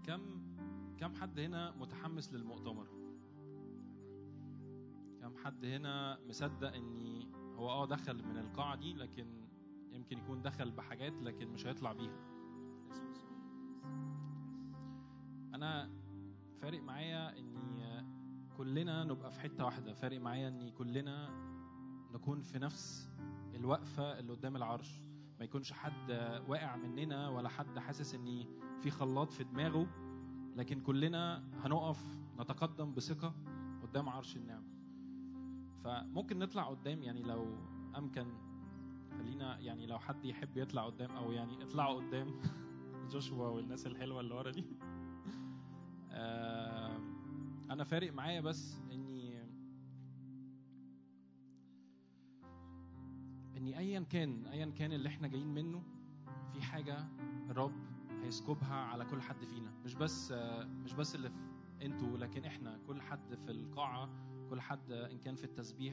كم كم حد هنا متحمس للمؤتمر كم حد هنا مصدق اني هو اه دخل من القاعة دي لكن يمكن يكون دخل بحاجات لكن مش هيطلع بيها انا فارق معايا اني كلنا نبقى في حتة واحدة فارق معايا اني كلنا نكون في نفس الوقفة اللي قدام العرش ما يكونش حد واقع مننا ولا حد حاسس ان في خلاط في دماغه لكن كلنا هنقف نتقدم بثقة قدام عرش النعمة فممكن نطلع قدام يعني لو امكن خلينا يعني لو حد يحب يطلع قدام او يعني اطلعوا قدام جوشوا والناس الحلوه اللي ورا دي آه، انا فارق معايا بس اني اني ايا كان ايا كان اللي احنا جايين منه في حاجه الرب هيسكبها على كل حد فينا مش بس آه، مش بس اللي في انتوا لكن احنا كل حد في القاعه كل حد ان كان في التسبيح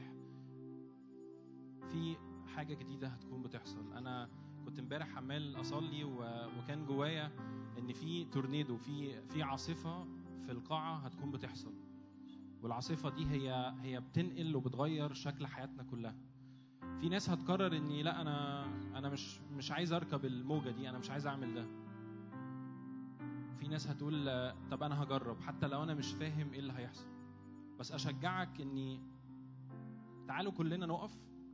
في حاجه جديده هتكون بتحصل انا كنت امبارح عمال اصلي و- وكان جوايا ان في تورنيدو في في عاصفه في القاعه هتكون بتحصل والعاصفه دي هي هي بتنقل وبتغير شكل حياتنا كلها في ناس هتقرر اني لا انا انا مش مش عايز اركب الموجه دي انا مش عايز اعمل ده في ناس هتقول آه، طب انا هجرب حتى لو انا مش فاهم ايه اللي هيحصل بس اشجعك اني تعالوا كلنا نقف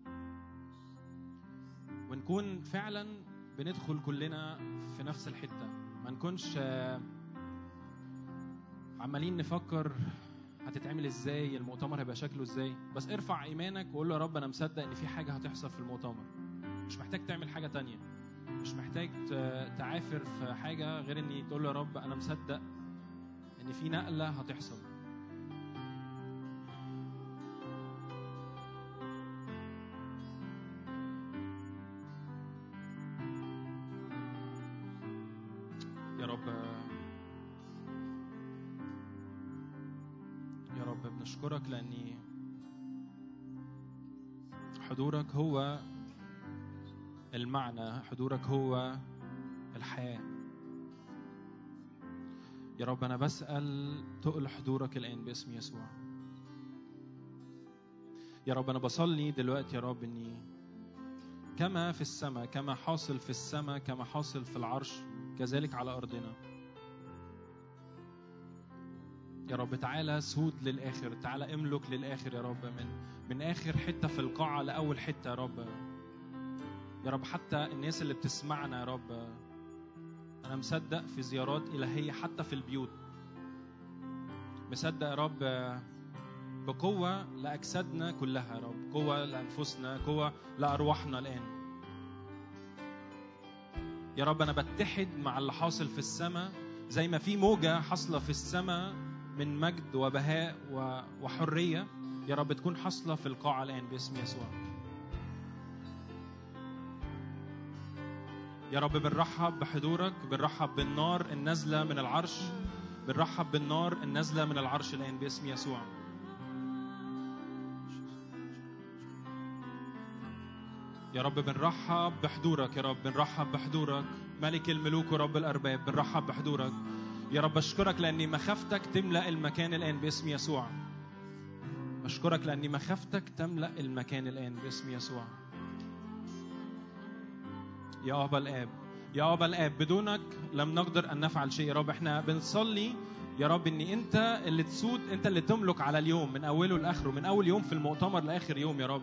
ونكون فعلا بندخل كلنا في نفس الحته ما نكونش آه، عمالين نفكر هتتعمل ازاي المؤتمر هيبقى شكله ازاي بس ارفع ايمانك وقول له يا رب انا مصدق ان في حاجه هتحصل في المؤتمر مش محتاج تعمل حاجه تانية مش محتاج ت- تعافر في حاجه غير اني تقول له يا رب انا مصدق ان في نقله هتحصل يا رب يا رب بنشكرك لأني حضورك هو المعنى حضورك هو الحياة يا رب أنا بسأل تقل حضورك الآن باسم يسوع يا رب أنا بصلي دلوقتي يا رب إني كما في السماء كما حاصل في السماء كما حاصل في العرش كذلك على أرضنا يا رب تعالى سود للآخر تعالى املك للآخر يا رب من من آخر حتة في القاعة لأول حتة يا رب يا رب حتى الناس اللي بتسمعنا يا رب أنا مصدق في زيارات إلهية حتى في البيوت مصدق يا رب بقوة لأجسادنا كلها يا رب قوة لأنفسنا قوة لأرواحنا الآن يا رب أنا بتحد مع اللي حاصل في السماء زي ما في موجة حاصلة في السماء من مجد وبهاء و- وحرية يا رب تكون حاصلة في القاعة الآن باسم يسوع يا رب بنرحب بحضورك بنرحب بالنار النازلة من العرش بنرحب بالنار النازلة من العرش الآن باسم يسوع يا رب بنرحب بحضورك يا رب بنرحب بحضورك ملك الملوك ورب الأرباب بنرحب بحضورك يا رب أشكرك لأن مخافتك تملأ المكان الآن باسم يسوع أشكرك لأن مخافتك تملأ المكان الآن باسم يسوع يا أبا الآب يا أبا الآب بدونك لم نقدر أن نفعل شيء يا رب احنا بنصلي يا رب ان انت اللي تسود انت اللي تملك على اليوم من اوله لاخره من اول يوم في المؤتمر لاخر يوم يا رب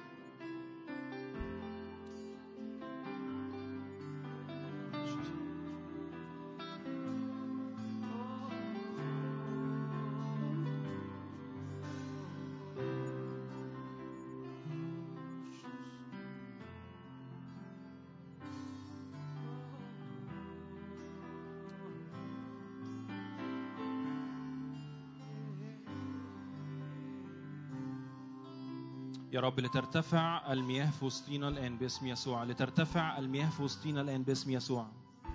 يا رب لترتفع المياه في وسطينا الآن باسم يسوع لترتفع المياه في وسطينا الآن باسم يسوع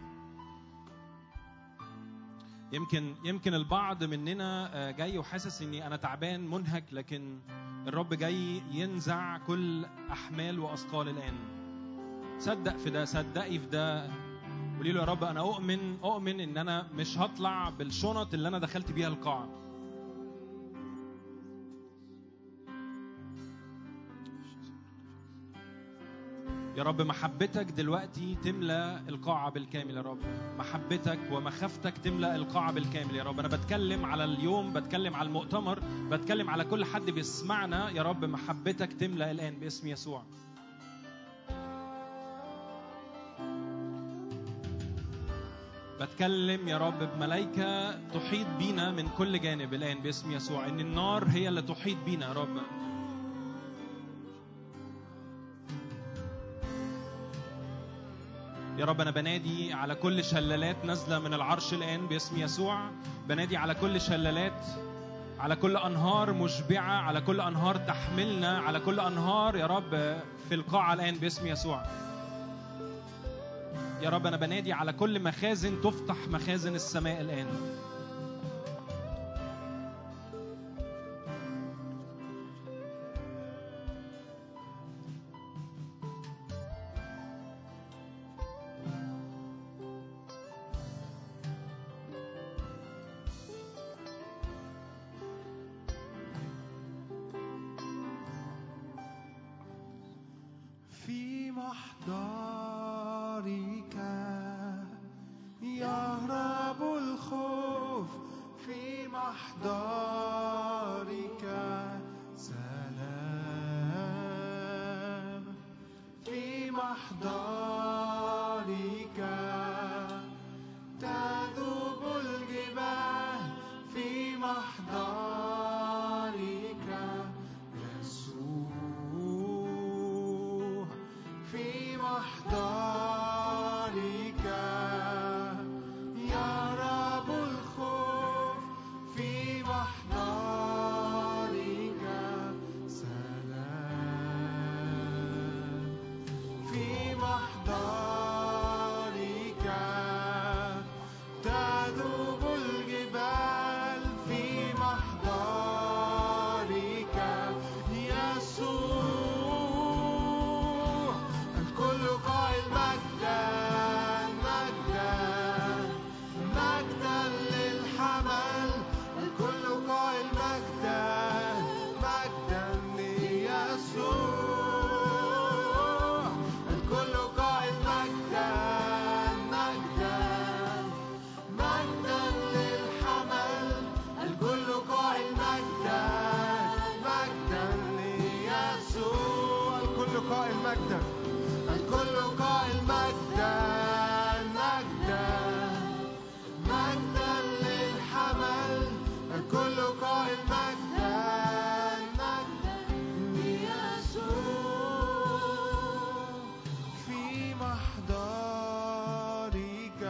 يمكن يمكن البعض مننا آه، جاي وحاسس اني انا تعبان منهك لكن الرب جاي ينزع كل احمال واثقال الان صدق في ده صدقي في ده قولي له يا رب انا اؤمن اؤمن ان انا مش هطلع بالشنط اللي انا دخلت بيها القاعه يا رب محبتك دلوقتي تملى القاعة بالكامل يا رب محبتك ومخافتك تملى القاعة بالكامل يا رب أنا بتكلم على اليوم بتكلم على المؤتمر بتكلم على كل حد بيسمعنا يا رب محبتك تملى الآن باسم يسوع بتكلم يا رب بملائكة تحيط بينا من كل جانب الآن باسم يسوع إن النار هي اللي تحيط بينا يا رب يا رب أنا بنادي على كل شلالات نازلة من العرش الآن باسم يسوع بنادي على كل شلالات على كل أنهار مشبعة على كل أنهار تحملنا على كل أنهار يا رب في القاعة الآن باسم يسوع يا رب أنا بنادي على كل مخازن تفتح مخازن السماء الآن في محضرك يهرب الخوف في محضرك سلام في محضرك تذوب الجبال في محضرك يسوع في محضرك يهرب الخوف في محضرك سلام في محضرك تذوب الجبال في محضرك يسوع الكل قائل مجدا مجدا مجدا للحمل الكل قائل مجدا مجدا ليسوع الكل قائل مجدا مجدا مجدا للحمل الكل قائل مجدا مجدا ليسوع الكل قائل مجدا الكل قائل مجدا مجدا مجدا للحمل الكل قائل مجدا مجدا ليسوع في محضرك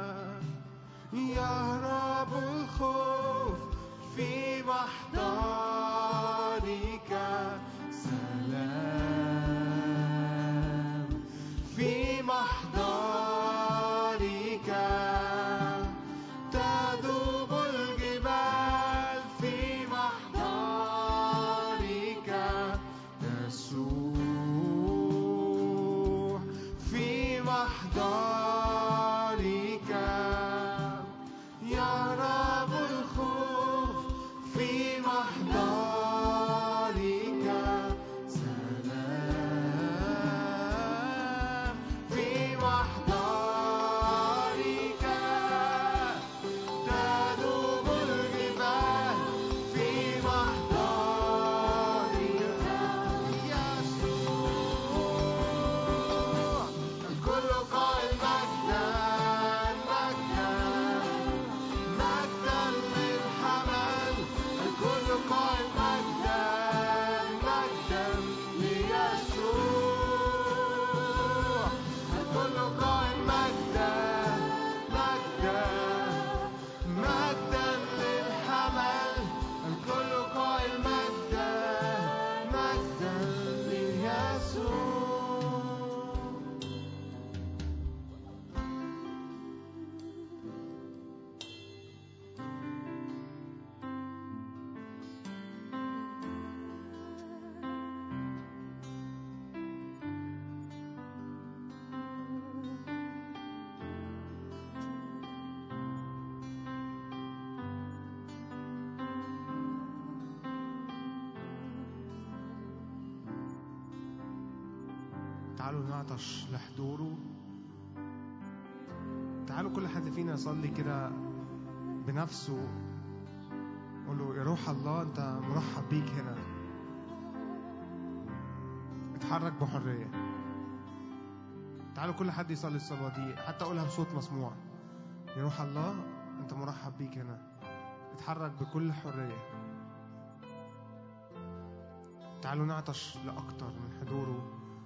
يهرب الخوف في محضرك سلام تعالوا نعطش لحضوره تعالوا كل حد فينا يصلي كده بنفسه قول له يا روح الله انت مرحب بيك هنا اتحرك بحرية تعالوا كل حد يصلي الصلاة دي حتى أقولها بصوت مسموع يا روح الله انت مرحب بيك هنا اتحرك بكل حرية تعالوا نعطش لأكتر من حضوره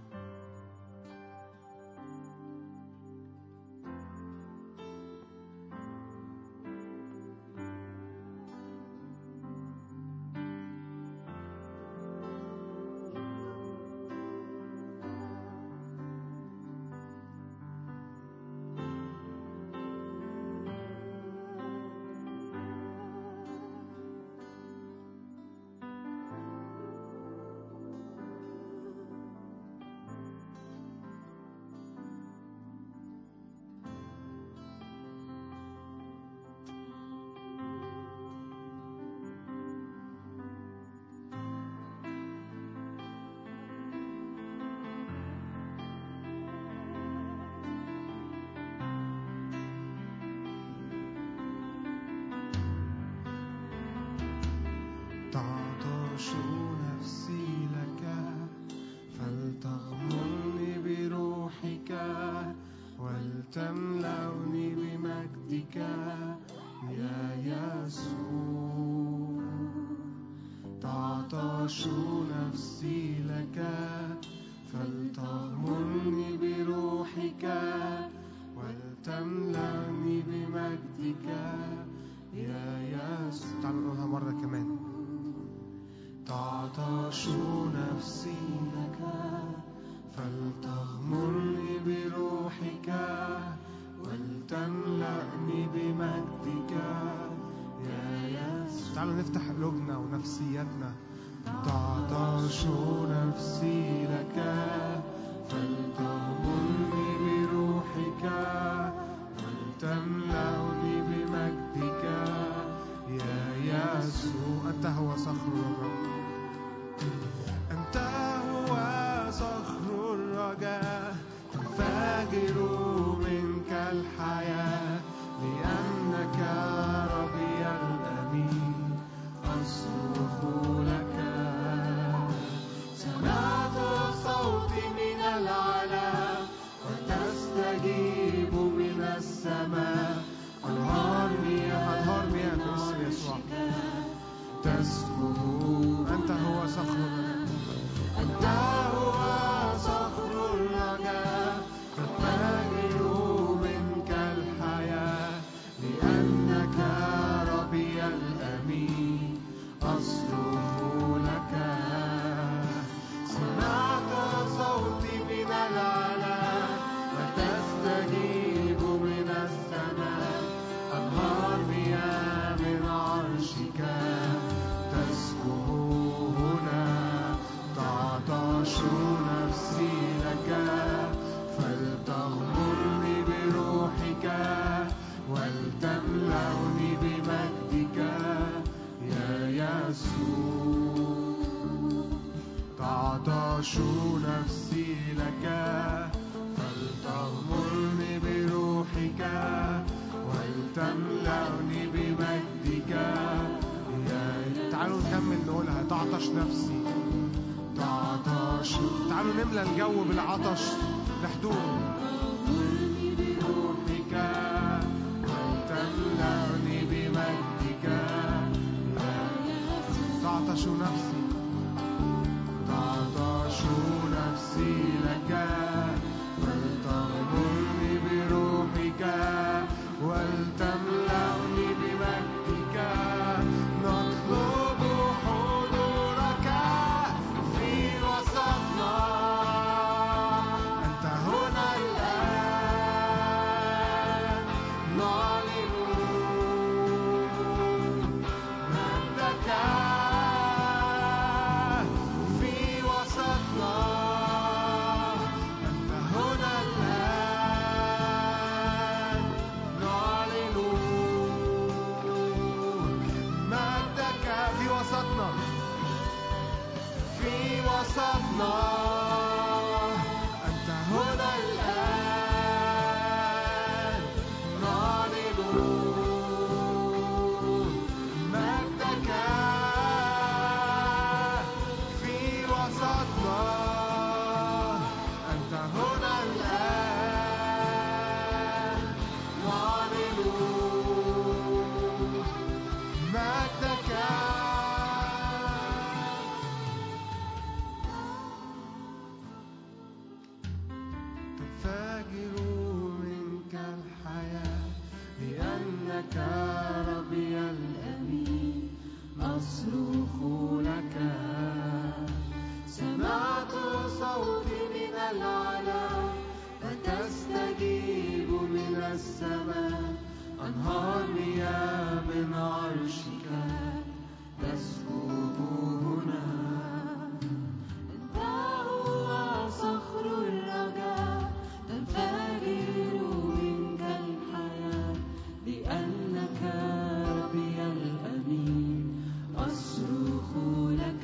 تعطش نفسي لك فلتغمرني بروحك ولتملأني بمجدك يا يسوع تعطش نفسي لك فلتغمرني بروحك ولتملأني بمجدك يا يسوع تعالوا نقولها مرة كمان تعطش نفسي لك فلتغمرني بروحك ولتملأني بمجدك يا يسوع تعالوا نفتح قلوبنا ونفسياتنا تعطش نفسي لك فلتغمرني بروحك ولتملأني بمجدك يا يسوع أنت هو صخر الرجاء أنت هو صخر الرجاء تنفجر منك الحياة لأنك ربي الأمين أصرخ لك سمعت صوتي من العلا وتستجيب من السماء أنهار مياه أنهار مياه باسم يسوع تسكب أنت هو صخر الرجاء أنت هو صخر الرجاء تنفجر منك الحياة لأنك ربي الأمين أصرخ لك سمعت صوتي من العلا وتستجيب من السماء أنهار مياه من عرشك تسكب هنا تعطش نفسي لك فلتغمرني بروحك ولتملأني بمجدك يا يسوع تعطش نفسي لك فلتغمرني بروحك ولتملأني بمجدك يا تعالوا نكمل نقولها تعطش نفسي تعطش تعالوا نملى الجو بالعطش لحضور بروحك ولتملأني بمجدك تعطش نفسي تعطش نفسي لك ولتغمرني بروحك ولتملأني بمجدك نطلب حضورك في وسطنا أنت هنا الآن نعلن مجدك في وسطنا أنت هنا الآن نعلن مجدك في وسطنا في وسطنا أنت لأنك ربي الأمين أصرخ لك سمعت صوتي من العلا فتستجيب من السماء أنهار مياه من عرشك تسكب هنا أنت هو صخر الرجاء تنفجر منك الحياة لأنك ربي الأمين أصرخ لك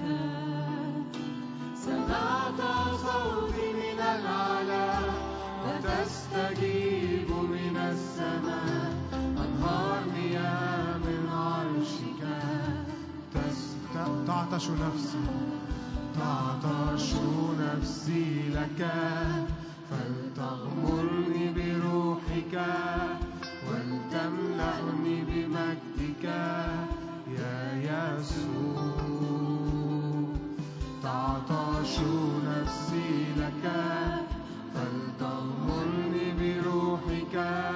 سمعت صوتي من العلا وتستجيب من السماء أنهار مياه من عرشك تس- ت- تعطش نفسي تعطش نفسي لك فلتغمرني بروحك ولتملأني بمجدك يا يسوع تعطش نفسي لك فلتغمرني بروحك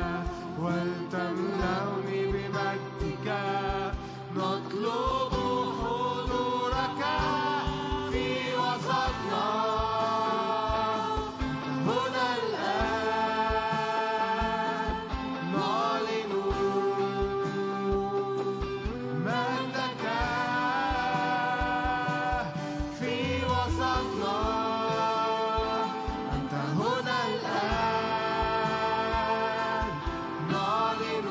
ولتملأني بمجدك نطلب حضورك في وسطنا هنا الآن نعلن مجدك في وسطنا أنت هنا الآن نعلن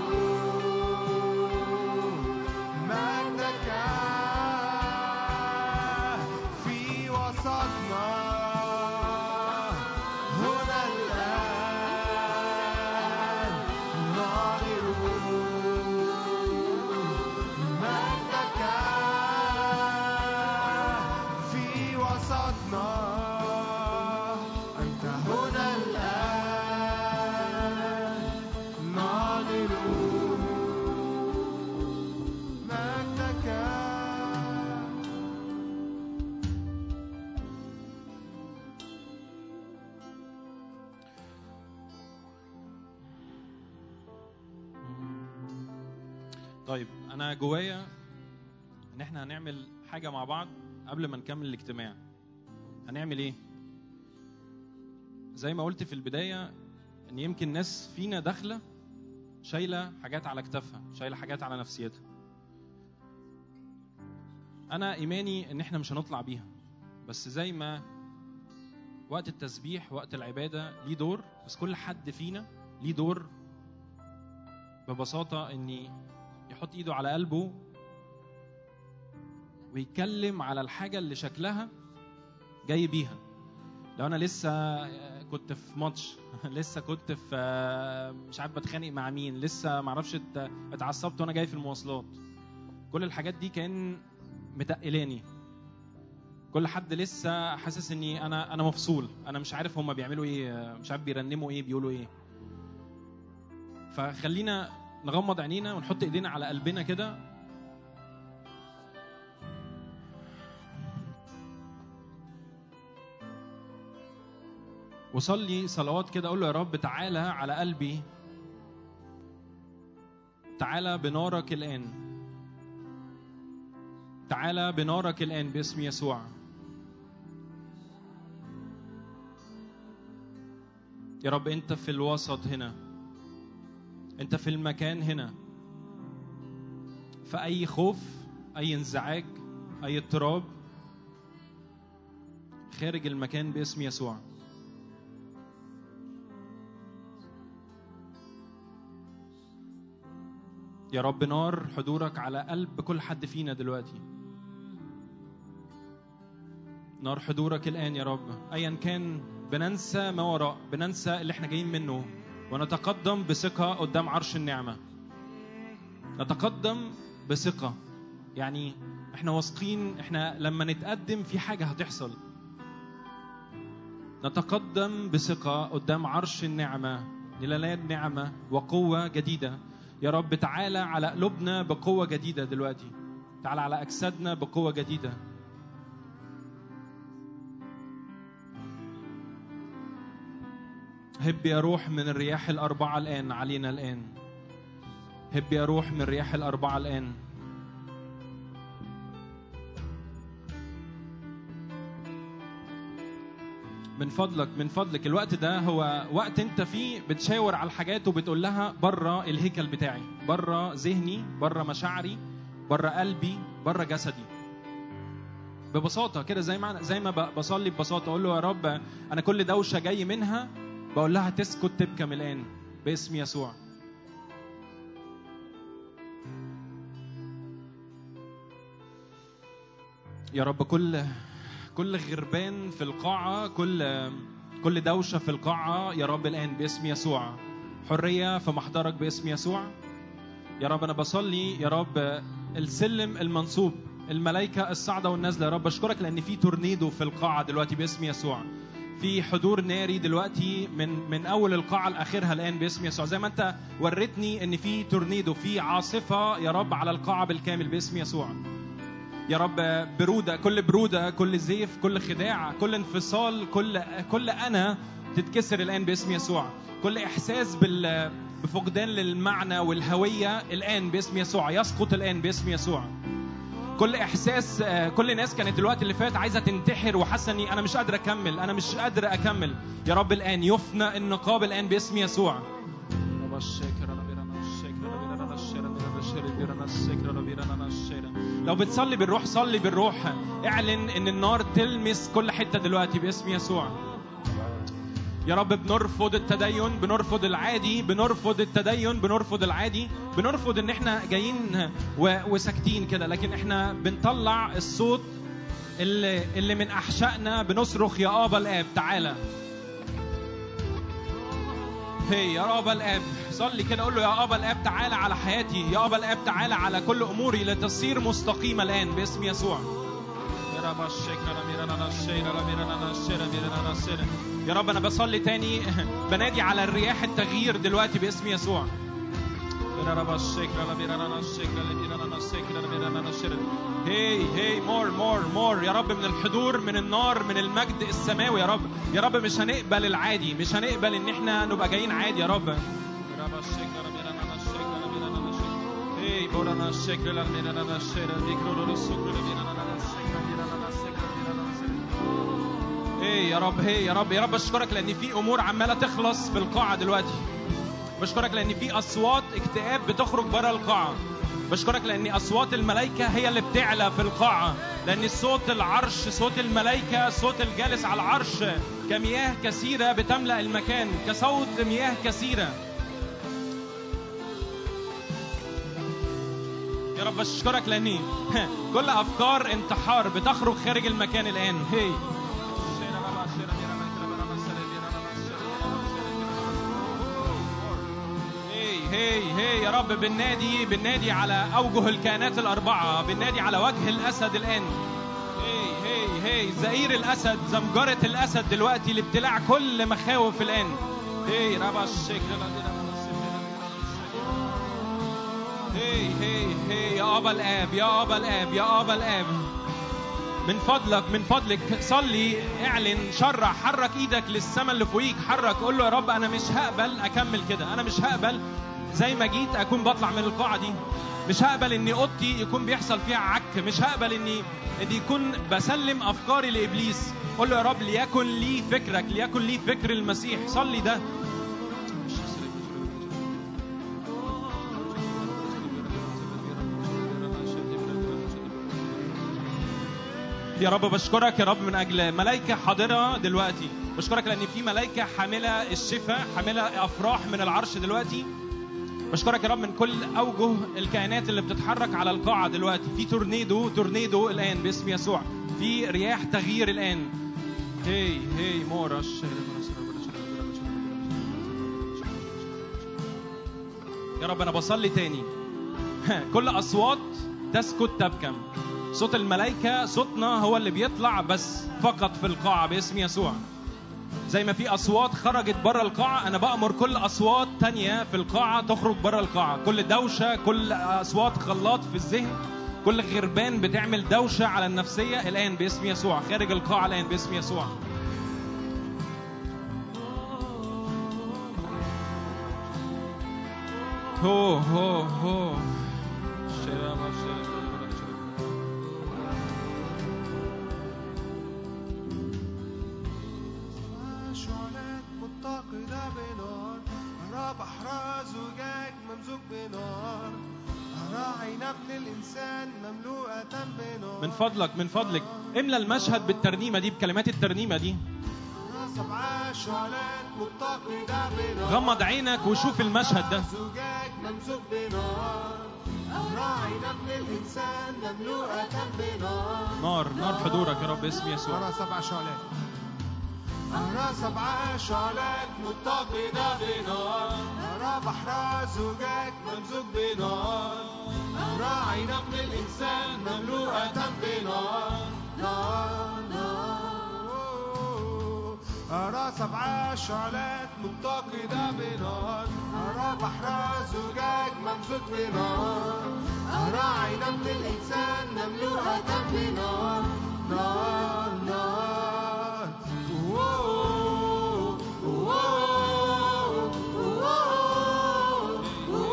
مجدك في وسطنا هنا الآن نعلن مجدك في وسطنا أنت هنا الآن نعلن مجدك طيب انا جوايا ان احنا هنعمل حاجه مع بعض قبل ما نكمل الاجتماع هنعمل ايه زي ما قلت في البدايه ان يمكن ناس فينا داخله شايله حاجات على كتافها شايله حاجات على نفسيتها انا ايماني ان احنا مش هنطلع بيها بس زي ما وقت التسبيح وقت العباده ليه دور بس كل حد فينا ليه دور ببساطه اني يحط ايده على قلبه ويتكلم على الحاجه اللي شكلها جاي بيها لو انا لسه كنت في ماتش لسه كنت في مش عارف بتخانق مع مين لسه معرفش ات- اتعصبت وانا جاي في المواصلات كل الحاجات دي كان متقلاني كل حد لسه حاسس اني انا انا مفصول انا مش عارف هما بيعملوا ايه مش عارف بيرنموا ايه بيقولوا ايه فخلينا نغمض عينينا ونحط ايدينا على قلبنا كده وصلي صلوات كده اقول له يا رب تعالى على قلبي تعالى بنارك الان تعالى بنارك الان باسم يسوع يا رب انت في الوسط هنا انت في المكان هنا فأي خوف أي انزعاج أي اضطراب خارج المكان باسم يسوع يا رب نار حضورك على قلب كل حد فينا دلوقتي نار حضورك الآن يا رب أيا كان بننسى ما وراء بننسى اللي احنا جايين منه ونتقدم بثقة قدام عرش النعمة نتقدم بثقة يعني احنا واثقين احنا لما نتقدم في حاجة هتحصل نتقدم بثقة قدام عرش النعمة لننال نعمة وقوة جديدة يا رب تعالى على قلوبنا بقوة جديدة دلوقتي تعالى على أجسادنا بقوة جديدة هب يا روح من الرياح الأربعة الآن علينا الآن هب يا روح من رياح الأربعة الآن من فضلك من فضلك الوقت ده هو وقت انت فيه بتشاور على الحاجات وبتقول لها بره الهيكل بتاعي بره ذهني بره مشاعري بره قلبي بره جسدي ببساطة كده زي ما زي ما ب- بصلي ببساطة أقول له يا رب أنا كل دوشة جاي منها بقول لها تسكت تبكم الآن باسم يسوع يا رب كل كل غربان في القاعة كل كل دوشة في القاعة يا رب الآن باسم يسوع حرية في محضرك باسم يسوع يا رب أنا بصلي يا رب السلم المنصوب الملائكة الصاعدة والنازلة يا رب أشكرك لأن في تورنيدو في القاعة دلوقتي باسم يسوع في حضور ناري دلوقتي من من اول القاعه لاخرها الان باسم يسوع زي ما انت وريتني ان في تورنيدو في عاصفه يا رب على القاعه بالكامل باسم يسوع يا رب برودة كل برودة كل زيف كل خداع كل انفصال كل كل أنا تتكسر الآن باسم يسوع كل إحساس بال بفقدان للمعنى والهوية الآن باسم يسوع يسقط الآن باسم يسوع كل احساس آه، كل الناس كانت الوقت اللي فات عايزه تنتحر وحاسه اني انا مش قادر اكمل انا مش قادر اكمل يا رب الان يفنى النقاب الان باسم يسوع لو بتصلي بالروح صلي بالروح اعلن ان النار تلمس كل حته دلوقتي باسم يسوع يا رب بنرفض التدين بنرفض العادي بنرفض التدين بنرفض العادي بنرفض ان احنا جايين و- وساكتين كده لكن احنا بنطلع الصوت اللي, اللي من احشائنا بنصرخ يا ابا الاب تعالى هي يا ابا الاب صلي كده قول له يا ابا الاب تعالى على حياتي يا ابا الاب تعالى على كل اموري لتصير مستقيمه الان باسم يسوع يا رب انا بصلي تاني بنادي على الرياح التغيير دلوقتي باسم يسوع هي هي مور مور مور يا رب من الحضور من النار من المجد السماوي يا رب يا رب مش هنقبل العادي مش هنقبل ان احنا نبقى جايين عادي يا رب هي بورانا الشكر لنا الشيرة ذكر السكر ايه يا رب هي يا رب يا رب اشكرك لان في امور عماله تخلص في القاعه دلوقتي بشكرك لان في اصوات اكتئاب بتخرج بره القاعه بشكرك لان اصوات الملائكه هي اللي بتعلى في القاعه لان صوت العرش صوت الملائكه صوت الجالس على العرش كمياه كثيره بتملا المكان كصوت مياه كثيره يا رب اشكرك لاني كل افكار انتحار بتخرج خارج المكان الان هي هي هي هي يا رب بالنادي بالنادي على اوجه الكائنات الاربعه بالنادي على وجه الاسد الان هي هي هي زئير الاسد زمجره الاسد دلوقتي لابتلاع كل مخاوف الان هي ربا الشكر هي هي هي يا ابا الاب يا ابا الاب يا ابا الاب من فضلك من فضلك صلي اعلن شرع حرك ايدك للسماء اللي فوقيك حرك قول له يا رب انا مش هقبل اكمل كده انا مش هقبل زي ما جيت اكون بطلع من القاعه دي مش هقبل ان اوضتي يكون بيحصل فيها عك مش هقبل اني ان يكون بسلم افكاري لابليس قول له يا رب ليكن لي فكرك ليكن لي فكر المسيح صلي ده يا رب بشكرك يا رب من اجل ملائكه حاضره دلوقتي بشكرك لان في ملائكه حامله الشفاء حامله افراح من العرش دلوقتي بشكرك يا رب من كل اوجه الكائنات اللي بتتحرك على القاعه دلوقتي في تورنيدو تورنيدو الان باسم يسوع في رياح تغيير الان هي هي مورا يا رب انا بصلي تاني كل اصوات تسكت تبكم صوت الملائكة صوتنا هو اللي بيطلع بس فقط في القاعة باسم يسوع زي ما في أصوات خرجت بره القاعة أنا بأمر كل أصوات تانية في القاعة تخرج بره القاعة كل دوشة كل أصوات خلاط في الذهن كل غربان بتعمل دوشة على النفسية الآن باسم يسوع خارج القاعة الآن باسم يسوع هو هو هو شرابة شرابة شرابة شعلات متقدة بنار أرى بحر زجاج ممزوج بنار أرى عين ابن الإنسان مملوءة بنار من فضلك من فضلك املى المشهد بالترنيمة دي بكلمات الترنيمة دي أرى سبع شعلات متقدة بنار غمض عينك وشوف المشهد ده زجاج ممزوج بنار أرى عين ابن الإنسان مملوءة بنار نار نار حضورك يا رب باسم يسوع أرى سبع شعلات أرى سبع شعلات متقدة بنار أرى بحر زجاج ممزوج بنار أرى عين ابن الإنسان مملوءة بنار نار نار أرى سبع شعلات متقدة بنار أرى بحر زجاج ممزوج بنار أرى عين ابن الإنسان مملوءة بنار نار نار أوه، أوه، أوه،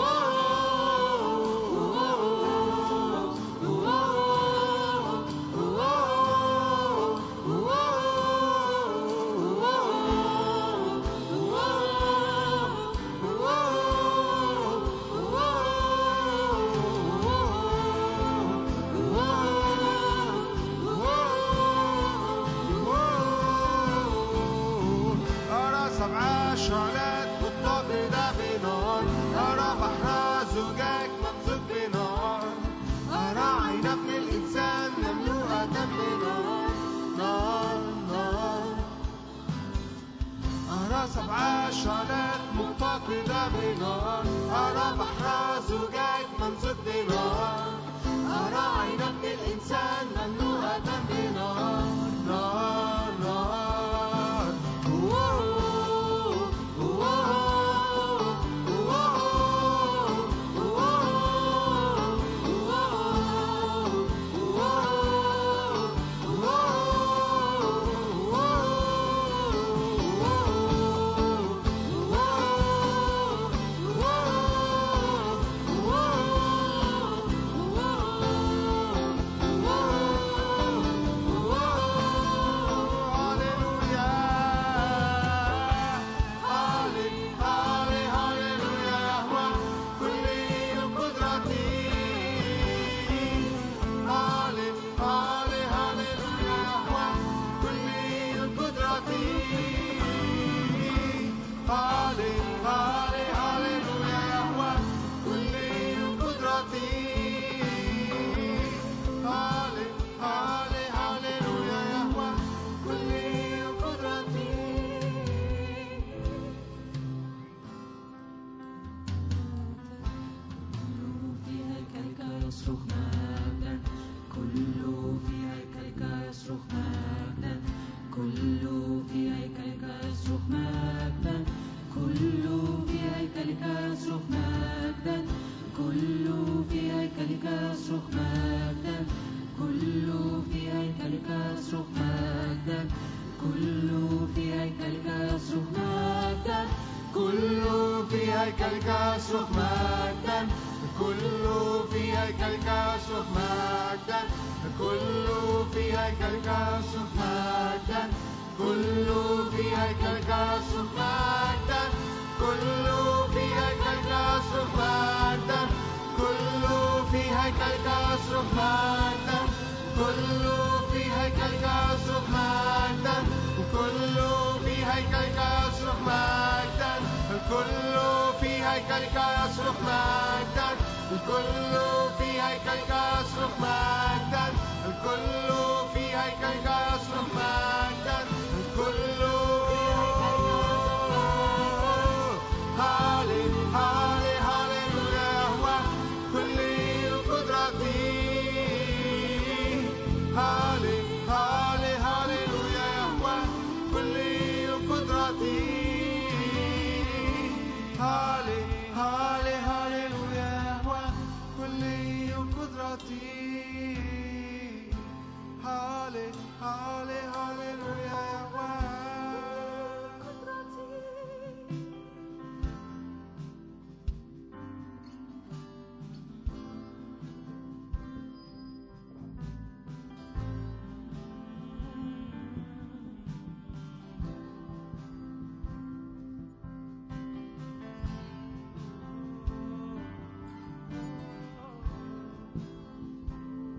أرى سبع شعلات متقدة بنار أرى بحر زجاج ممزوج بنار أرى عين ابن الإنسان مملوءة بنار نار نار أرى سبع شعلات متقدة بنار أرى بحر زجاج ممزوج بنار أرى عين ابن الإنسان مملوءة بنار نار نار أوه، أوه، في هيكلك يصرخ مجدا كله في هيكلك يصرخ مجدا كله في هيكلك يصرخ مجدا كله في هيكلك يصرخ مجدا كله في هيكلك يصرخ مجدا كله في هيكلك يصرخ مجدا كله في هيكلك يصرخ مجدا كله في هيكلك يصرخ مجدا كله في هيكلك يصرخ مجدا كله في هيكلك يصرخ مجدا كله في هيكلك يصرخ مجدا كله في هيكلك يصرخ مجدا كله في هيكلك يصرخ مجدا كله في هيكلك يصرخ مجدا كله في هيكلك يصرخ مجدا الكل في هيكلك يصرخ مجدا الكل في هيكلك يصرخ مجدا الكل في هيكلك يصرخ مجدا الكل هالي هالي هاليلويا يهوى كل قدرتي هالي هالي هاليلويا يهوى كل قدرتي هالي هالي هاليلويا يهوى كل قدرتي هالي هالي هاليلويا يهوى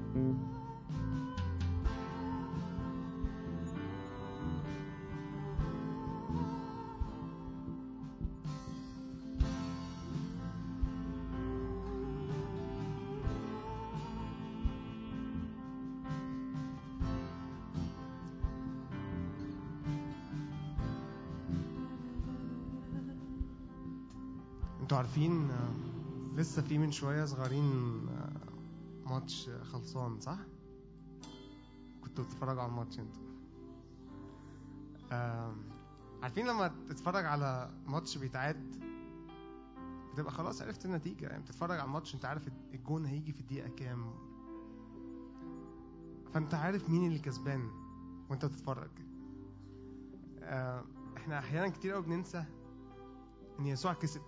انتوا عارفين آه، لسه في من شويه صغيرين آه، ماتش خلصان صح؟ كنتوا بتتفرجوا على الماتش انتوا آم، عارفين لما تتفرج على ماتش بيتعاد بتبقى خلاص عرفت النتيجة يعني بتتفرج على الماتش انت عارف الجون هيجي في الدقيقة كام فانت عارف مين اللي كسبان وانت بتتفرج آه، احنا احيانا كتير قوي بننسى ان يسوع كسب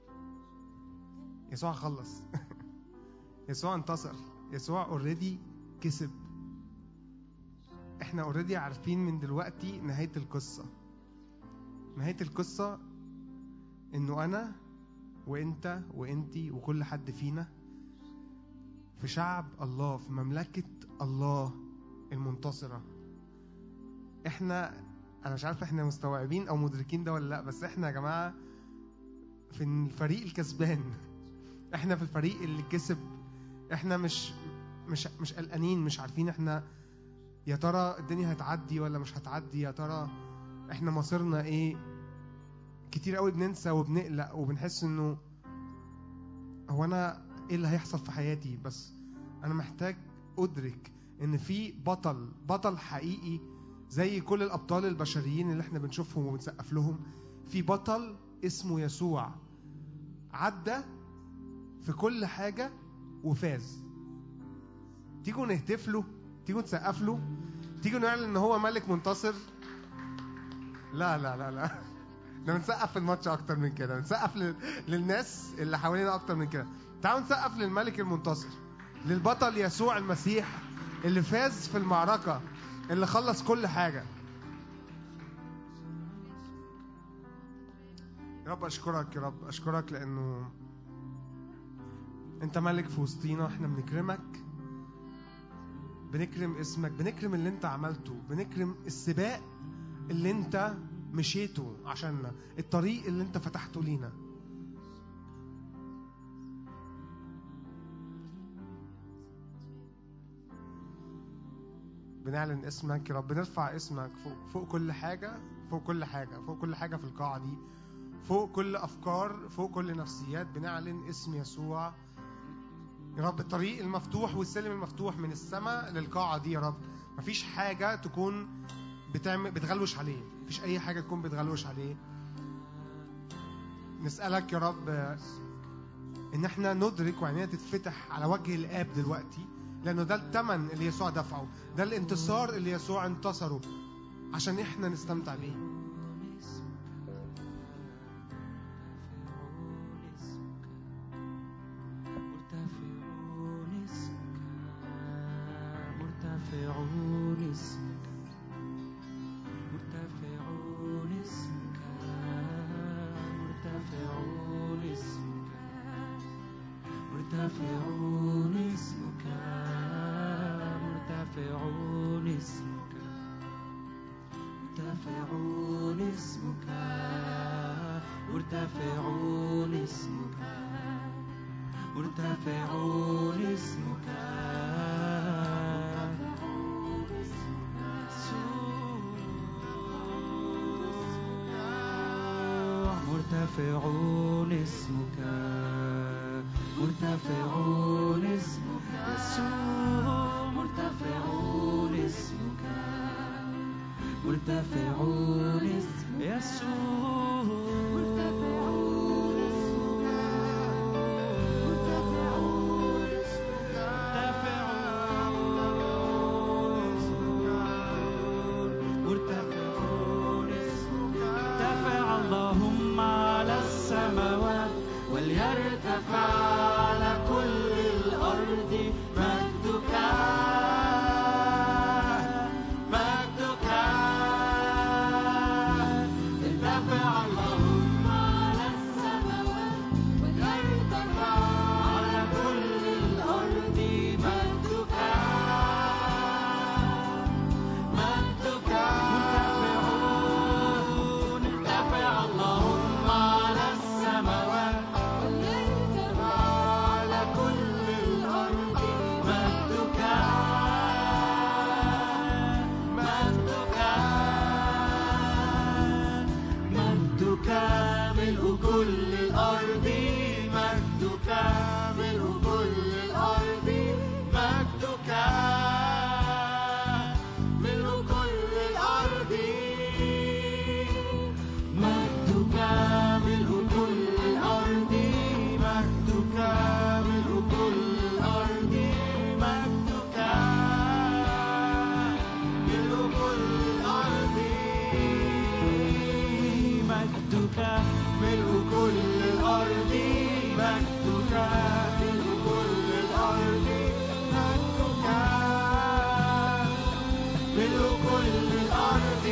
يسوع خلص يسوع انتصر يسوع اوريدي كسب احنا اوريدي عارفين من دلوقتي نهاية القصة نهاية القصة انه انا وانت وانتي وكل حد فينا في شعب الله في مملكة الله المنتصرة احنا انا مش عارف احنا مستوعبين او مدركين ده ولا لا بس احنا يا جماعة في الفريق الكسبان احنا في الفريق اللي كسب احنا مش مش مش قلقانين مش عارفين احنا يا ترى الدنيا هتعدي ولا مش هتعدي يا ترى احنا مصيرنا ايه كتير قوي بننسى وبنقلق وبنحس انه هو انا ايه اللي هيحصل في حياتي بس انا محتاج ادرك ان في بطل بطل حقيقي زي كل الابطال البشريين اللي احنا بنشوفهم وبنسقف لهم في بطل اسمه يسوع عدى في كل حاجة وفاز تيجوا نهتف له تيجوا نسقف له تيجوا نعلن ان هو ملك منتصر لا لا لا لا احنا بنسقف في الماتش اكتر من كده بنسقف لل- للناس اللي حوالينا اكتر من كده تعالوا نسقف للملك المنتصر للبطل يسوع المسيح اللي فاز في المعركة اللي خلص كل حاجة يا رب اشكرك يا رب اشكرك لانه انت ملك في وسطينا احنا بنكرمك بنكرم اسمك بنكرم اللي انت عملته بنكرم السباق اللي انت مشيته عشاننا الطريق اللي انت فتحته لينا بنعلن اسمك يا رب بنرفع اسمك فوق, فوق كل حاجة فوق كل حاجة فوق كل حاجة في القاعة دي فوق كل أفكار فوق كل نفسيات بنعلن اسم يسوع يا رب الطريق المفتوح والسلم المفتوح من السماء للقاعة دي يا رب مفيش حاجة تكون بتعمل بتغلوش عليه مفيش أي حاجة تكون بتغلوش عليه نسألك يا رب إن احنا ندرك وعينينا تتفتح على وجه الآب دلوقتي لأنه ده الثمن اللي يسوع دفعه ده الانتصار اللي يسوع انتصره عشان احنا نستمتع بيه مرتفعون اسمك مرتفعون اسمك مرتفعون اسمك مرتفعون اسمك مرتفعون اسمك مرتفعون اسمك مرتفعون اسمك مرتفعون اسمك مرتفعون اسمك مرتفعون اسمك مرتفعون اسمك يسوع مرتفعون اسمك مرتفعون اسمك يسوع مرتفعون مرتفعون ارتفع اللهم على السماوات وليرتفع على كل الأرض مجدك مجدك ارتفع اللهم على السماوات وليرتفع على كل الأرض مجدك مجدك ملء كل الأرض مجدك ملء كل الأرض مجدك ملء كل الأرض مجدك ملء كل الأرض مجدك ملء كل الأرض مجدك ملء كل الأرض مجدك ملء كل الأرض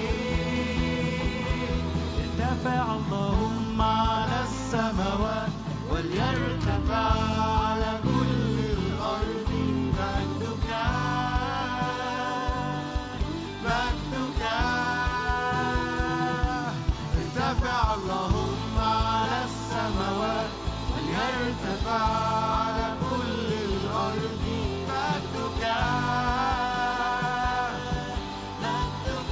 ارتفع اللهم على السماوات وليرتفع على كل الأرض مجدك مجدك ارتفع اللهم على السماوات وليرتفع على كل الأرض مجدك مجدك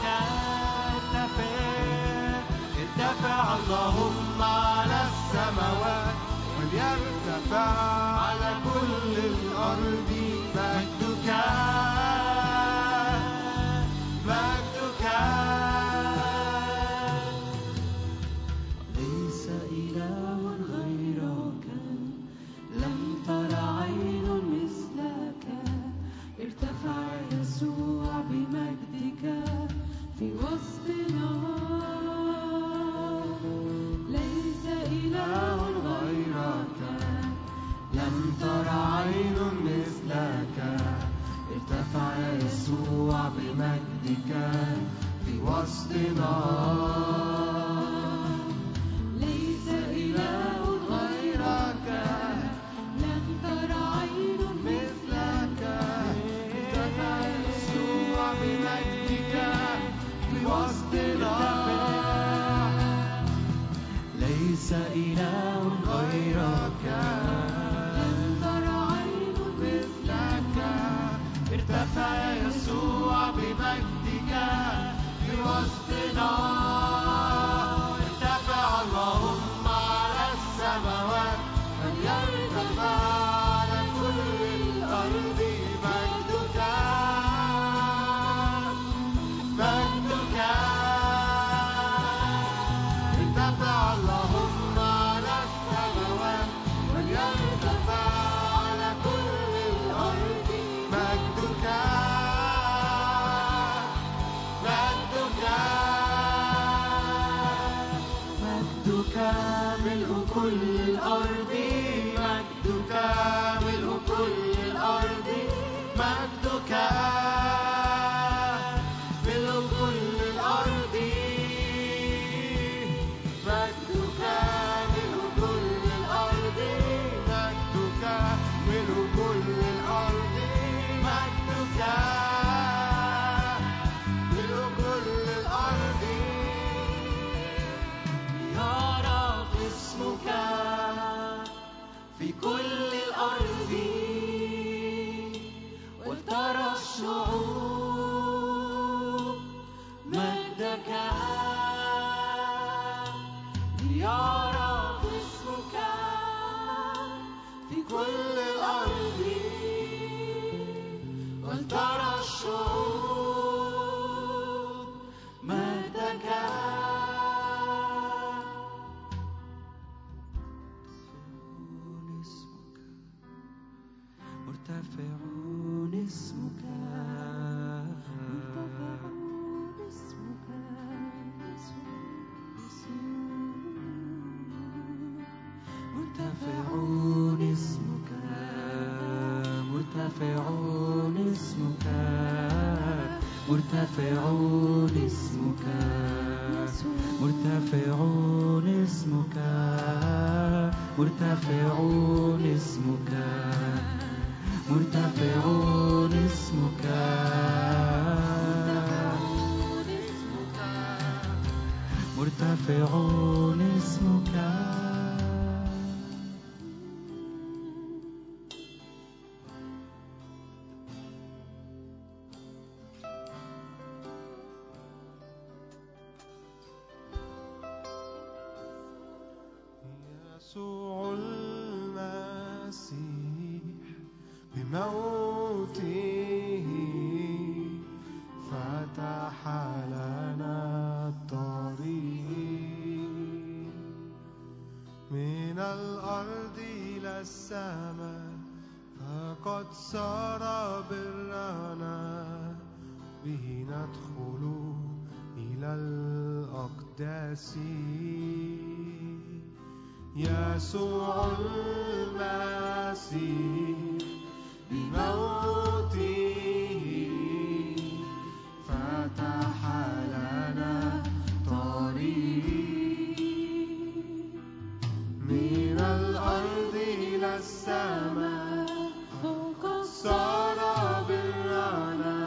ارتفع ارتفع اللهم على السماوات وليرتفع على كل الأرض مجدك مجدك ليس إله غيرك لم تر عين مثلك ارتفع يسوع بمجدك في وسطنا ليس إله غيرك لم تر عين مثلك ارتفع يسوع بمجدك في وسطنا ليس إله غيرك لم تر عين مثلك ارتفع يسوع بمجدك في وسطنا ليس إله غيرك لم تر عين مثلك ارتفع يسوع بمجدك في وسطنا ارتفع اللهم على السماوات فليرتفع على كل الأرض مجدك مجدك ارتفع اللهم على السماوات وليرتفع على كل الأرض مجدك مجدك مجدك ملء كل الأرض مجدك ملء كل الأرض مجدك ملء كل الأرض مجدك ملء كل الأرض مجدك ملء كل الأرض مجدك ملء كل الأرض يعرف اسمك في كل الأرض ولترى الشعوب مجدك يعرف اسمك في كل الأرض ولترى الشعوب مجدك مرتفعون اسمك مرتفعون اسمك مرتفعون اسمك مرتفعون اسمك مرتفعون اسمك مرتفعون اسمك مرتفعون اسمك مرتفعون اسمك يسوع المسيح بموته لنا الطريق من الأرض إلى السماء فقد صار برنا به ندخل إلى الأقداس يسوع المسيح بموته فتح لنا طريق من الأرض إلى السماء فوق صار برنا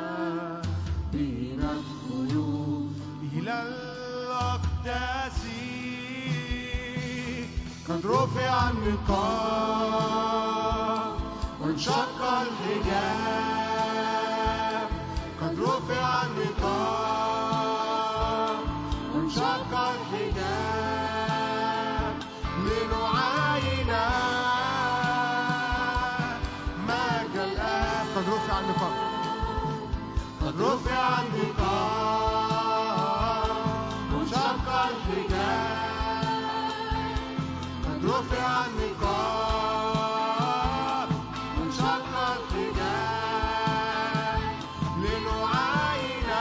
بندخل إلى الأقداس قد رفع النقاب وانشق الحجاب قد رفع النقاب وانشق الحجاب لنعاين مجد الآب قد رفع النقاب قد رفع النقاب وانشق الحجاب قد رفع النقاب وانشق الحجاب لنعاين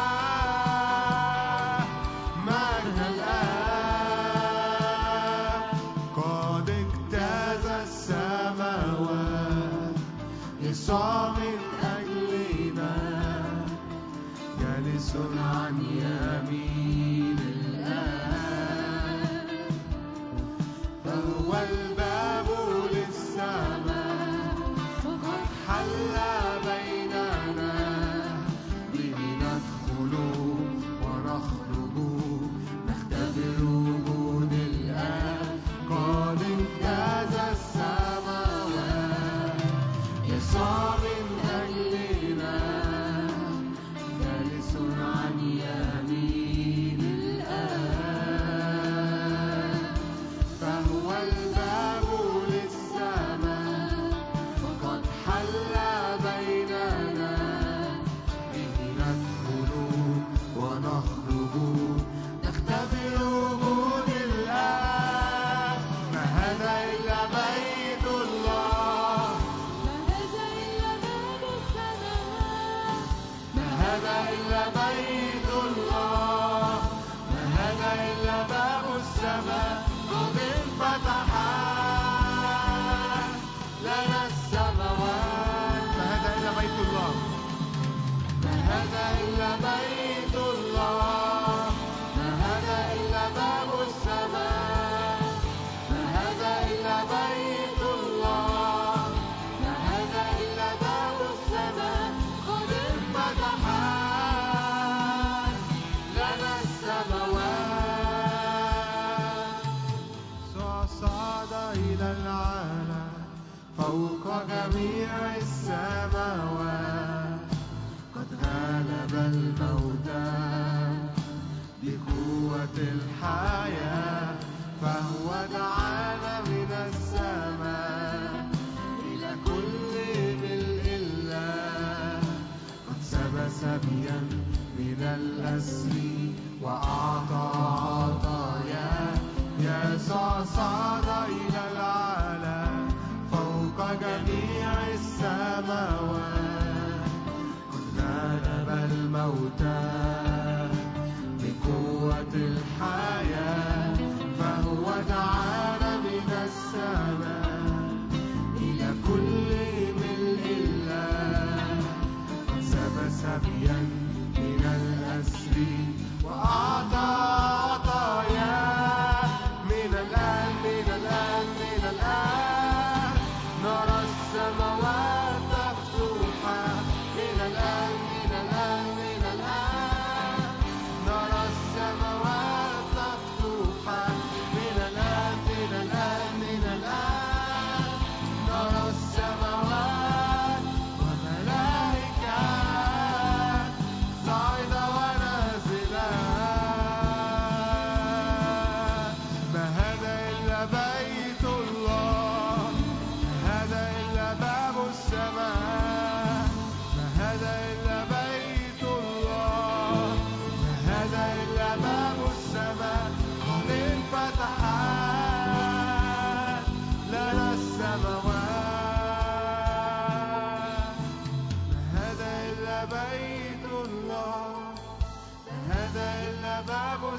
مجد الآب قد اجتاز السماوات يسوع من أجلنا جالس عن يمين الآب فهو الباب للسماء قد حل بيننا به ندخل ونخرج نختبر وجود الآب قد امتاز السماوات يسوع من أجلنا جالس عن يمين الآب فهو الباب للسماء وقد حل بيننا به ندخل ونخرج نختبر وجود الآب ما هذا إلا بيت الله ما هذا إلا باب السماء ما هذا إلا بيت الله ما هذا إلا باب السماء قد انفتحت لنا السماوات ما هذا إلا بيت الله ما هذا إلا بيت الله ما هذا إلا باب السماء ما هذا إلا بيت الله ما هذا إلا باب السماء قد انفتحت لنا السماوات يسوع صعد إلى العالم فوق جميع السماوات قد غلب الموتى بقوة الحياة فهو دعانا من السماء إلى كل ملء الله قد سبى سبيا من الأسر وأعطى عطايا يسوع صعد إلى العالم فوق جميع السماوات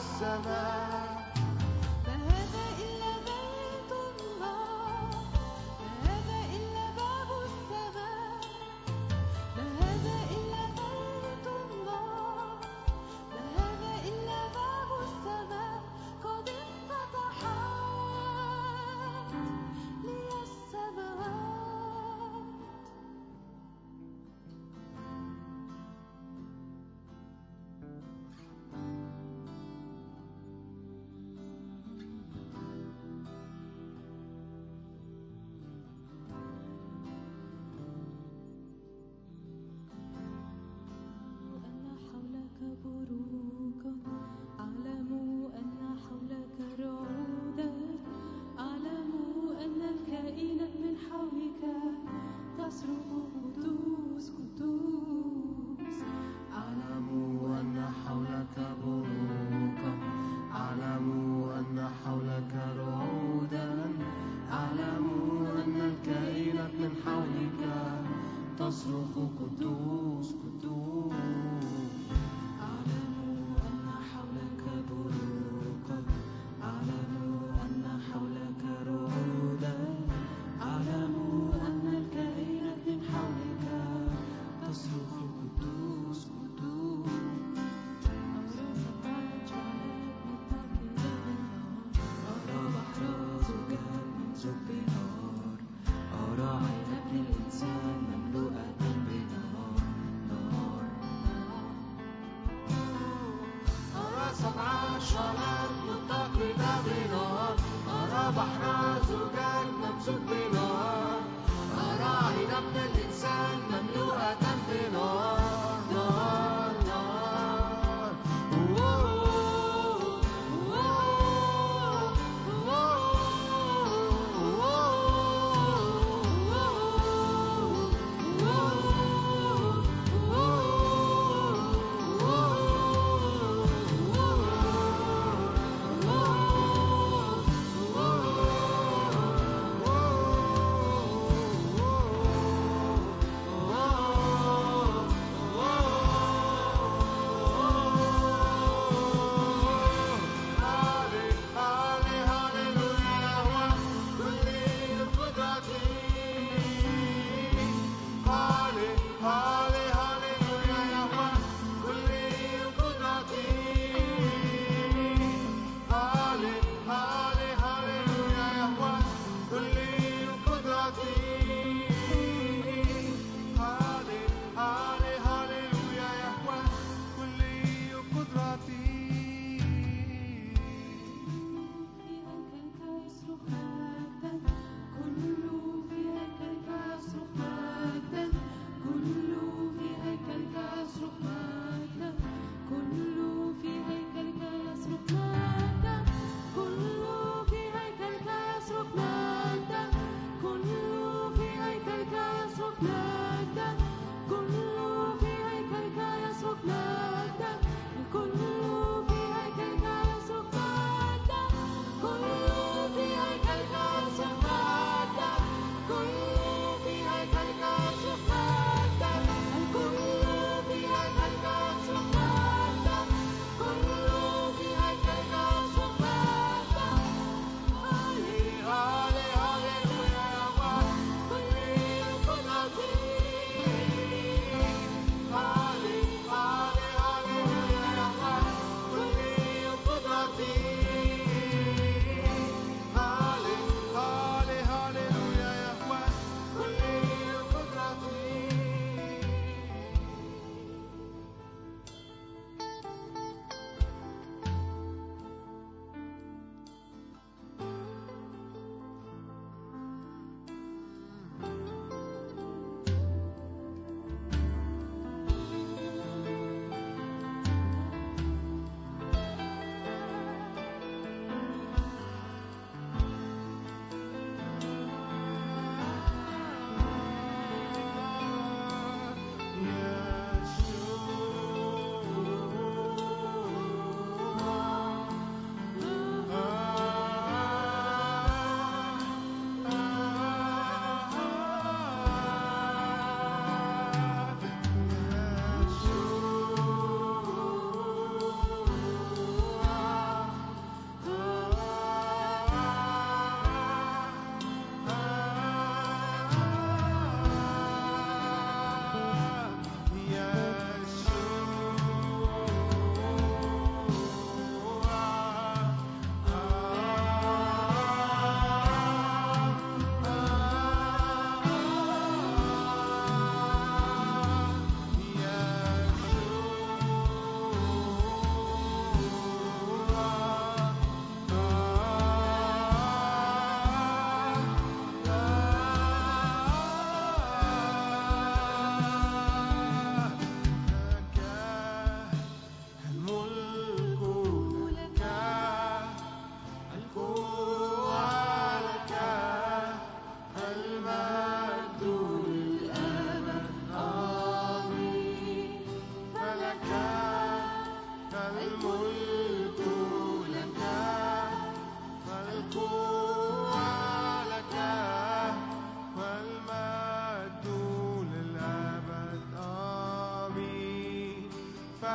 السماء ما هذا إلا بيت الله ما هذا إلا باب السماء ما هذا إلا بيت الله ما هذا إلا باب السماء قد انفتحت لي السماوات أن حولك بروقا أعلم أن حولك رعودا أعلم أن الكائنات من حولك تصرخ قدوس قدوس أعلم أن حولك بروقا أعلم أن حولك رعودا أعلم أن الكائنات من حولك تصرخ قدوس قدوس أعلم أن حولك بروقا أعلم أن حولك رعودا أعلم أن الكائنات من حولك تصرخ قدوس قدوس أرى سبعة جعلات متقدة بالنار أرى بحر زجاج ممزوج بنار أرى عين ابن الإنسان مملوءة بنار نار أرى سبع شعلات متقدة بنار أرى بحر زجاج ممزوج بنار أرى عين ابن الإنسان مملوءة بنار نار نار أوه، أوه، أوه، أوه، أوه، أوه، أوه، أوه، أوه،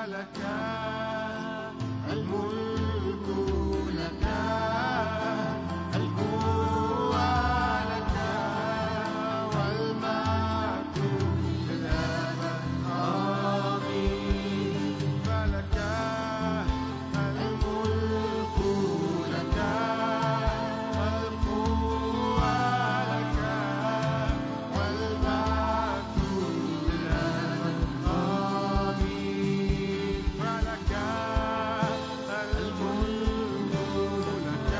فلك الملك لك القوة لك والمجد للأبد آمين فلك الملك لك القوة لك والمجد للأبد آمين فلك الملك لك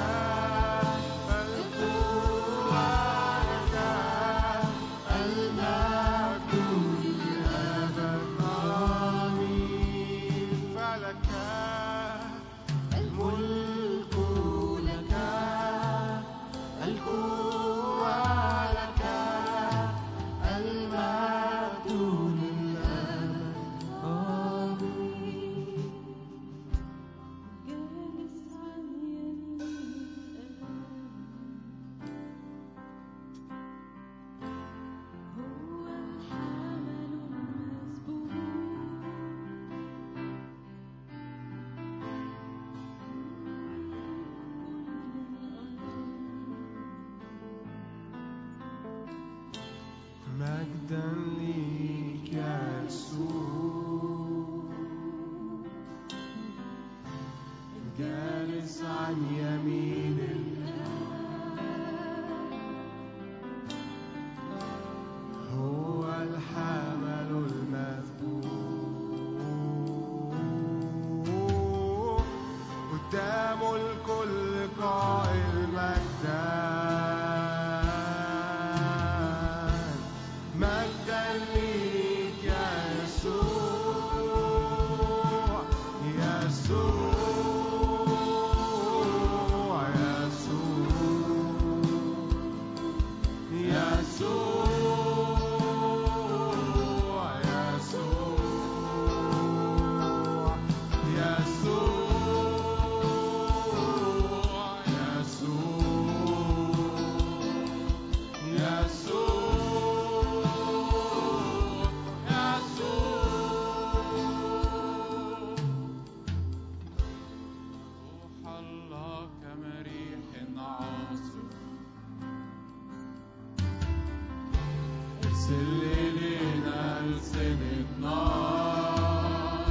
القوة لك المجد للأبد آمين فلك الملك لك القوة لك المجد للأبد آمين جالس عن يمين الآب هو الحمل المسبوق مجدا ليك يا يسوع جالس عن يمين الآب هو الحمل المذبوح قدام الكل قائل مجدان مجدا ليك يا يسوع يسوع يسوع يسوع يسوع يسوع روح الله كمريح عاصف ارسل إلينا ألسن النار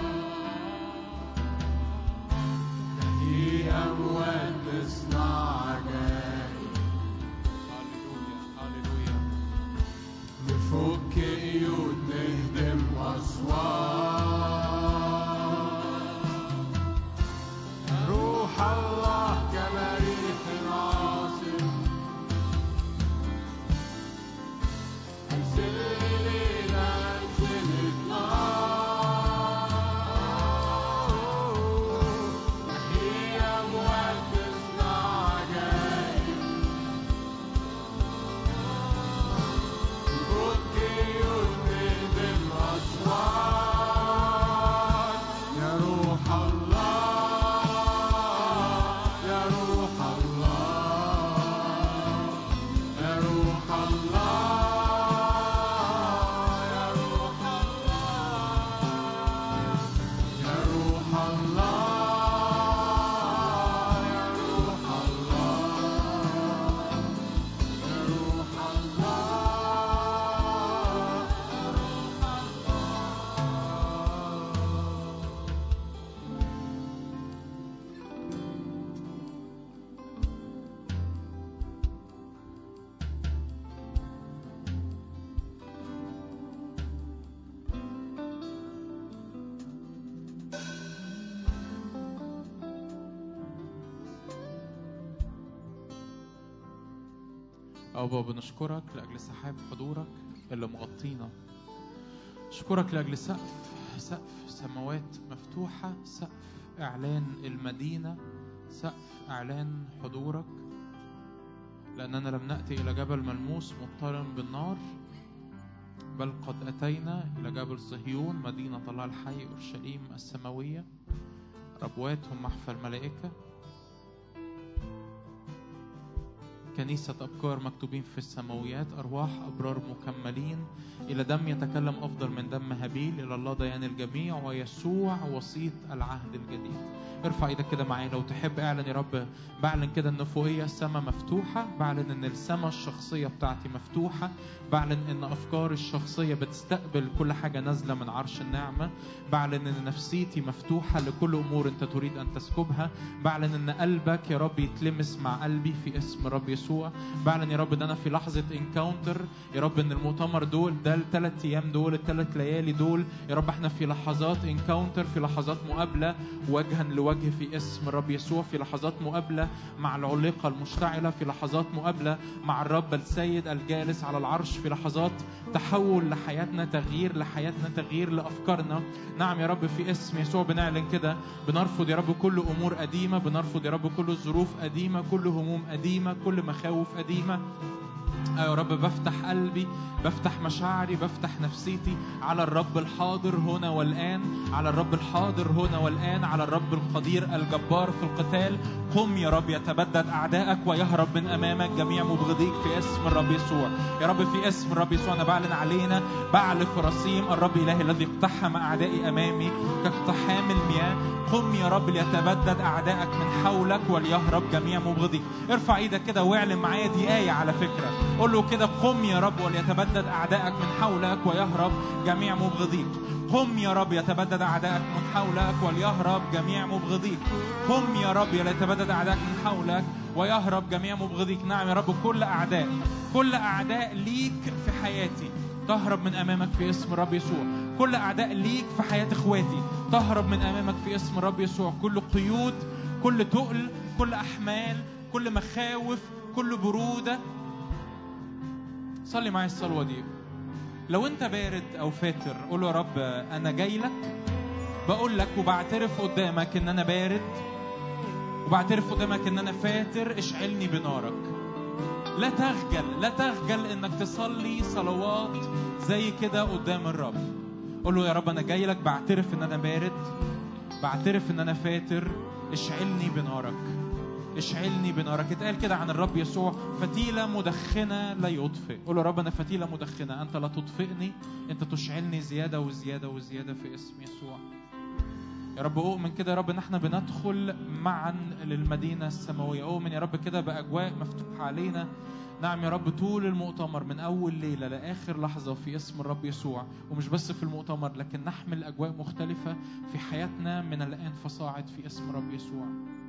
نحيي أموات تصنع عجائب هللويا هللويا نفك قيود نهدم أسوار روح الله كمريح عاصف أنزل إلينا أنزل النار نحيي أموات تصنع عجائب نفك قيود نهدم أسوار يا روح الله يا روح الله يا روح الله يا روح الله يا روح الله يا روح الله يا روح الله أو بابا بنشكرك لأجل سحاب حضورك اللي مغطينا أشكرك لأجل سقف سقف سماوات مفتوحة سقف إعلان المدينة سقف إعلان حضورك لأننا لم نأتي إلى جبل ملموس مضطرم بالنار بل قد أتينا إلى جبل صهيون مدينة الله الحي أورشليم السماوية ربواتهم محفى الملائكة كنيسة أبكار مكتوبين في السماويات أرواح أبرار مكملين إلى دم يتكلم أفضل من دم هابيل إلى الله ديان الجميع ويسوع وسيط العهد الجديد ارفع ايدك كده معايا لو تحب اعلن يا رب بعلن كده ان فوقيا السماء مفتوحة بعلن ان السماء الشخصية بتاعتي مفتوحة بعلن ان افكاري الشخصية بتستقبل كل حاجة نازلة من عرش النعمة بعلن ان نفسيتي مفتوحة لكل امور انت تريد ان تسكبها بعلن ان قلبك يا رب يتلمس مع قلبي في اسم رب يسوع بعلن يا رب ان انا في لحظة انكاونتر يا رب ان المؤتمر دول ده الثلاث ايام دول الثلاث ليالي دول يا رب احنا في لحظات انكاونتر في لحظات مقابلة وجها لوجه في اسم الرب يسوع في لحظات مقابلة مع العليقة المشتعلة في لحظات مقابلة مع الرب السيد الجالس على العرش في لحظات تحول لحياتنا تغيير لحياتنا تغيير لأفكارنا نعم يا رب في اسم يسوع بنعلن كده بنرفض يا رب كل أمور قديمة بنرفض يا رب كل ظروف قديمة كل هموم قديمة كل مخاوف قديمة آه يا رب بفتح قلبي بفتح مشاعري بفتح نفسيتي على الرب الحاضر هنا والآن على الرب الحاضر هنا والآن على الرب القدير الجبار في القتال قم يا رب يتبدد أعدائك ويهرب من أمامك جميع مبغضيك في اسم الرب يسوع يا رب في اسم الرب يسوع أنا بعلن علينا بعلف رصيم الرب إلهي الذي اقتحم أعدائي أمامي كاقتحام المياه قم يا رب ليتبدد أعدائك من حولك وليهرب جميع مبغضيك ارفع ايدك كده واعلن معايا دي آية على فكرة قول له كده قم يا رب وليتبدد أعدائك من حولك ويهرب جميع مبغضيك قم يا رب يتبدد أعدائك من حولك وليهرب جميع مبغضيك قم يا رب ليتبدد أعدائك من حولك ويهرب جميع مبغضيك نعم يا رب كل أعداء كل أعداء ليك في حياتي تهرب من أمامك في اسم الرب يسوع كل أعداء ليك في حياة إخواتي تهرب من أمامك في اسم الرب يسوع كل قيود كل تقل كل أحمال كل مخاوف كل برودة صلي معايا الصلوة دي لو انت بارد او فاتر قول له يا رب انا جاي لك بقول لك وبعترف قدامك ان انا بارد وبعترف قدامك ان انا فاتر اشعلني بنارك لا تخجل لا تخجل انك تصلي صلوات زي كده قدام الرب قول له يا رب انا جاي لك بعترف ان انا بارد بعترف ان انا فاتر اشعلني بنارك اشعلني بنارك اتقال كده عن الرب يسوع فتيلة مدخنة لا يطفئ قول له يا رب أنا فتيلة مدخنة أنت لا تطفئني أنت تشعلني زيادة وزيادة وزيادة في اسم يسوع يا رب أؤمن كده يا رب إن احنا بندخل معا للمدينة السماوية أؤمن يا رب كده بأجواء مفتوحة علينا نعم يا رب طول المؤتمر من أول ليلة لآخر لحظة في اسم الرب يسوع ومش بس في المؤتمر لكن نحمل أجواء مختلفة في حياتنا من الآن فصاعد في اسم الرب يسوع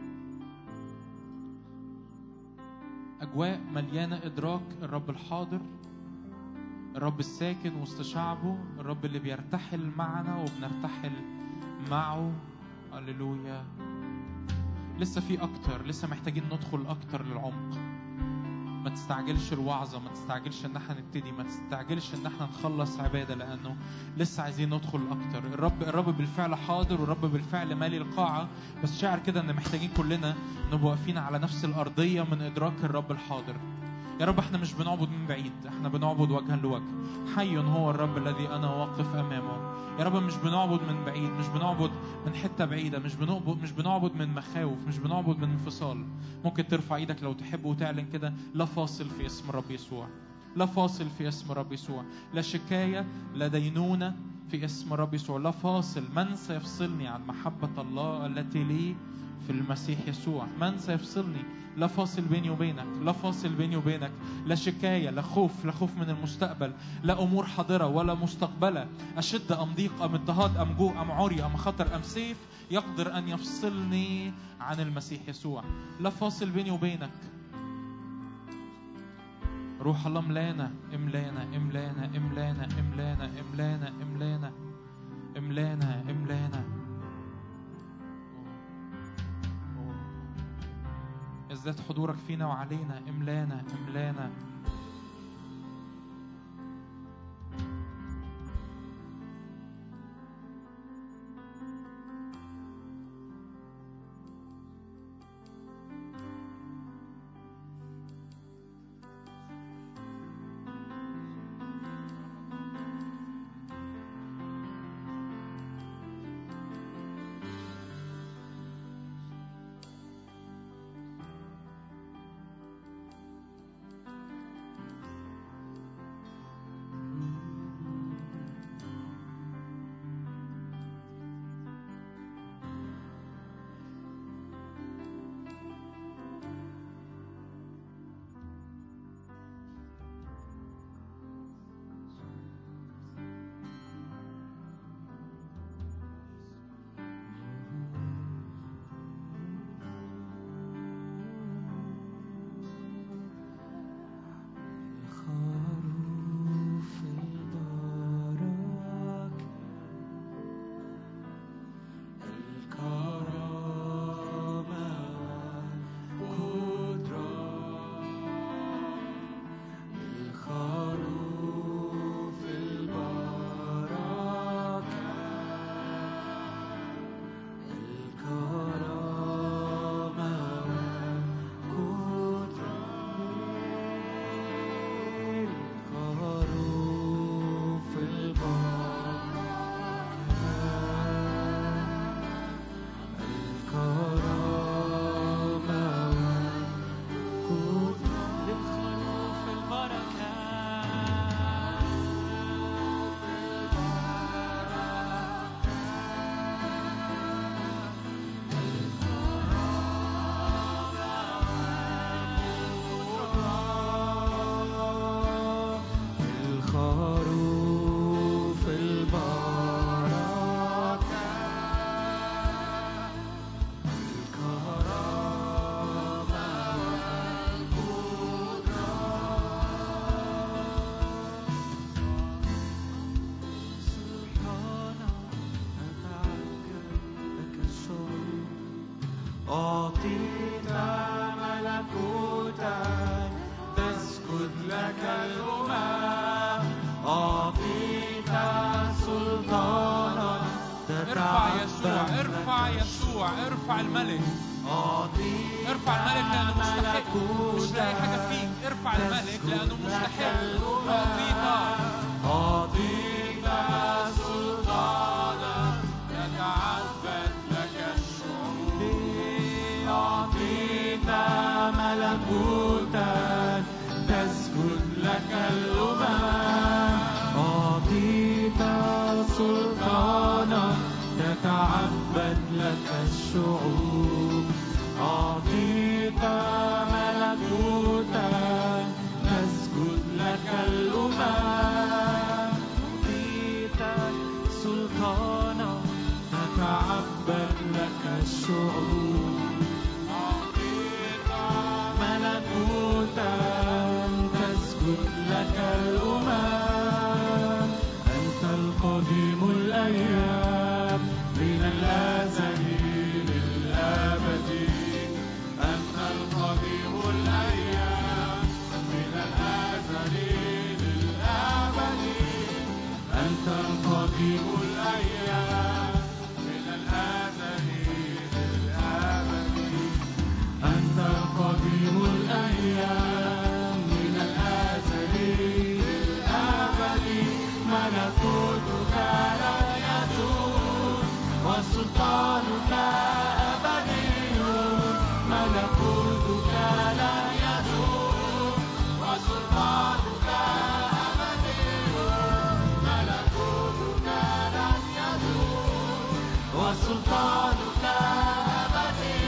أجواء مليانة إدراك الرب الحاضر الرب الساكن وسط شعبه الرب اللي بيرتحل معنا وبنرتحل معه هللويا لسه في أكتر لسه محتاجين ندخل أكتر للعمق ما تستعجلش الوعظة ما تستعجلش ان احنا نبتدي ما تستعجلش ان احنا نخلص عبادة لانه لسه عايزين ندخل اكتر الرب الرب بالفعل حاضر والرب بالفعل مالي القاعة بس شاعر كده ان محتاجين كلنا نبقى واقفين على نفس الارضية من ادراك الرب الحاضر يا رب احنا مش بنعبد من بعيد احنا بنعبد وجها لوجه حي هو الرب الذي انا واقف امامه يا رب مش بنعبد من بعيد مش بنعبد من حته بعيده مش بنعبد مش بنعبد من مخاوف مش بنعبد من انفصال ممكن ترفع ايدك لو تحب وتعلن كده لا فاصل في اسم الرب يسوع لا فاصل في اسم الرب يسوع لا شكايه لا دينونه في اسم الرب يسوع لا فاصل من سيفصلني عن محبه الله التي لي في المسيح يسوع من سيفصلني لا فاصل بيني وبينك لا فاصل بيني وبينك لا شكاية لا خوف لا خوف من المستقبل لا أمور حاضرة ولا مستقبلة أشد أم ضيق أم اضطهاد أم جوع أم عري أم خطر أم سيف يقدر أن يفصلني عن المسيح يسوع لا فاصل بيني وبينك روح الله ملانا املانا املانا املانا املانا املانا املانا املانا املانا ازداد حضورك فينا وعلينا املانا املانا أعطيت ملكوتا تسجد لك الأمم أعطيت سلطانا ارفع يسوع تتعبد ارفع لك يسوع ارفع الملك أعطيت ارفع الملك لأنه مستحق مش لاقي حاجة ملكوتا فيك ارفع الملك لأنه تسجد لك مستحق الأمم. أعطيك أعطيك سلطانا يتعبد لك الشعوب أعطيك ملكوتا تسجد لك الأمم أعطيك سلطانا تتعبد لك الشعوب أعطيك ملكوتا تسجد لك الأمم أعطيك سلطانا تتعبد لك الشعوب ملكوتا تسجد لك الأمم أنت القديم الأيام من الأزل للأبد أنت القديم الأيام من الأزل للأبد أنت القديم الأيام من الأزل للأبد أنت القديم الأيام من الأزل للأبد ملكوتك لا يزول وسلطانك أبدي ملكوتك لا يزول وسلطانك أبدي ملكوتك لن يزول وسلطانك أبدي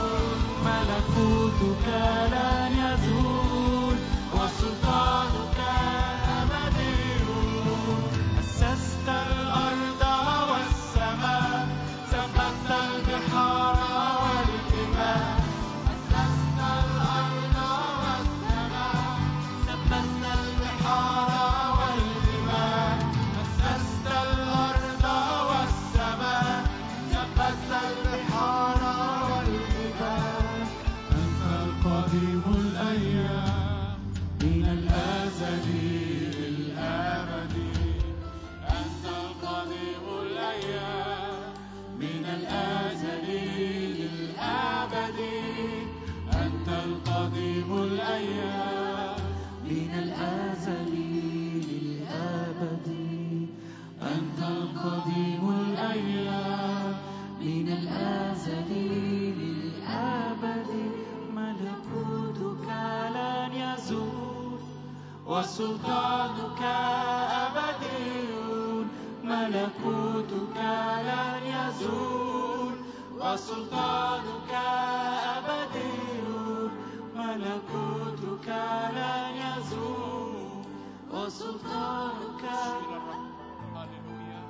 ملكوتك لن يزول وسلطانك أبدي أسست الأرض والسماء ثبت البحار والجبال أسست الأرض والسماء ثبت البحار والجبال أسست الأرض والسماء ثبت البحار والجبال أنت القديم الأيام من الأزل للأبد أنت القديم الأيام من الأزل للأبد أنت القديم الأيام من الأزل للأبد أنت القديم الأيام من الأزل للأبد ملكوتك لن يزول وسلطانك أبدي ملكوتك لن يزول وسلطانك أبدي ملكوتك لن يزول وسلطانك هللويا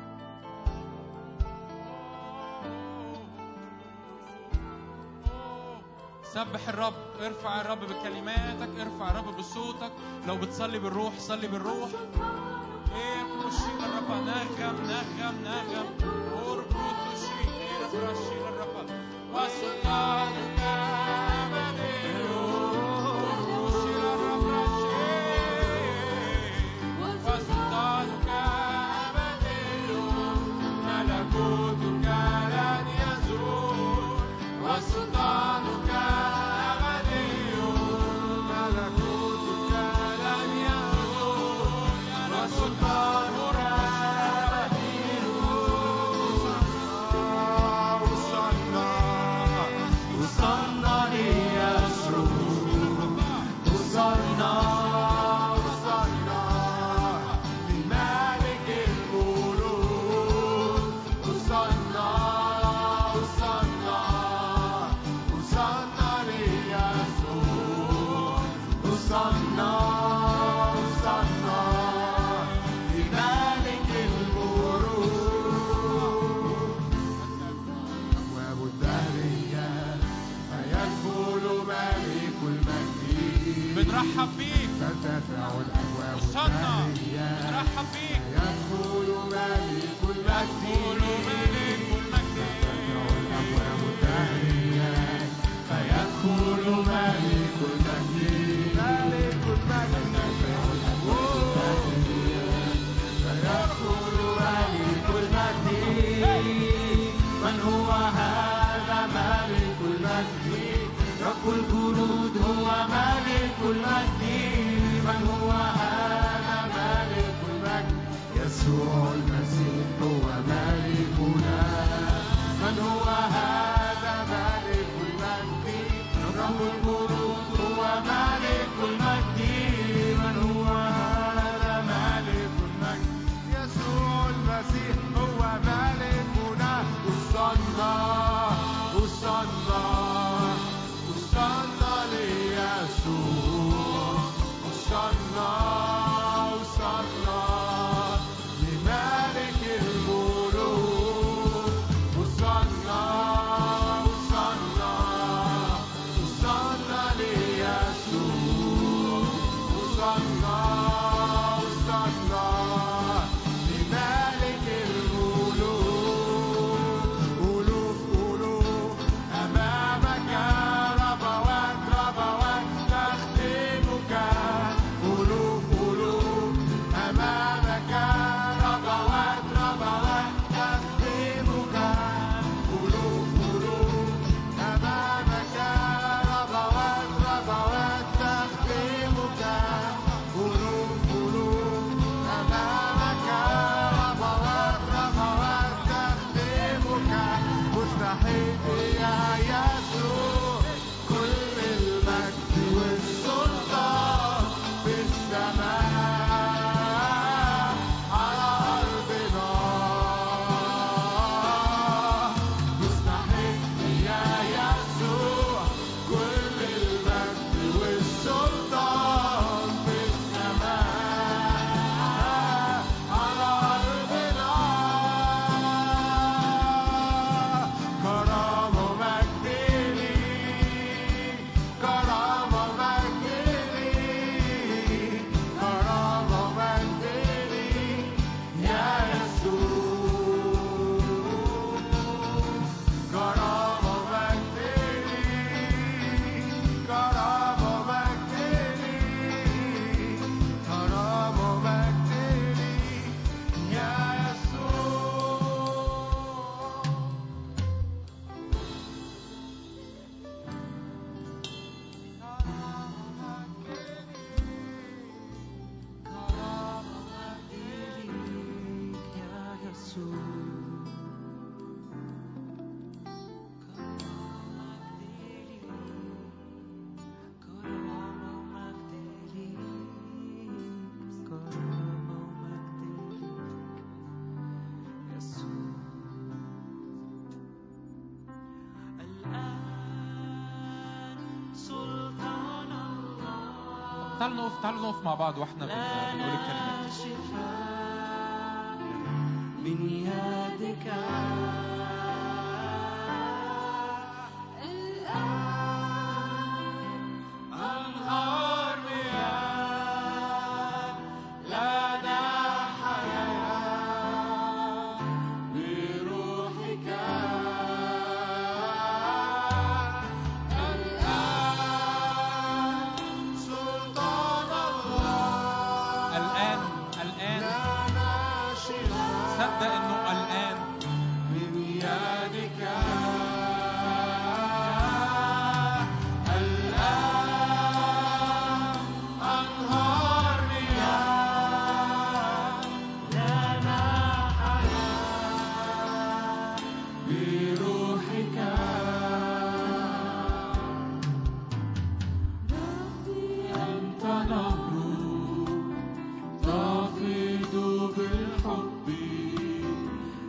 سبح الرب ارفع الرب بكلماتك ارفع الرب بصوتك لو بتصلي بالروح صلي بالروح ايه بروشي الرب نغم نغم نغم اربط شيء ايه برشي الرب وسلطانك أبدي بروشي الرب وسلطانك أبدي ملكوتك لن يزول وسلطانك أبدي ملكوتك لن يزول وسلطانك أبدي وصلنا ليسوع وصلنا وصلنا لملك الملوك وصلنا وصلنا وصلنا ليسوع وصلنا وصلنا لملك الملوك أبواب الدهرية فيدخل ملك المجد بنرحب بيك ترتفع الأبواب وصلنا الدهرية بنرحب بيك يدخل ملك يدخل المجد ملك المجد ترتفع الأبواب الدهرية رب الجنود هو ملك المجد من هو هذا ملك المجد يسوع المسيح هو ملكنا من هو هذا ملك المجد رب الجنود هو ملك المجد من هو هذا ملك المجد يسوع المسيح هو ملكنا وصلنا وصلنا وصلنا ليسوع وصلنا وصلنا لملك الملوك وصلنا وصلنا وصلنا ليسوع وصلنا وصلنا لملك الملوك ألوف ألوف أمامك ربوات ربوات تخدمك ألوف ألوف أمامك ربوات ربوات تخدمك ألوف ألوف أمامك ربوات ربوات تخدمك ألوف ألوف أمامك ربوات ربوات تخدمك مستحيل يا يسوع كل المجد والسلطان في السماء على أرضنا مستحيل يا يسوع كل المجد والسلطان في السماء على أرضنا كرامة ومجد ليك كرامة ومجد ليك كرامة ومجد ليك يا يسوع كرامة ومجد ليك كرامة ومجد ليك كرامة ومجد ليك يا يسوع تعالوا نقف تعالوا نقف مع بعض واحنا بن- بنقول الكلمات شفاء من يدك أنهار مياه لنا حياة بروحك الآن سلطان الله الآن الآن لنا شفاء صدق إنه الآن من يدك الآن أنهار مياه لنا حياة بروحك أنت نهر تفيض بالحب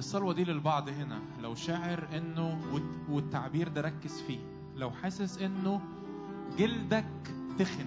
الصلوة دي للبعض هنا لو شاعر انه والت- والتعبير ده ركز فيه لو حاسس انه جلدك تخن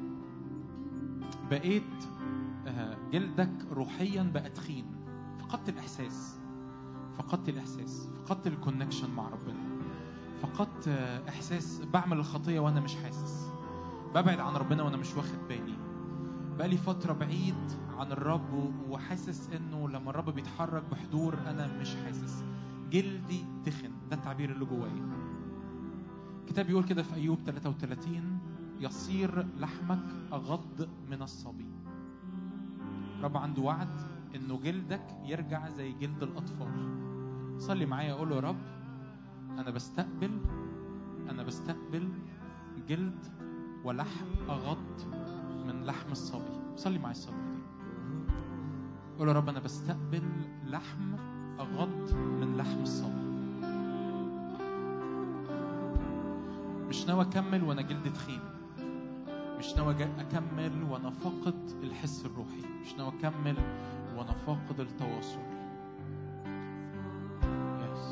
بقيت آه، جلدك روحيا بقى تخين فقدت الاحساس فقدت الاحساس فقدت الكونكشن مع ربنا فقدت آه، احساس بعمل الخطيه وانا مش حاسس ببعد عن ربنا وانا مش واخد بالي بقالي فترة بعيد عن الرب و- وحاسس انه لما الرب بيتحرك بحضور انا مش حاسس جلدي تخن ده التعبير اللي جوايا الكتاب بيقول كده في ايوب 33 يصير لحمك اغض من الصبي رب عنده وعد انه جلدك يرجع زي جلد الاطفال صلي معايا قول له يا رب انا بستقبل انا بستقبل جلد ولحم اغض من لحم الصبي صلي معايا الصلاه دي قول يا رب انا بستقبل لحم اغض من لحم الصبي مش ناوي اكمل وانا جلدي تخين مش ناوي أج- اكمل وانا فاقد الحس الروحي مش ناوي اكمل وانا فاقد التواصل Yes.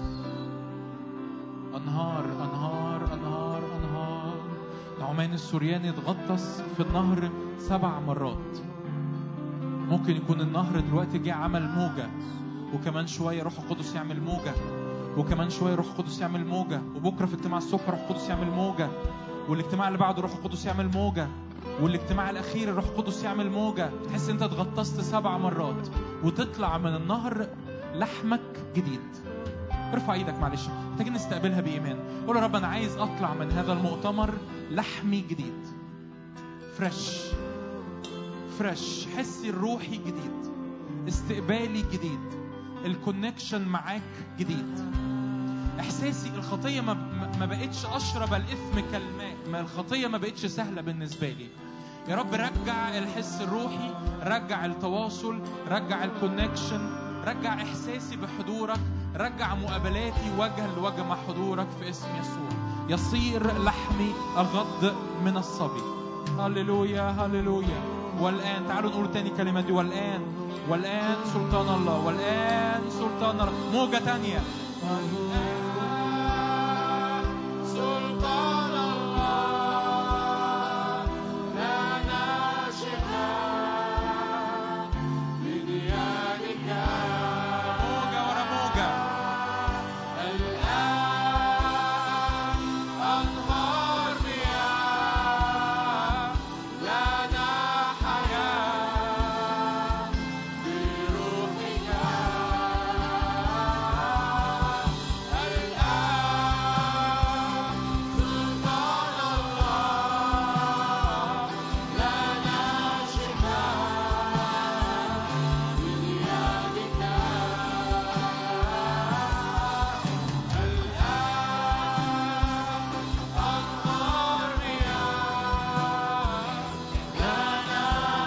انهار انهار انهار انهار نعمان السورياني اتغطس في النهر سبع مرات ممكن يكون النهر دلوقتي جه عمل موجة وكمان شوية روح القدس يعمل موجة وكمان شوية روح القدس يعمل موجة وبكرة في اجتماع الصبح روح القدس يعمل موجة والاجتماع اللي بعده روح القدس يعمل موجة والاجتماع الأخير روح القدس يعمل موجة تحس أنت اتغطست سبع مرات وتطلع من النهر لحمك جديد ارفع ايدك معلش محتاجين نستقبلها بإيمان قول يا رب أنا عايز أطلع من هذا المؤتمر لحمي جديد فريش فريش حسي الروحي جديد استقبالي جديد الكونكشن معاك جديد احساسي الخطيه ما, ما- ما بقتش اشرب الاثم كالماء ما الخطيه ما بقتش سهله بالنسبه لي يا رب رجع الحس الروحي رجع التواصل رجع الكونكشن رجع احساسي بحضورك رجع مقابلاتي وجها لوجه مع حضورك في اسم يسوع يصير لحمي اغض من الصبي هللويا هللويا والان تعالوا نقول تاني كلمه دي والان والان سلطان الله والان سلطان الله موجه تانيه سلطان الله لنا شفاء من يدك موجه ورا موجه الآن أنهار مياه لنا حياة بروحك الآن سلطان الله لنا شفاء من يدك الآن أنهار مياه لنا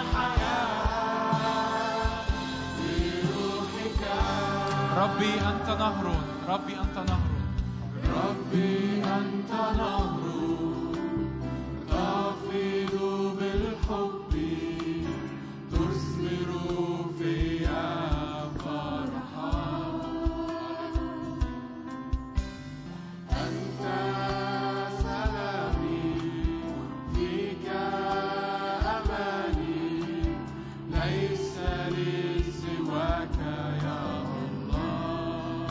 حياة بروحك ربي انت نهر ربي انت نهر ربي أنت نهر تفيض بالحب تثمر فيا فرحا أنت سلامي فيك أماني ليس لي سواك يا الله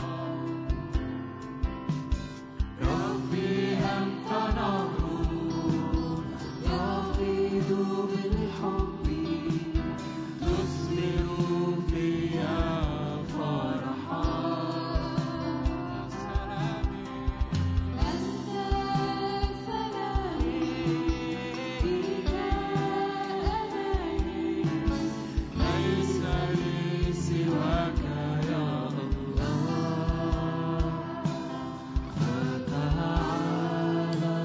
ربي أنت نهر تفيض بالحب تثمر فيا فرحا أنت سلامي فيك أماني ليس لي سواك يا الله فتعالى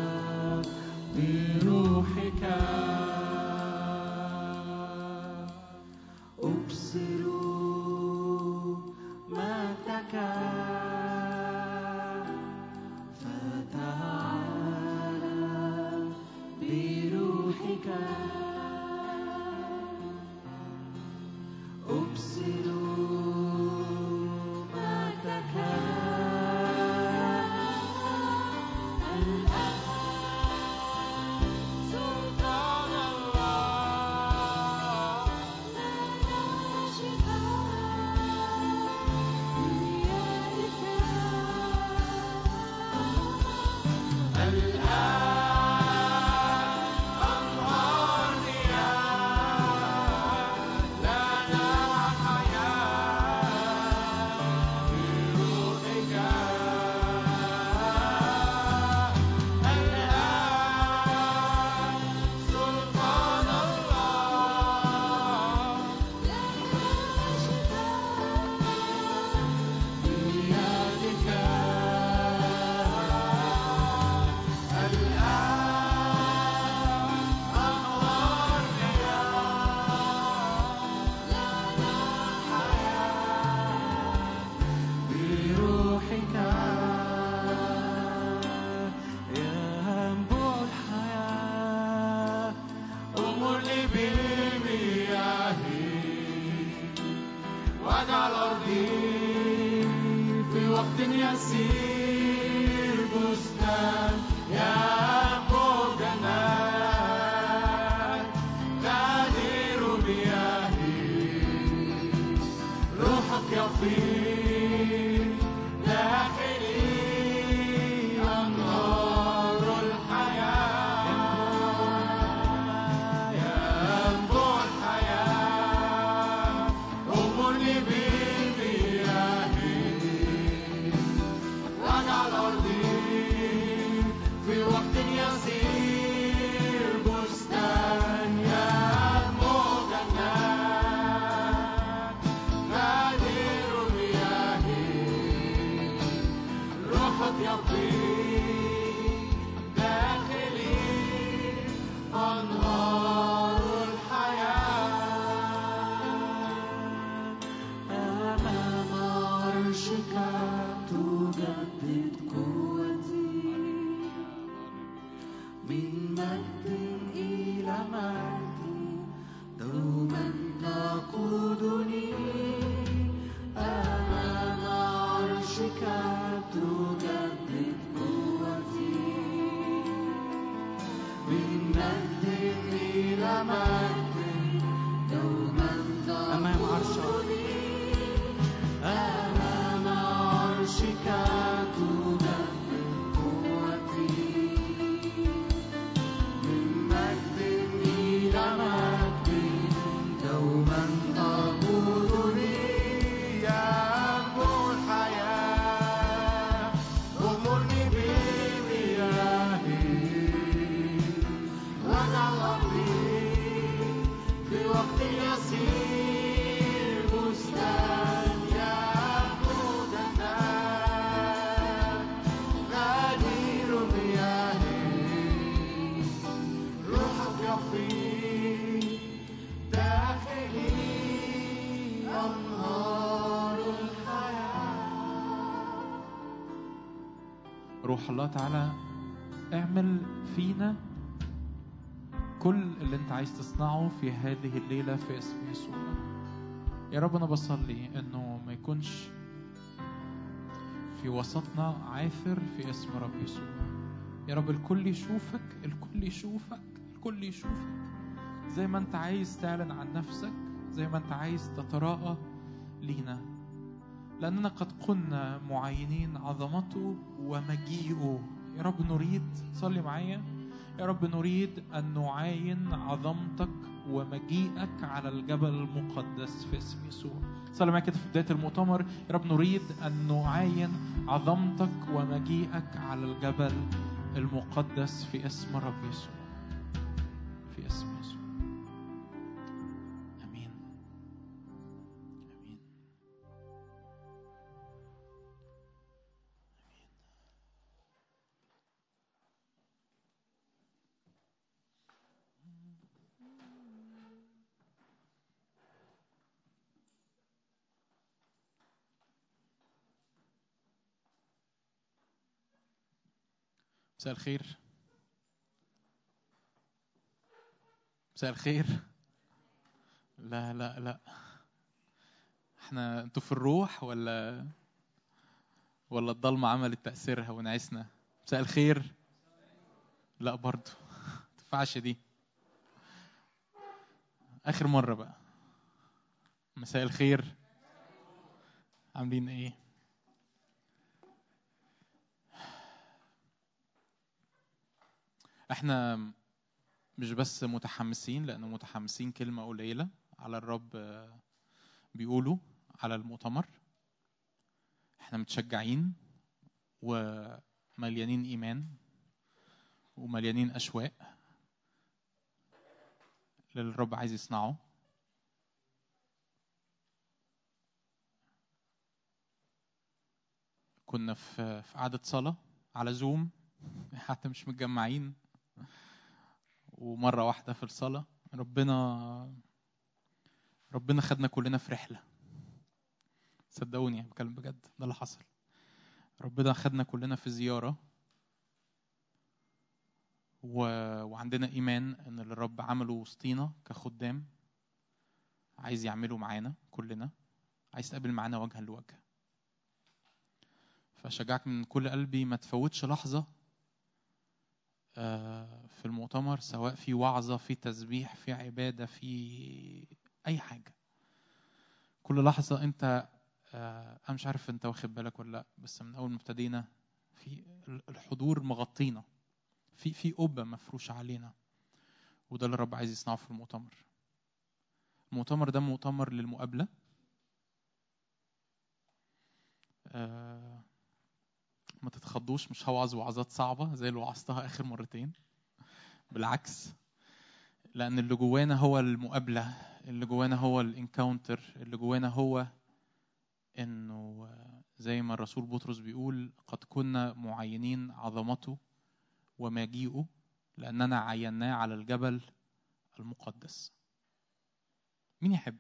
بروحك أبصر ماتك فتعالى بروحك أبصر ماتك يسير بستان ينبع جنات غادر مياهي روحك يفيض داخلي أنهار الحياة ينبع الحياة أمرني بالمياه واجعل أرضي في وقت يسير بستان ينمو جنات غادر مياهي روحك يفيض داخلي أنهار الحياة أمام عرشك تجدد قوتي من مجد إلى مجد دوما تقودني أمام عرشك تجدد قوتي من مجد إلى مجد دوما أمام عرشك. تقودني أمام عرشك تجدد قوتي من مجد إلى مجد دوما تقودني ينبوع الحياة أمرني بمياه واجعل أرضي في وقت يسير بستان ينبوع جنات غدير مياهي روحك يفيض داخلي أنهار الحياة روح الله تعالى اعمل فينا كل اللي انت عايز تصنعه في هذه الليلة في اسم يسوع يا رب انا بصلي انه ما يكونش في وسطنا عاثر في اسم رب يسوع يا رب الكل يشوفك الكل يشوفك الكل يشوفك زي ما انت عايز تعلن عن نفسك زي ما انت عايز تتراءى لينا لأننا قد كنا معينين عظمته ومجيئه يا رب نريد صلي معايا يا رب نريد أن نعاين عظمتك ومجيئك على الجبل المقدس في اسم يسوع صلي معايا كده في بداية المؤتمر يا رب نريد أن نعاين عظمتك ومجيئك على الجبل المقدس في اسم رب يسوع في اسم يسوع آمين آمين مساء الخير مساء الخير لا لا لا احنا انتوا في الروح ولا ولا الضلمة عملت تأثيرها ونعسنا مساء الخير لا برضو تنفعش دي آخر مرة بقى مساء الخير عاملين ايه احنا مش بس متحمسين لأنه متحمسين كلمة قليلة على الرب آه، بيقولوا على المؤتمر احنا متشجعين ومليانين إيمان ومليانين أشواق للي الرب عايز يصنعه كنا في في قعدة صلاة على زوم حتى مش متجمعين ومرة واحدة في الصلاة ربنا ربنا خدنا كلنا في رحلة صدقوني يعني بكلم بجد ده اللي حصل ربنا خدنا كلنا في زيارة و... وعندنا إيمان إن اللي الرب عمله وسطينا كخدام عايز يعمله معانا كلنا عايز يتقابل معانا وجها لوجه فأشجعك من كل قلبي ما تفوتش لحظة آه، في المؤتمر سواء في وعظة في تسبيح في عبادة في أي حاجة كل لحظة أنت آه، أنا مش عارف أنت واخد بالك ولا لأ بس من أول ما ابتدينا في الحضور مغطينا في في قبة مفروشة علينا وده اللي الرب عايز يصنعه في المؤتمر المؤتمر ده مؤتمر للمقابلة آه، ما تتخضوش مش هوعظ وعظات صعبة زي اللي وعظتها آخر مرتين بالعكس لأن اللي جوانا هو المقابلة اللي جوانا هو الانكاونتر اللي جوانا هو إنه آه، زي ما الرسول بطرس بيقول قد كنا معينين عظمته ومجيئه لأننا عيناه على الجبل المقدس مين يحب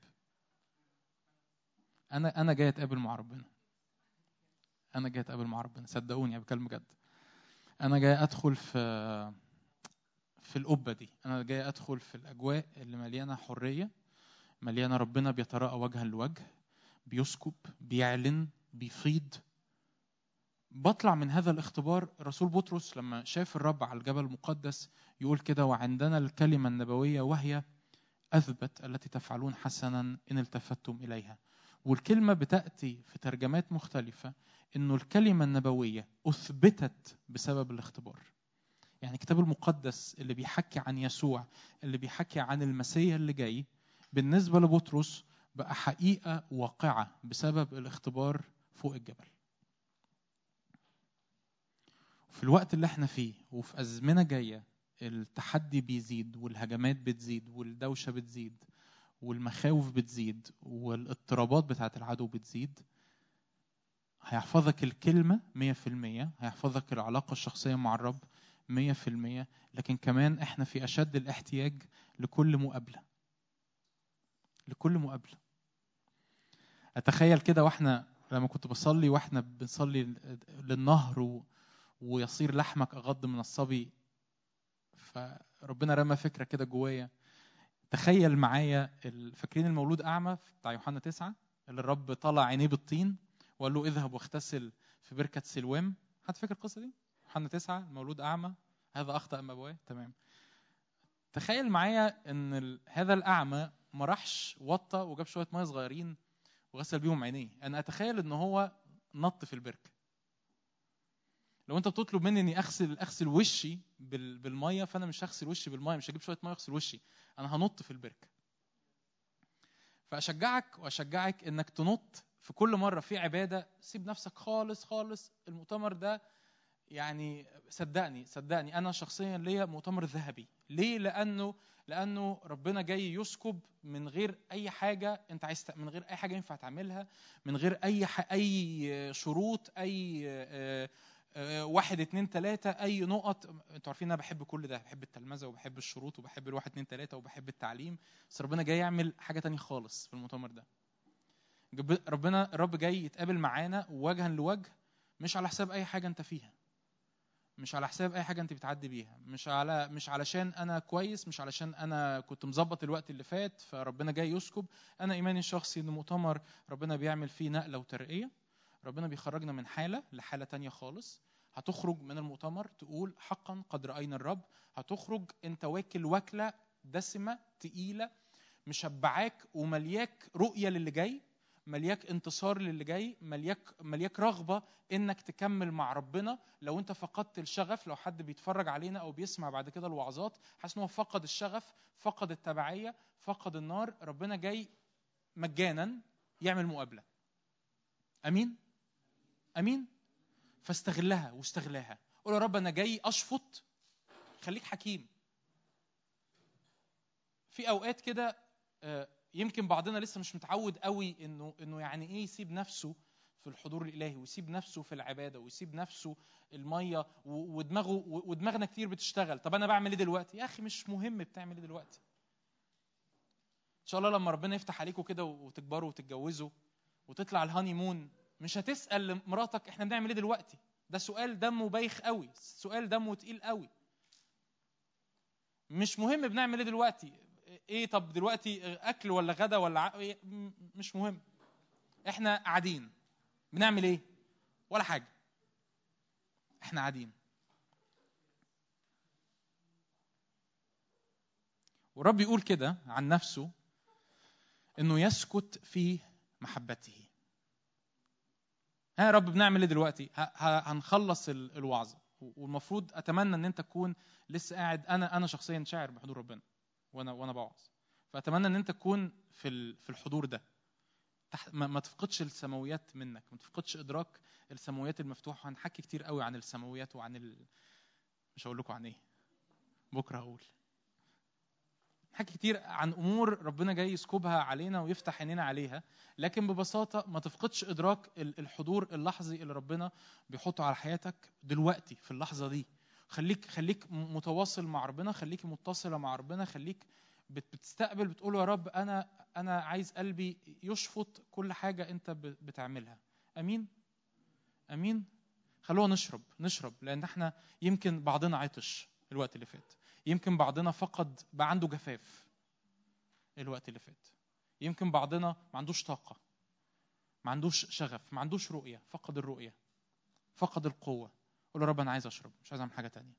أنا أنا جاي أتقابل مع ربنا انا جاي اتقابل مع ربنا صدقوني أنا بكلم بجد انا جاي ادخل في في القبه دي انا جاي ادخل في الاجواء اللي مليانه حريه مليانه ربنا بيتراءى وجها لوجه بيسكب بيعلن بيفيض بطلع من هذا الاختبار رسول بطرس لما شاف الرب على الجبل المقدس يقول كده وعندنا الكلمه النبويه وهي اثبت التي تفعلون حسنا ان التفتم اليها والكلمه بتاتي في ترجمات مختلفه انه الكلمه النبويه اثبتت بسبب الاختبار يعني الكتاب المقدس اللي بيحكي عن يسوع اللي بيحكي عن المسيح اللي جاي بالنسبه لبطرس بقى حقيقه واقعه بسبب الاختبار فوق الجبل في الوقت اللي احنا فيه وفي ازمنه جايه التحدي بيزيد والهجمات بتزيد والدوشه بتزيد والمخاوف بتزيد والاضطرابات بتاعت العدو بتزيد هيحفظك الكلمة مية في المية هيحفظك العلاقة الشخصية مع الرب مية في المية لكن كمان احنا في أشد الاحتياج لكل مقابلة لكل مقابلة أتخيل كده واحنا لما كنت بصلي واحنا بنصلي للنهر و... ويصير لحمك أغض من الصبي فربنا رمى فكرة كده جوايا تخيل معايا ال- فاكرين المولود أعمى بتاع يوحنا تسعة اللي الرب طلع عينيه بالطين وقال له اذهب واغتسل في بركة سلوام حد فاكر القصة دي؟ يوحنا تسعة المولود أعمى هذا أخطأ أم أبواه تمام تخيل معايا إن ال- هذا الأعمى ما راحش وطى وجاب شوية مية صغيرين وغسل بيهم عينيه أنا أتخيل إن هو نط في البركة لو انت بتطلب مني اني اغسل اغسل وشي بال- بالميه فانا مش هغسل وشي بالميه مش هجيب شويه ميه اغسل وشي انا هنط في البركه فاشجعك واشجعك انك تنط في كل مره في عباده سيب نفسك خالص خالص المؤتمر ده يعني صدقني صدقني انا شخصيا ليا مؤتمر ذهبي ليه لانه لانه ربنا جاي يسكب من غير اي حاجه انت عايز تع- من غير اي حاجه ينفع تعملها من غير اي ح... اي شروط اي آه، آه، واحد اتنين تلاتة أي نقط انتوا عارفين أنا بحب كل ده بحب التلمذة وبحب الشروط وبحب الواحد اتنين تلاتة وبحب التعليم بس ربنا جاي يعمل حاجة تانية خالص في المؤتمر ده جب- ربنا الرب جاي يتقابل معانا وجها لوجه مش على حساب أي حاجة أنت فيها مش على حساب أي حاجة أنت بتعدي بيها مش على مش علشان أنا كويس مش علشان أنا كنت مظبط الوقت اللي فات فربنا جاي يسكب أنا إيماني الشخصي إن مؤتمر ربنا بيعمل فيه نقلة وترقية ربنا بيخرجنا من حالة لحالة تانية خالص هتخرج من المؤتمر تقول حقا قد رأينا الرب هتخرج انت واكل واكلة دسمة تقيلة مشبعاك وملياك رؤية للي جاي ملياك انتصار للي جاي ملياك ملياك رغبة انك تكمل مع ربنا لو انت فقدت الشغف لو حد بيتفرج علينا او بيسمع بعد كده الوعظات حاسس ان هو فقد الشغف فقد التبعية فقد النار ربنا جاي مجانا يعمل مقابلة امين امين فاستغلها واستغلاها قول يا رب انا جاي اشفط خليك حكيم في اوقات كده آه، يمكن بعضنا لسه مش متعود قوي انه انه يعني ايه يسيب نفسه في الحضور الالهي ويسيب نفسه في العباده ويسيب نفسه الميه و- ودماغه و- ودماغنا كتير بتشتغل طب انا بعمل ايه دلوقتي يا اخي مش مهم بتعمل ايه دلوقتي ان شاء الله لما ربنا يفتح عليكم كده وتكبروا وتتجوزوا وتطلع الهاني مون مش هتسال مراتك احنا بنعمل ايه دلوقتي ده سؤال دمه بايخ قوي سؤال دمه تقيل قوي مش مهم بنعمل ايه دلوقتي ايه طب دلوقتي اكل ولا غدا ولا ع... إيه؟ م- مش مهم احنا قاعدين بنعمل ايه ولا حاجه احنا قاعدين والرب يقول كده عن نفسه انه يسكت في محبته ها يا رب بنعمل ايه دلوقتي ه- ه- هنخلص ال- الوعظه والمفروض اتمنى ان انت تكون لسه قاعد انا انا شخصيا شاعر بحضور ربنا وانا وانا بوعظ فاتمنى ان انت تكون في ال- في الحضور ده تحت ما, ما تفقدش السماويات منك ما تفقدش ادراك السماويات المفتوحه هنحكي كتير قوي عن السماويات وعن ال... مش هقول لكم عن ايه بكره هقول نحكي كتير عن امور ربنا جاي يسكبها علينا ويفتح عينينا عليها لكن ببساطه ما تفقدش ادراك ال- الحضور اللحظي اللي ربنا بيحطه على حياتك دلوقتي في اللحظه دي خليك خليك م- متواصل مع ربنا خليك متصله مع ربنا خليك بت- بتستقبل بتقول يا رب انا انا عايز قلبي يشفط كل حاجه انت ب- بتعملها امين امين خلونا نشرب نشرب لان احنا يمكن بعضنا عطش الوقت اللي فات يمكن بعضنا فقد بقى عنده جفاف الوقت اللي فات يمكن بعضنا ما عندوش طاقه ما عندوش شغف ما عندوش رؤيه فقد الرؤيه فقد القوه قول يا رب انا عايز اشرب مش عايز اعمل حاجه تانية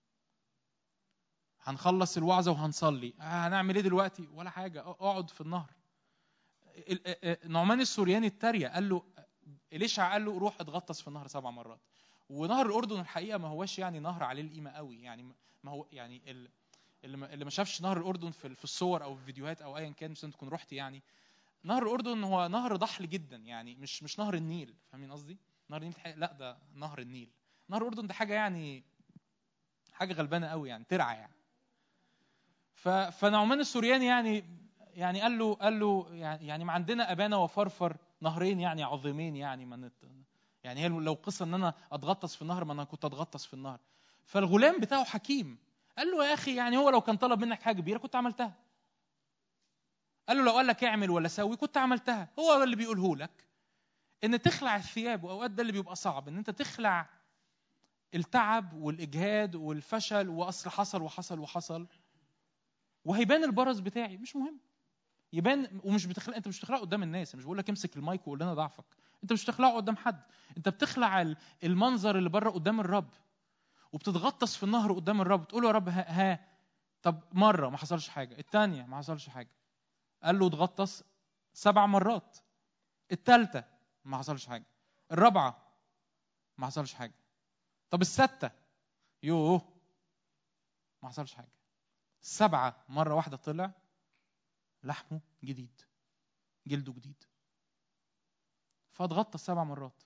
هنخلص الوعظه وهنصلي آه هنعمل ايه دلوقتي ولا حاجه اقعد في النهر ال- آه، آه، نعمان السورياني اتريق قال له إليشع قال له روح اتغطس في النهر سبع مرات ونهر الأردن الحقيقة ما هوش يعني نهر عليه القيمة قوي يعني ما هو يعني ال- اللي ما اللي ما شافش نهر الأردن في في الصور أو في الفيديوهات أو أيا كان بس أنت تكون رحت يعني نهر الأردن هو نهر ضحل جدا يعني مش مش نهر النيل فاهمين قصدي؟ نهر النيل الحقيقة- لا ده نهر النيل نهر الأردن ده حاجة يعني حاجة غلبانة قوي يعني ترعى يعني ف فنعمان السورياني يعني يعني قال له قال له يعني يعني ما عندنا ابانا وفرفر نهرين يعني عظيمين يعني ما نت يعني هي لو قصه ان انا اتغطس في النهر ما انا كنت اتغطس في النهر فالغلام بتاعه حكيم قال له يا اخي يعني هو لو كان طلب منك حاجه كبيره كنت عملتها قال له لو قال لك اعمل ولا سوي كنت عملتها هو اللي بيقوله لك ان تخلع الثياب واوقات ده اللي بيبقى صعب ان انت تخلع التعب والاجهاد والفشل واصل حصل وحصل وحصل وهيبان البرص بتاعي مش مهم يبان ومش بتخلق انت مش بتخلقه قدام الناس مش بقول لك امسك المايك وقول لنا ضعفك انت مش بتخلقه قدام حد انت بتخلع ال- المنظر اللي بره قدام الرب وبتتغطس في النهر قدام الرب تقول له يا رب ها, ها طب مره ما حصلش حاجه الثانيه ما حصلش حاجه قال له اتغطس سبع مرات الثالثه ما حصلش حاجه الرابعه ما حصلش حاجه طب السادسه يوه ما حصلش حاجه السبعه مره واحده طلع لحمه جديد جلده جديد فاتغطس سبع مرات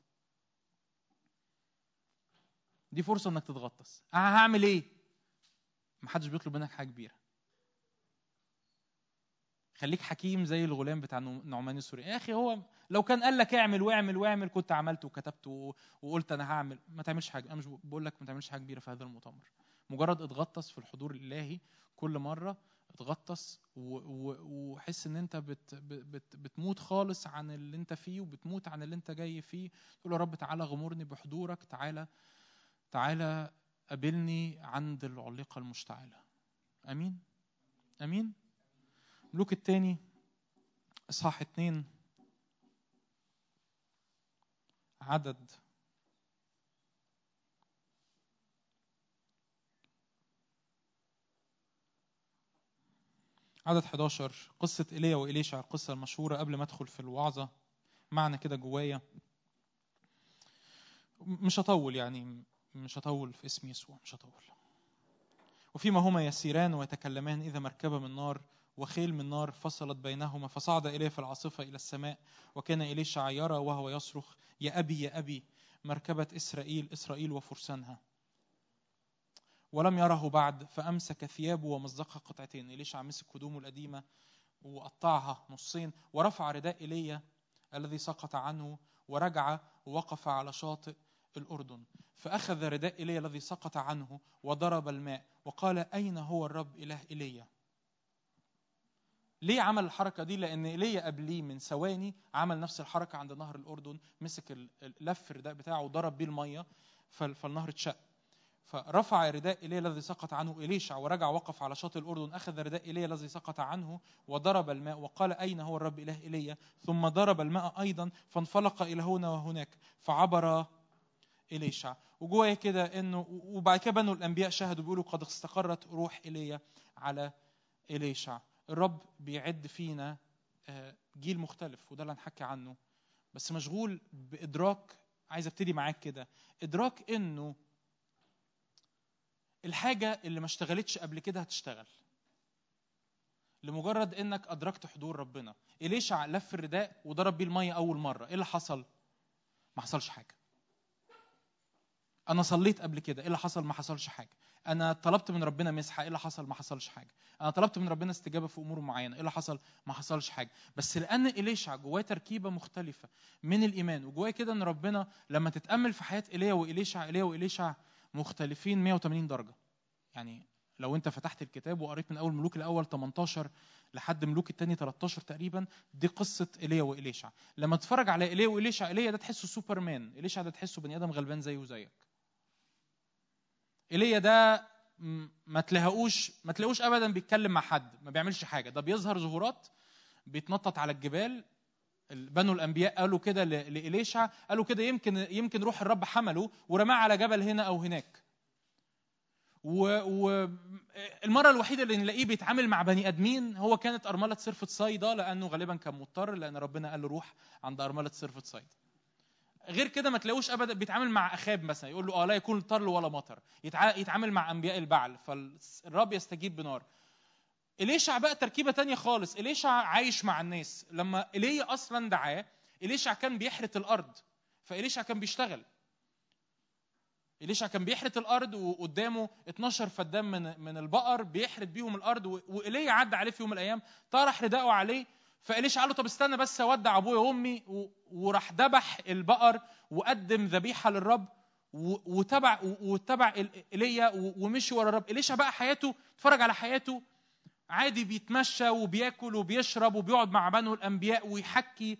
دي فرصه انك تتغطس أه هعمل ايه محدش بيطلب منك حاجه كبيره خليك حكيم زي الغلام بتاع نعم- نعمان السوري يا اخي هو لو كان قال لك اعمل واعمل واعمل كنت عملت وكتبت و- وقلت انا هعمل ما تعملش حاجه انا مش بقول لك ما تعملش حاجه كبيره في هذا المؤتمر مجرد اتغطس في الحضور الالهي كل مره اتغطس و- و- وحس ان انت بت بت بتموت خالص عن اللي انت فيه وبتموت عن اللي انت جاي فيه تقول يا رب تعالى غمرني بحضورك تعالى تعالى قابلني عند العليقه المشتعله امين امين ملوك الثاني اصحاح اتنين عدد عدد 11 قصة إيليا وإليشع القصة المشهورة قبل ما أدخل في الوعظة معنى كده جوايا مش هطول يعني مش هطول في اسم يسوع مش هطول وفيما هما يسيران ويتكلمان إذا مركبة من نار وخيل من نار فصلت بينهما فصعد إليه في العاصفة إلى السماء وكان إليشع يرى وهو يصرخ يا أبي يا أبي مركبة إسرائيل إسرائيل وفرسانها ولم يره بعد فأمسك ثيابه ومزقها قطعتين إليشع مسك هدومه القديمة وقطعها نصين ورفع رداء إيليا الذي سقط عنه ورجع ووقف على شاطئ الأردن فأخذ رداء إيليا الذي سقط عنه وضرب الماء وقال أين هو الرب إله إيليا ليه عمل الحركة دي؟ لأن إيليا قبليه من ثواني عمل نفس الحركة عند نهر الأردن مسك ال- ال- لف الرداء بتاعه وضرب بيه المية فال- فالنهر اتشق فرفع رداء إيليا الذي سقط عنه إليشع ورجع وقف على شاطئ الأردن أخذ رداء إيليا الذي سقط عنه وضرب الماء وقال أين هو الرب إله إيليا ثم ضرب الماء أيضا فانفلق إلى هنا وهناك فعبر إليشع وجوايا كده انه وبعد كده بنو الانبياء شهدوا بيقولوا قد استقرت روح ايليا على إليشع الرب بيعد فينا آه، جيل مختلف وده اللي هنحكي عنه بس مشغول بادراك عايز ابتدي معاك كده ادراك انه الحاجه اللي ما اشتغلتش قبل كده هتشتغل لمجرد انك ادركت حضور ربنا إليشع لف الرداء وضرب بيه الميه اول مره ايه اللي حصل ما حصلش حاجه انا صليت قبل كده ايه اللي حصل ما حصلش حاجه انا طلبت من ربنا مسحه ايه اللي حصل ما حصلش حاجه انا طلبت من ربنا استجابه في امور معينه ايه اللي حصل ما حصلش حاجه بس لان إليشع جواه تركيبه مختلفه من الايمان وجواه كده ان ربنا لما تتامل في حياه ايليا وإليشع ايليا وإليشع مختلفين 180 درجه يعني لو انت فتحت الكتاب وقريت من اول ملوك الاول 18 لحد ملوك الثاني 13 تقريبا دي قصه ايليا وإليشع لما تتفرج على ايليا وإليشع ايليا ده تحسه سوبرمان إليشع ده تحسه بني ادم غلبان زيه وزيك ايليا ده م- ما تلاقوش ما تلاقوش ابدا بيتكلم مع حد ما بيعملش حاجه ده بيظهر ظهورات بيتنطط على الجبال بنو الانبياء قالوا كده ل- لإليشع قالوا كده يمكن يمكن روح الرب حمله ورماه على جبل هنا او هناك والمرة الوحيدة اللي نلاقيه بيتعامل مع بني آدمين هو كانت أرملة صرفة صيدا لأنه غالبا كان مضطر لأن ربنا قال له روح عند أرملة صرفة صيدا. غير كده ما تلاقوش ابدا بيتعامل مع اخاب مثلا يقول له اه لا يكون طل ولا مطر يتع- يتعامل مع انبياء البعل فالرب يستجيب بنار إليشع بقى تركيبة تانية خالص إليشع عايش مع الناس لما إيليا أصلا دعاه إليشع كان بيحرث الأرض فإليشع كان بيشتغل إليشع كان بيحرث الأرض وقدامه 12 فدان من من البقر بيحرث بيهم الأرض و- وإيليا عدى عليه في يوم من الأيام طرح رداءه عليه فإليشع قال له طب استنى بس أودع أبويا وأمي و- وراح ذبح البقر وقدم ذبيحة للرب و- وتبع و- وتبع إل- ايليا و- ومشي ورا الرب إليشع بقى حياته اتفرج على حياته عادي بيتمشى وبياكل وبيشرب وبيقعد مع بنو الانبياء ويحكي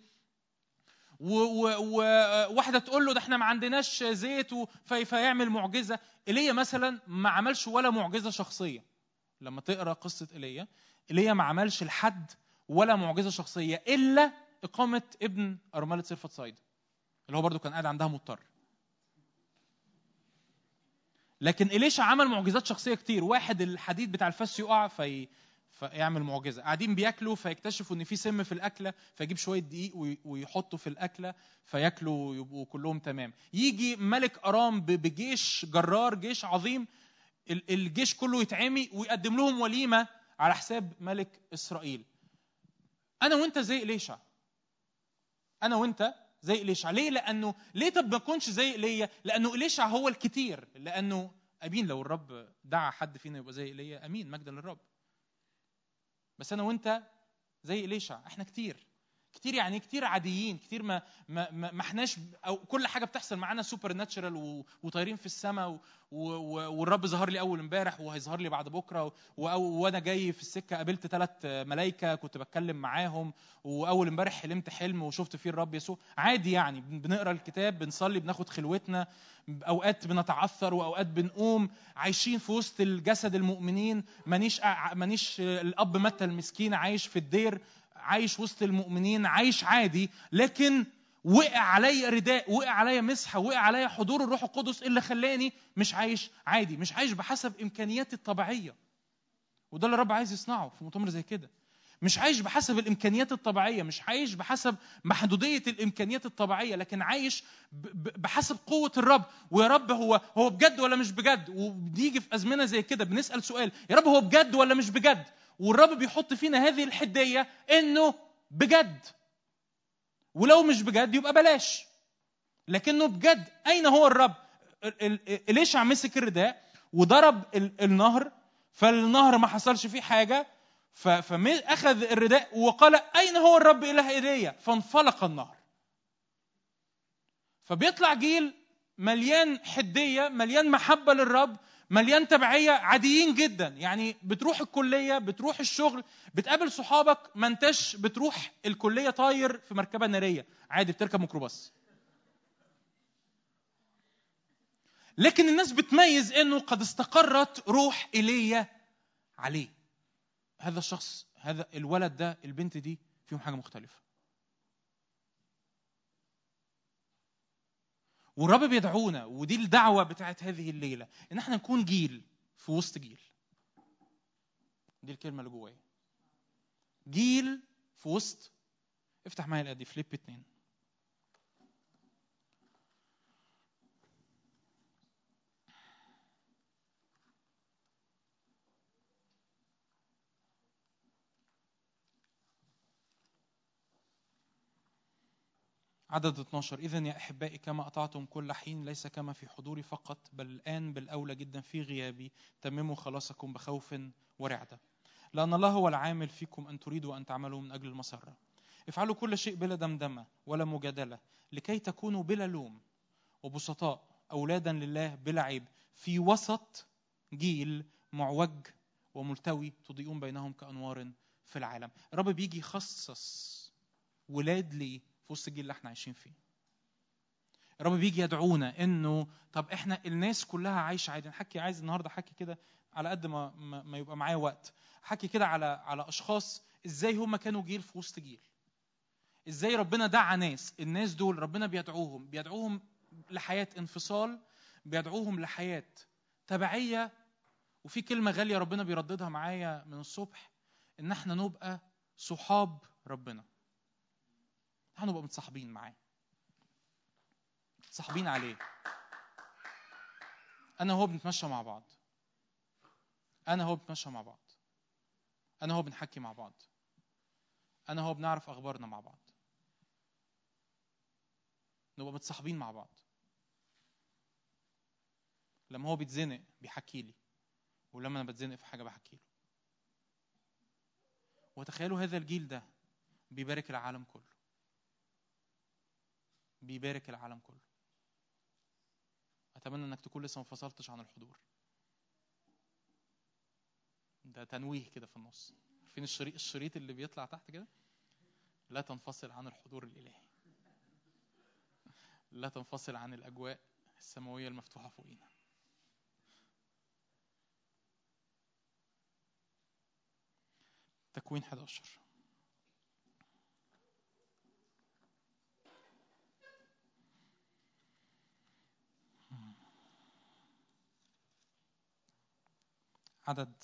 وواحده تقول له ده احنا ما عندناش زيت و- في- فيعمل معجزه ايليا مثلا ما عملش ولا معجزه شخصيه لما تقرا قصه ايليا ايليا ما عملش لحد ولا معجزه شخصيه الا اقامه ابن ارمله صرفه صيدا اللي هو برضو كان قاعد عندها مضطر لكن إليشا عمل معجزات شخصية كتير واحد الحديد بتاع الفاس يقع في فيعمل معجزة قاعدين بياكلوا فيكتشفوا ان في سم في الأكلة فيجيب شوية دقيق وي- ويحطوا في الأكلة فياكلوا ويبقوا كلهم تمام يجي ملك أرام ب- بجيش جرار جيش عظيم ال- الجيش كله يتعمي ويقدم لهم وليمة على حساب ملك إسرائيل أنا وأنت زي إليشع أنا وأنت زي إليشع ليه لأنه ليه طب ما أكونش زي إيليا لأنه إليشع هو الكتير لأنه أمين لو الرب دعا حد فينا يبقى زي إيليا أمين مجدا للرب بس أنا وأنت زي إليشع إحنا كتير كتير يعني كتير عاديين كتير ما ما ما ما احناش او كل حاجه بتحصل معانا سوبر ناتشرال وطايرين في السماء و- و- و- والرب ظهر لي اول امبارح وهيظهر لي بعد بكره و- وأو- وانا جاي في السكه قابلت ثلاث ملائكه كنت بتكلم معاهم واول امبارح حلمت حلم وشفت فيه الرب يسوع عادي يعني بن- بنقرا الكتاب بنصلي بناخد خلوتنا اوقات بنتعثر واوقات بنقوم عايشين في وسط الجسد المؤمنين مانيش أع- مانيش الاب متى المسكين عايش في الدير عايش وسط المؤمنين عايش عادي لكن وقع عليا رداء وقع عليا مسحه وقع عليا حضور الروح القدس اللي خلاني مش عايش عادي مش عايش بحسب امكانياتي الطبيعيه وده اللي الرب عايز يصنعه في مؤتمر زي كده مش عايش بحسب الامكانيات الطبيعيه مش عايش بحسب محدوديه الامكانيات الطبيعيه لكن عايش ب- ب- بحسب قوه الرب ويا رب هو هو بجد ولا مش بجد وبنيجي في ازمنه زي كده بنسال سؤال يا رب هو بجد ولا مش بجد والرب بيحط فينا هذه الحديه انه بجد ولو مش بجد يبقى بلاش لكنه بجد اين هو الرب ال- ال- اليشع مسك الرداء وضرب ال- النهر فالنهر ما حصلش فيه حاجه فاخذ الرداء وقال اين هو الرب اله ايليا فانفلق النهر فبيطلع جيل مليان حديه مليان محبه للرب مليان تبعيه عاديين جدا يعني بتروح الكليه بتروح الشغل بتقابل صحابك ما انتش بتروح الكليه طاير في مركبه ناريه عادي بتركب ميكروباص لكن الناس بتميز انه قد استقرت روح ايليا عليه هذا الشخص هذا الولد ده البنت دي فيهم حاجه مختلفه والرب بيدعونا ودي الدعوه بتاعت هذه الليله ان احنا نكون جيل في وسط جيل دي الكلمه اللي جوايا جيل في وسط افتح معايا الآية دي فليب 2 عدد 12 إذا يا أحبائي كما أطعتم كل حين ليس كما في حضوري فقط بل الآن بالأولى جدا في غيابي تمموا خلاصكم بخوف ورعدة لأن الله هو العامل فيكم أن تريدوا أن تعملوا من أجل المسرة افعلوا كل شيء بلا دمدمة ولا مجادلة لكي تكونوا بلا لوم وبسطاء أولادا لله بلا عيب في وسط جيل معوج وملتوي تضيئون بينهم كأنوار في العالم الرب بيجي يخصص ولاد ليه في وسط الجيل اللي احنا عايشين فيه الرب بيجي يدعونا انه طب احنا الناس كلها عايشه عادي نحكي عايز النهارده احكي كده على قد ما ما ما يبقى معايا وقت حكي كده على على اشخاص ازاي هم كانوا جيل في وسط جيل ازاي ربنا دعا ناس الناس دول ربنا بيدعوهم بيدعوهم لحياه انفصال بيدعوهم لحياه تبعيه وفي كلمه غاليه ربنا بيرددها معايا من الصبح ان احنا نبقى صحاب ربنا احنا نبقى متصاحبين معاه متصاحبين عليه انا وهو بنتمشى مع بعض انا وهو بنتمشى مع بعض انا وهو بنحكي مع بعض انا وهو بنعرف اخبارنا مع بعض نبقى متصاحبين مع بعض لما هو بيتزنق بيحكي لي ولما انا بتزنق في حاجه بحكي له وتخيلوا هذا الجيل ده بيبارك العالم كله بيبارك العالم كله اتمنى انك تكون لسه ما انفصلتش عن الحضور ده تنويه كده في النص عارفين الشريط الشريط اللي بيطلع تحت كده لا تنفصل عن الحضور الالهي لا تنفصل عن الاجواء السماويه المفتوحه فوقينا تكوين 11 عدد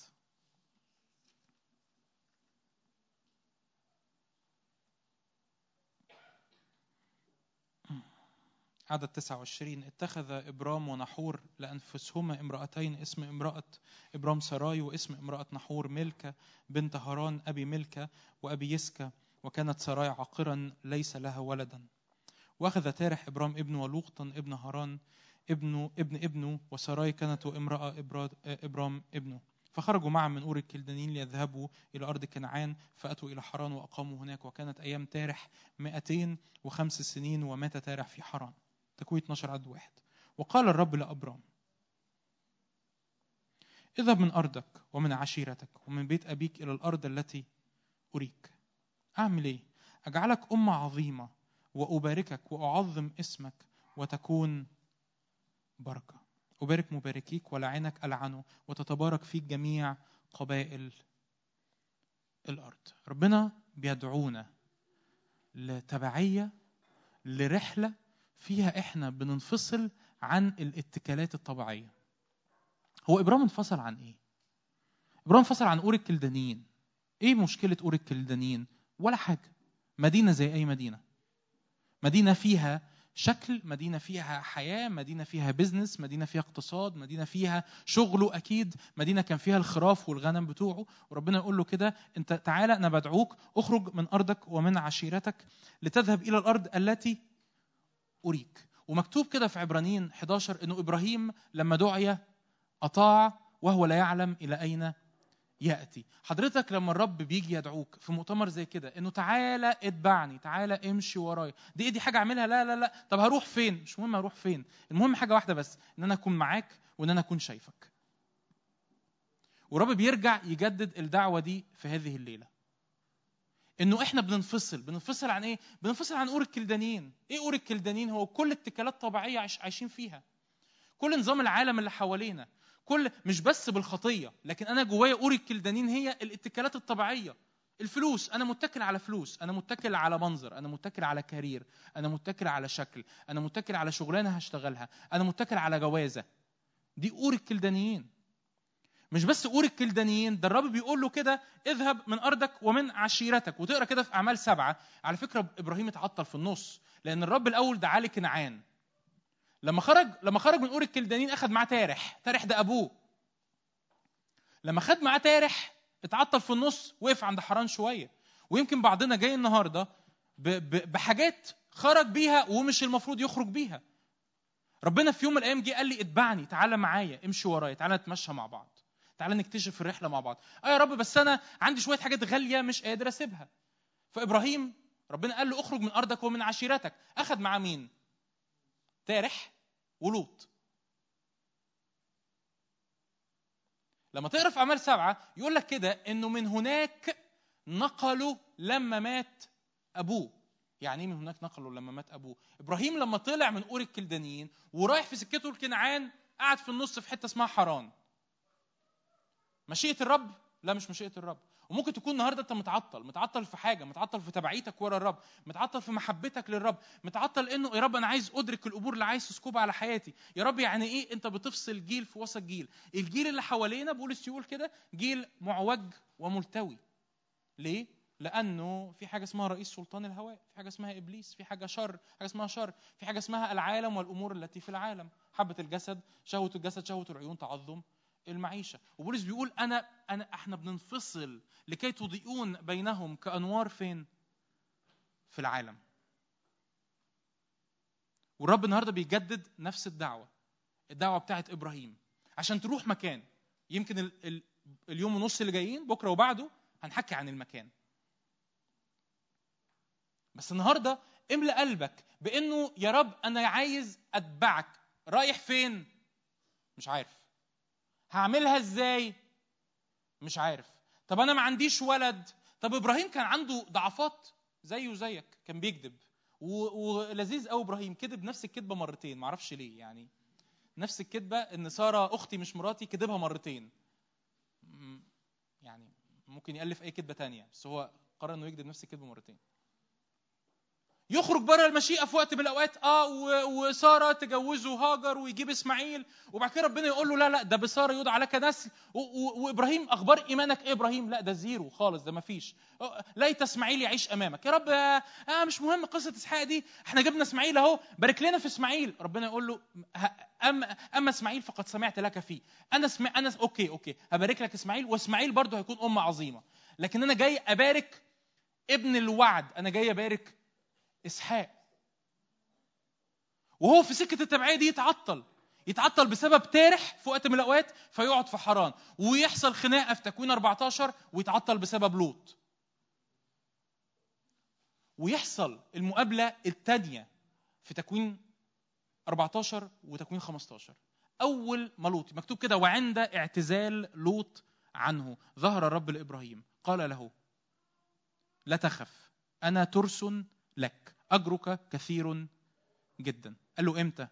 عدد 29 اتخذ إبرام ونحور لأنفسهما امرأتين اسم امرأة إبرام سراي واسم امرأة نحور ملكة بنت هران أبي ملكة وأبي يسكا وكانت سراي عاقرا ليس لها ولدا وأخذ تارح إبرام ابنه ولوقطا ابن هران ابنه ابن ابنه وسراي كانت امرأة إبراد- إبرام ابنه فخرجوا معا من أور الكلدانيين ليذهبوا إلى أرض كنعان فأتوا إلى حران وأقاموا هناك وكانت أيام تارح 205 سنين ومات تارح في حران تكوين 12 عدد واحد وقال الرب لأبرام اذهب من أرضك ومن عشيرتك ومن بيت أبيك إلى الأرض التي أريك أعمل إيه؟ أجعلك أمة عظيمة وأباركك وأعظم اسمك وتكون بركة أبارك مباركيك ولعنك ألعنه وتتبارك فيك جميع قبائل الأرض ربنا بيدعونا لتبعية لرحلة فيها إحنا بننفصل عن الاتكالات الطبيعية هو إبرام انفصل عن إيه؟ إبرام انفصل عن أور الكلدانيين إيه مشكلة أور الكلدانيين؟ ولا حاجة مدينة زي أي مدينة مدينة فيها شكل مدينة فيها حياة مدينة فيها بزنس مدينة فيها اقتصاد مدينة فيها شغله أكيد مدينة كان فيها الخراف والغنم بتوعه وربنا يقول له كده أنت تعالى أنا بدعوك اخرج من أرضك ومن عشيرتك لتذهب إلى الأرض التي أريك ومكتوب كده في عبرانيين 11 أنه إبراهيم لما دعي أطاع وهو لا يعلم إلى أين ياتي حضرتك لما الرب بيجي يدعوك في مؤتمر زي كده انه تعالى اتبعني تعالى امشي ورايا دي إيه دي حاجه اعملها لا لا لا طب هروح فين مش مهم اروح فين المهم حاجه واحده بس ان انا اكون معاك وان انا اكون شايفك ورب بيرجع يجدد الدعوه دي في هذه الليله انه احنا بننفصل بننفصل عن ايه بننفصل عن اور الكلدانيين ايه اور الكلدانيين هو كل اتكالات طبيعيه عايش عايشين فيها كل نظام العالم اللي حوالينا كل مش بس بالخطيه لكن انا جوايا اور الكلدانيين هي الاتكالات الطبيعيه الفلوس انا متكل على فلوس انا متكل على منظر انا متكل على كارير انا متكل على شكل انا متكل على شغلانه هشتغلها انا متكل على جوازه دي اور الكلدانيين مش بس اور الكلدانيين ده الرب بيقول له كده اذهب من ارضك ومن عشيرتك وتقرا كده في اعمال سبعه على فكره ابراهيم اتعطل في النص لان الرب الاول دعا لكنعان لما خرج لما خرج من اور الكلدانيين اخذ معاه تارح تارح ده ابوه لما خد معاه تارح اتعطل في النص وقف عند حران شويه ويمكن بعضنا جاي النهارده ب- ب- بحاجات خرج بيها ومش المفروض يخرج بيها ربنا في يوم من الايام جه قال لي اتبعني تعالى معايا امشي ورايا تعالى نتمشى مع بعض تعالى نكتشف الرحله مع بعض اه يا رب بس انا عندي شويه حاجات غاليه مش قادر اسيبها فابراهيم ربنا قال له اخرج من ارضك ومن عشيرتك اخذ معاه مين تارح ولوط لما تقرا في اعمال سبعه يقول لك كده انه من هناك نقلوا لما مات ابوه يعني ايه من هناك نقلوا لما مات ابوه ابراهيم لما طلع من اور الكلدانيين ورايح في سكته لكنعان قعد في النص في حته اسمها حران مشيئه الرب لا مش مشيئه الرب وممكن تكون النهارده انت متعطل متعطل في حاجه متعطل في تبعيتك ورا الرب متعطل في محبتك للرب متعطل انه يا رب انا عايز ادرك الامور اللي عايز تسكبها على حياتي يا رب يعني ايه انت بتفصل جيل في وسط جيل الجيل اللي حوالينا بولس يقول كده جيل معوج وملتوي ليه لانه في حاجه اسمها رئيس سلطان الهواء في حاجه اسمها ابليس في حاجه شر حاجه اسمها شر في حاجه اسمها العالم والامور التي في العالم حبه الجسد شهوه الجسد شهوه العيون تعظم المعيشه وبولس بيقول انا انا احنا بننفصل لكي تضيئون بينهم كانوار فين في العالم والرب النهارده بيجدد نفس الدعوه الدعوه بتاعت ابراهيم عشان تروح مكان يمكن ال ال اليوم ونص اللي جايين بكره وبعده هنحكي عن المكان بس النهارده املأ قلبك بانه يا رب انا عايز اتبعك رايح فين مش عارف هعملها ازاي مش عارف طب انا ما عنديش ولد طب ابراهيم كان عنده ضعفات زيه وزيك كان بيكذب و- ولذيذ قوي ابراهيم كذب نفس الكذبه مرتين ما اعرفش ليه يعني نفس الكذبه ان ساره اختي مش مراتي كذبها مرتين م- يعني ممكن يالف اي كذبه تانية بس هو قرر انه يكذب نفس الكذبه مرتين يخرج بره المشيئه في وقت من الاوقات اه و- وساره تجوزه هاجر ويجيب اسماعيل وبعد كده ربنا يقول له لا لا ده بساره يدعى لك نسل و- و- وابراهيم اخبار ايمانك ايه ابراهيم لا ده زيرو خالص ده ما فيش ليت اسماعيل يعيش امامك يا رب آه آه، مش مهم قصه اسحاق دي احنا جبنا اسماعيل اهو بارك لنا في اسماعيل ربنا يقول له ه- اما اما اسماعيل فقد سمعت لك فيه انا سمع انا اوكي اوكي هبارك لك اسماعيل واسماعيل برضه هيكون امه عظيمه لكن انا جاي ابارك ابن الوعد انا جاي ابارك اسحاق وهو في سكه التبعيه دي يتعطل يتعطل بسبب تارح في وقت من الاوقات فيقعد في حران ويحصل خناقه في تكوين 14 ويتعطل بسبب لوط ويحصل المقابله الثانيه في تكوين 14 وتكوين 15 اول ما لوط مكتوب كده وعند اعتزال لوط عنه ظهر الرب لابراهيم قال له لا تخف انا ترس لك اجرك كثير جدا قال له امتى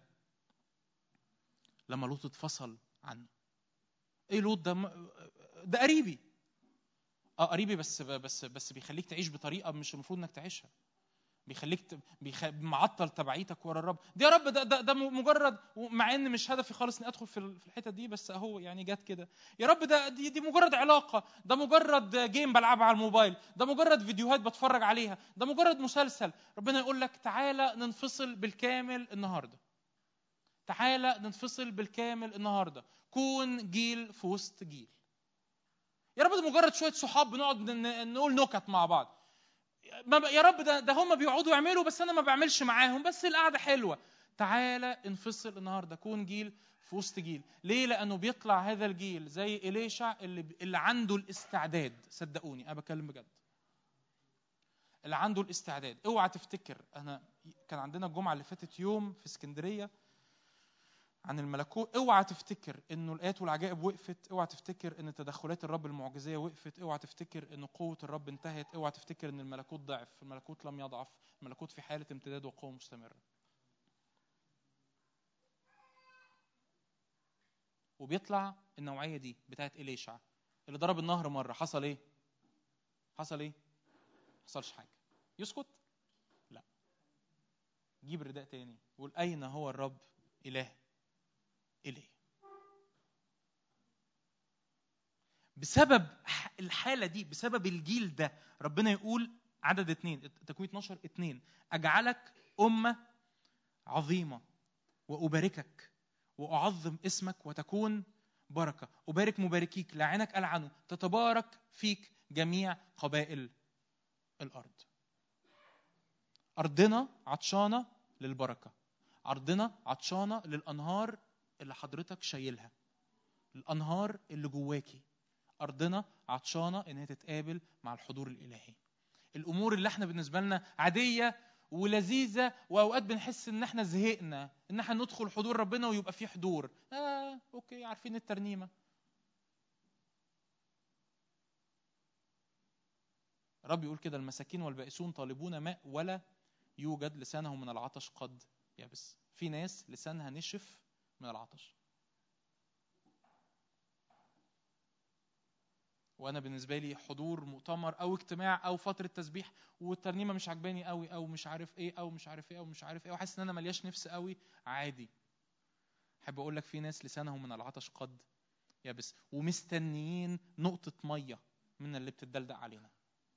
لما لوط اتفصل عنه ايه لوط ده م- ده قريبي اه قريبي بس بس بس بيخليك تعيش بطريقه مش المفروض انك تعيشها بيخليك ت... بيخ... معطل تبعيتك ورا الرب دي يا رب ده ده, ده مجرد مع ان مش هدفي خالص اني ادخل في ال- في الحته دي بس اهو يعني جت كده يا رب ده دي, دي مجرد علاقه ده مجرد جيم بلعبها على الموبايل ده مجرد فيديوهات بتفرج عليها ده مجرد مسلسل ربنا يقول لك تعالى ننفصل بالكامل النهارده تعالى ننفصل بالكامل النهارده كون جيل في وسط جيل يا رب ده مجرد شويه صحاب بنقعد ن- نقول نكت مع بعض ما ب- يا رب ده ده هم بيقعدوا يعملوا بس انا ما بعملش معاهم بس القعده حلوه تعالى انفصل النهارده كون جيل في وسط جيل ليه لانه بيطلع هذا الجيل زي إليشع اللي اللي عنده الاستعداد صدقوني انا بتكلم بجد اللي عنده الاستعداد اوعى تفتكر انا كان عندنا الجمعه اللي فاتت يوم في اسكندريه عن الملكوت اوعى تفتكر انه الايات والعجائب وقفت اوعى تفتكر ان تدخلات الرب المعجزيه وقفت اوعى تفتكر ان قوه الرب انتهت اوعى تفتكر ان الملكوت ضعف الملكوت لم يضعف الملكوت في حاله امتداد وقوه مستمره وبيطلع النوعيه دي بتاعت اليشع اللي ضرب النهر مره حصل ايه حصل ايه حصلش حاجه يسكت لا جيب رداء تاني يقول اين هو الرب اله الي بسبب ح- الحاله دي بسبب الجيل ده ربنا يقول عدد اتنين تكوين 12 اتنين اجعلك امه عظيمه واباركك واعظم اسمك وتكون بركه ابارك مباركيك لعنك العنه تتبارك فيك جميع قبائل الارض ارضنا عطشانه للبركه ارضنا عطشانه للانهار اللي حضرتك شايلها الانهار اللي جواكي ارضنا عطشانه ان هي تتقابل مع الحضور الالهي الامور اللي احنا بالنسبه لنا عاديه ولذيذه واوقات بنحس ان احنا زهقنا ان احنا ندخل حضور ربنا ويبقى فيه حضور اه اوكي عارفين الترنيمه رب يقول كده المساكين والبائسون طالبون ماء ولا يوجد لسانهم من العطش قد يبس في ناس لسانها نشف من العطش وانا بالنسبه لي حضور مؤتمر او اجتماع او فتره تسبيح والترنيمه مش عجباني قوي او مش عارف ايه او مش عارف ايه او مش عارف ايه وحاسس ان انا ملياش نفس قوي عادي احب اقول لك في ناس لسانهم من العطش قد يبس ومستنيين نقطه ميه من اللي بتدلدق علينا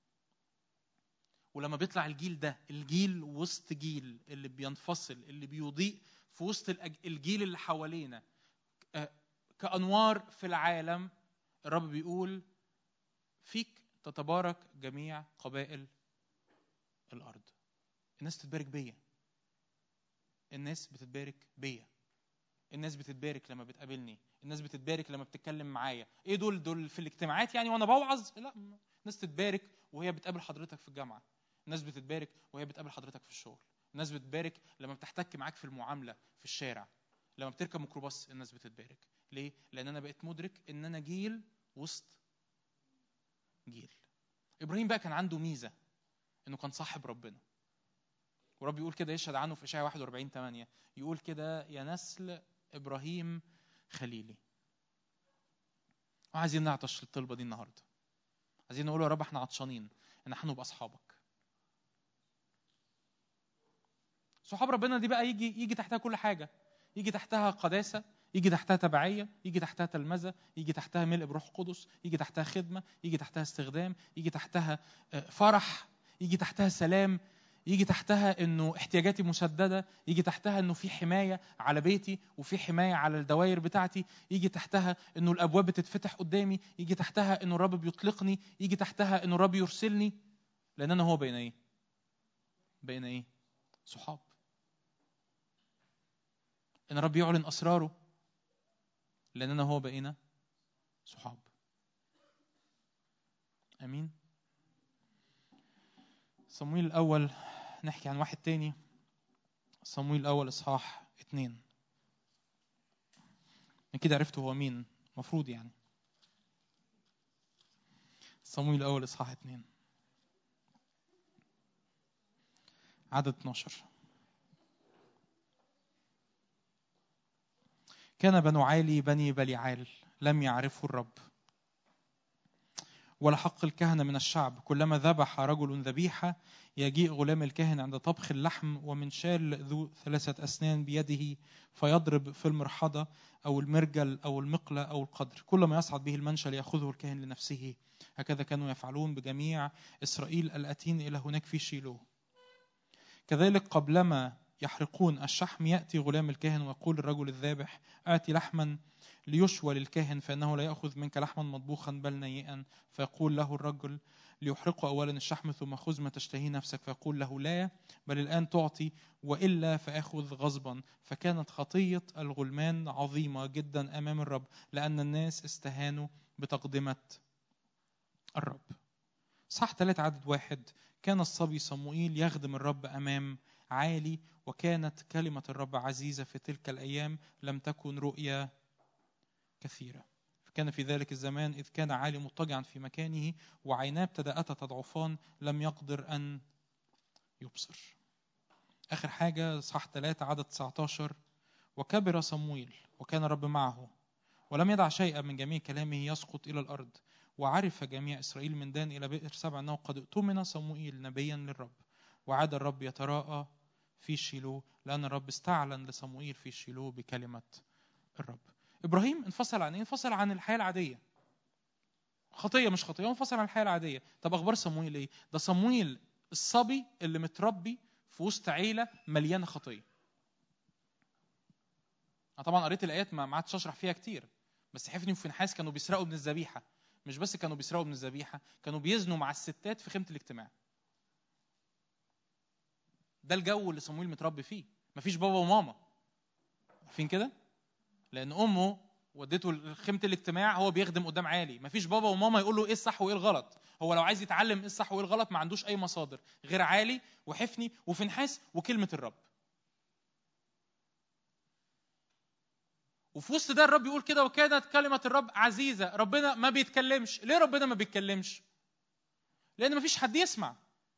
ولما بيطلع الجيل ده الجيل وسط جيل اللي بينفصل اللي بيضيء في وسط الأج- الجيل اللي حوالينا آه، كأنوار في العالم الرب بيقول فيك تتبارك جميع قبائل الأرض الناس تتبارك بيا الناس بتتبارك بيا الناس بتتبارك لما بتقابلني الناس بتتبارك لما بتتكلم معايا ايه دول دول في الاجتماعات يعني وانا بوعظ لا الناس تتبارك وهي بتقابل حضرتك في الجامعه الناس بتتبارك وهي بتقابل حضرتك في الشغل الناس بتتبارك لما بتحتك معاك في المعامله في الشارع لما بتركب ميكروباص الناس بتتبارك ليه لان انا بقيت مدرك ان انا جيل وسط جيل ابراهيم بقى كان عنده ميزه انه كان صاحب ربنا ورب يقول كده يشهد عنه في اشعياء 41 8 يقول كده يا نسل ابراهيم خليلي وعايزين نعطش الطلبه دي النهارده عايزين نقول يا رب احنا عطشانين ان احنا نبقى اصحابك صحاب ربنا دي بقى يجي يجي تحتها كل حاجه يجي تحتها قداسه يجي تحتها تبعيه يجي تحتها تلمذه يجي تحتها ملء بروح قدس يجي تحتها خدمه يجي تحتها استخدام يجي تحتها آه، فرح يجي تحتها سلام يجي تحتها انه احتياجاتي مسدده يجي تحتها انه في حمايه على بيتي وفي حمايه على الدوائر بتاعتي يجي تحتها انه الابواب بتتفتح قدامي يجي تحتها انه الرب بيطلقني يجي تحتها انه الرب يرسلني لان انا هو بين ايه بين ايه صحاب ان الرب يعلن اسراره لاننا هو بقينا صحاب امين صمويل الاول نحكي عن واحد تاني صمويل الاول اصحاح اتنين اكيد عرفتوا هو مين مفروض يعني صمويل الاول اصحاح اتنين عدد 12 كان بنو عالي بني بليعال لم يعرفوا الرب ولا حق الكهنة من الشعب كلما ذبح رجل ذبيحة يجيء غلام الكاهن عند طبخ اللحم ومنشال ذو ثلاثة أسنان بيده فيضرب في المرحضة أو المرجل أو المقلة أو القدر كل ما يصعد به المنشل يأخذه الكاهن لنفسه هكذا كانوا يفعلون بجميع إسرائيل الأتين إلى هناك في شيلوه كذلك قبلما يحرقون الشحم يأتي غلام الكاهن ويقول الرجل الذابح آتي لحما ليشوى للكاهن فإنه لا يأخذ منك لحما مطبوخا بل نيئا فيقول له الرجل ليحرق أولا الشحم ثم خذ ما تشتهي نفسك فيقول له لا بل الآن تعطي وإلا فآخذ غصبا فكانت خطية الغلمان عظيمة جدا أمام الرب لأن الناس استهانوا بتقدمة الرب صح ثلاث عدد واحد كان الصبي صموئيل يخدم الرب أمام عالي وكانت كلمة الرب عزيزة في تلك الأيام لم تكن رؤيا كثيرة فكان في ذلك الزمان إذ كان عالي مضطجعا في مكانه وعيناه ابتدأتا تضعفان لم يقدر أن يبصر آخر حاجة صح 3 عدد 19 وكبر صمويل وكان الرب معه ولم يدع شيئا من جميع كلامه يسقط إلى الأرض وعرف جميع إسرائيل من دان إلى بئر سبع أنه قد اؤتمن صموئيل نبيا للرب وعاد الرب يتراءى في شيلو لأن الرب استعلن لصموئيل في شيلو بكلمة الرب إبراهيم انفصل عن إيه؟ انفصل عن الحياة العادية خطية مش خطية هو انفصل عن الحياة العادية طب أخبار صموئيل إيه؟ ده صموئيل الصبي اللي متربي في وسط عيلة مليانة خطية أنا طبعا قريت الآيات ما ما عادش أشرح فيها كتير بس حفني وفنحاس كانوا بيسرقوا من الذبيحة مش بس كانوا بيسرقوا من الذبيحة كانوا بيزنوا مع الستات في خيمة الاجتماع ده الجو اللي صمويل متربي فيه مفيش بابا وماما عارفين كده لان امه ودته لخيمه الاجتماع هو بيخدم قدام عالي مفيش بابا وماما يقول له ايه الصح وايه الغلط هو لو عايز يتعلم ايه الصح وايه الغلط ما عندوش اي مصادر غير عالي وحفني وفنحاس وكلمه الرب وفي وسط ده الرب يقول كده وكانت كلمه الرب عزيزه ربنا ما بيتكلمش ليه ربنا ما بيتكلمش لان مفيش حد يسمع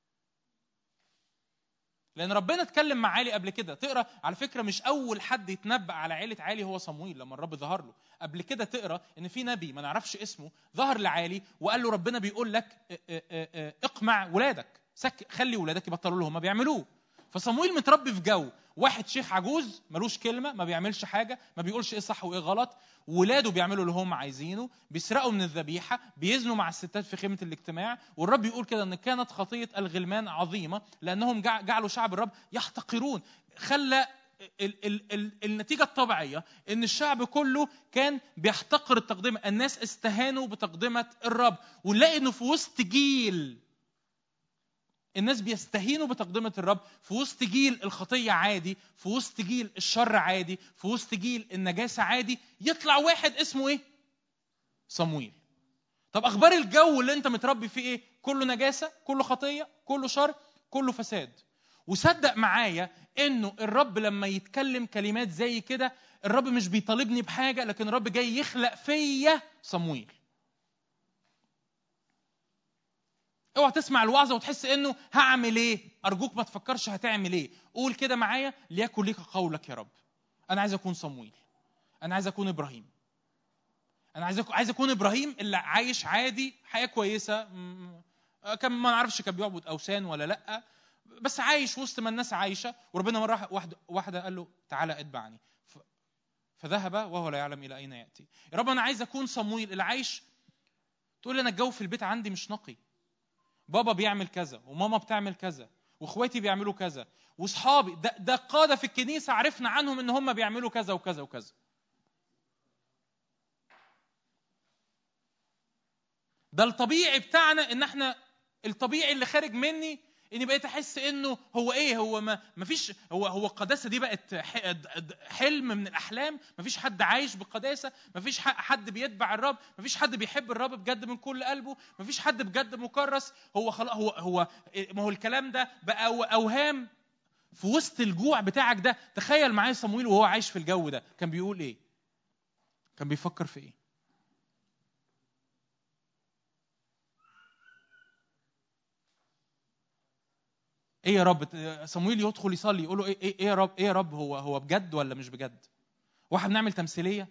لان ربنا اتكلم مع علي قبل كده تقرا على فكره مش اول حد يتنبأ على عيله علي هو صمويل لما الرب ظهر له قبل كده تقرا ان في نبي ما نعرفش اسمه ظهر لعالي وقال له ربنا بيقول لك اه اه اه اه اقمع ولادك سك خلي ولادك يبطلوا اللي هم بيعملوه فصمويل متربي في جو واحد شيخ عجوز ملوش كلمه ما بيعملش حاجه ما بيقولش ايه صح وايه غلط ولاده بيعملوا اللي هم عايزينه بيسرقوا من الذبيحه بيزنوا مع الستات في خيمه الاجتماع والرب يقول كده ان كانت خطيه الغلمان عظيمه لانهم جع- جعلوا شعب الرب يحتقرون خلى ال ال ال النتيجة الطبيعية إن الشعب كله كان بيحتقر التقدمة، الناس استهانوا بتقدمة الرب، ونلاقي إنه في وسط جيل الناس بيستهينوا بتقدمة الرب في وسط جيل الخطية عادي في وسط جيل الشر عادي في وسط جيل النجاسة عادي يطلع واحد اسمه ايه صمويل طب اخبار الجو اللي انت متربي فيه ايه كله نجاسة كله خطية كله شر كله فساد وصدق معايا انه الرب لما يتكلم كلمات زي كده الرب مش بيطالبني بحاجة لكن الرب جاي يخلق فيا صمويل اوعى تسمع الوعظه وتحس انه هعمل ايه ارجوك ما تفكرش هتعمل ايه قول كده معايا ليكن لك قولك يا رب انا عايز اكون صمويل انا عايز اكون ابراهيم انا عايز أكون عايز اكون ابراهيم اللي عايش عادي حياه كويسه م- كان ما نعرفش كان بيعبد اوثان ولا لا بس عايش وسط ما الناس عايشه وربنا مره واحده واحده قال له تعالى اتبعني ف- فذهب وهو لا يعلم الى اين ياتي يا رب انا عايز اكون صمويل اللي عايش تقول لي انا الجو في البيت عندي مش نقي بابا بيعمل كذا وماما بتعمل كذا واخواتي بيعملوا كذا واصحابي ده ده قاده في الكنيسه عرفنا عنهم ان هم بيعملوا كذا وكذا وكذا ده الطبيعي بتاعنا ان احنا الطبيعي اللي خارج مني اني بقيت احس انه هو ايه هو ما مفيش هو هو القداسه دي بقت ح- د- حلم من الاحلام مفيش حد عايش بالقداسه مفيش ح- حد بيتبع الرب مفيش حد بيحب الرب بجد من كل قلبه مفيش حد بجد مكرس هو خلاص هو هو ما هو الكلام ده بقى أو- اوهام في وسط الجوع بتاعك ده تخيل معايا صمويل وهو عايش في الجو ده كان بيقول ايه كان بيفكر في ايه ايه يا رب صمويل يدخل يصلي يقول له ايه ايه إيه يا رب ايه يا رب هو هو بجد ولا مش بجد واحد بنعمل تمثيليه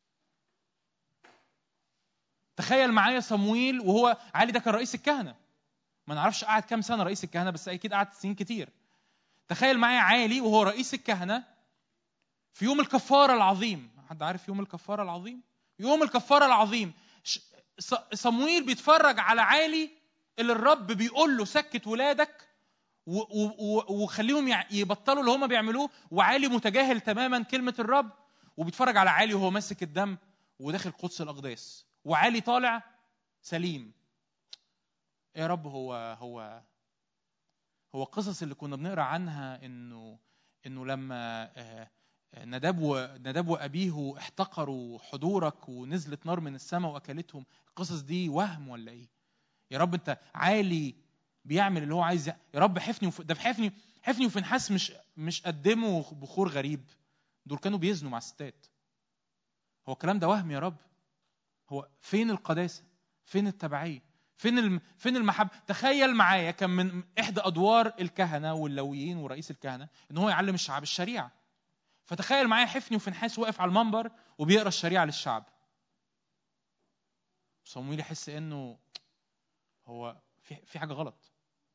تخيل معايا صمويل وهو علي ده كان رئيس الكهنه ما نعرفش قعد كام سنه رئيس الكهنه بس اكيد قعد سنين كتير تخيل معايا عالي وهو رئيس الكهنه في يوم الكفاره العظيم حد عارف يوم الكفاره العظيم يوم الكفاره العظيم ش- ص- صمويل بيتفرج على عالي اللي الرب بيقول له سكت ولادك و- و- و- وخليهم يع- يبطلوا اللي هم بيعملوه وعالي متجاهل تماما كلمه الرب وبيتفرج على عالي وهو ماسك الدم وداخل قدس الاقداس وعالي طالع سليم يا رب هو هو هو القصص اللي كنا بنقرا عنها انه انه لما آه، آه، نداب و- نداب وابيه احتقروا حضورك ونزلت نار من السماء واكلتهم القصص دي وهم ولا ايه يا رب انت عالي بيعمل اللي هو عايز يع- يا رب حفني وف... ده في حفني حفني وفنحاس مش مش قدموا بخور غريب دول كانوا بيزنوا مع الستات هو الكلام ده وهم يا رب هو فين القداسه فين التبعيه فين الم... فين المحبه تخيل معايا كان من احدى ادوار الكهنه واللويين ورئيس الكهنه ان هو يعلم الشعب الشريعه فتخيل معايا حفني وفنحاس واقف على المنبر وبيقرا الشريعه للشعب صمويل يحس انه هو في في حاجه غلط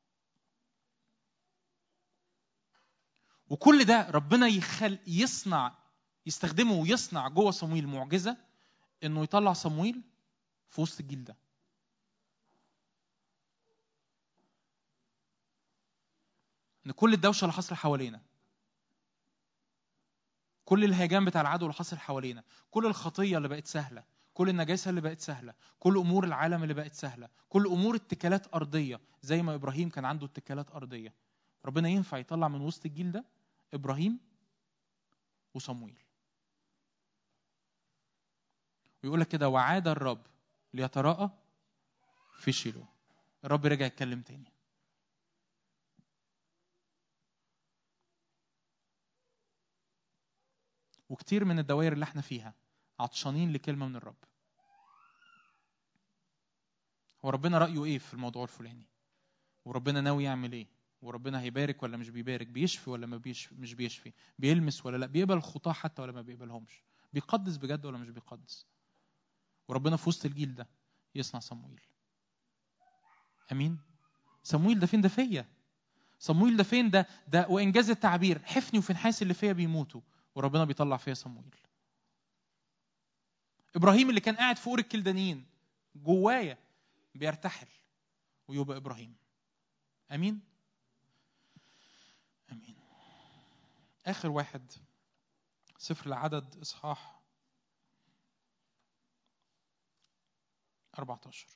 وكل ده ربنا يخل يصنع يستخدمه ويصنع جوه صمويل معجزه انه يطلع صمويل في وسط الجيل ده ان كل الدوشه اللي حصل حوالينا كل الهيجان بتاع العدو اللي حصل حوالينا كل الخطيه اللي بقت سهله كل النجاسه اللي بقت سهله كل امور العالم اللي بقت سهله كل امور اتكالات ارضيه زي ما ابراهيم كان عنده اتكالات ارضيه ربنا ينفع يطلع من وسط الجيل ده ابراهيم وصمويل ويقول لك كده وعاد الرب ليتراءى في شيلو الرب رجع يتكلم تاني وكتير من الدوائر اللي احنا فيها عطشانين لكلمة من الرب هو ربنا رأيه ايه في الموضوع الفلاني وربنا ناوي يعمل ايه وربنا هيبارك ولا مش بيبارك بيشفي ولا ما بيشفي مش بيشفي بيلمس ولا لا بيقبل الخطاة حتى ولا ما بيقبلهمش بيقدس بجد ولا مش بيقدس وربنا في وسط الجيل ده يصنع صمويل امين صمويل ده فين ده فيا صمويل ده فين ده ده وانجاز التعبير حفني وفنحاس اللي فيا بيموتوا وربنا بيطلع فيا صمويل ابراهيم اللي كان قاعد في اور الكلدانيين جوايا بيرتحل ويبقى ابراهيم امين امين اخر واحد سفر العدد اصحاح 14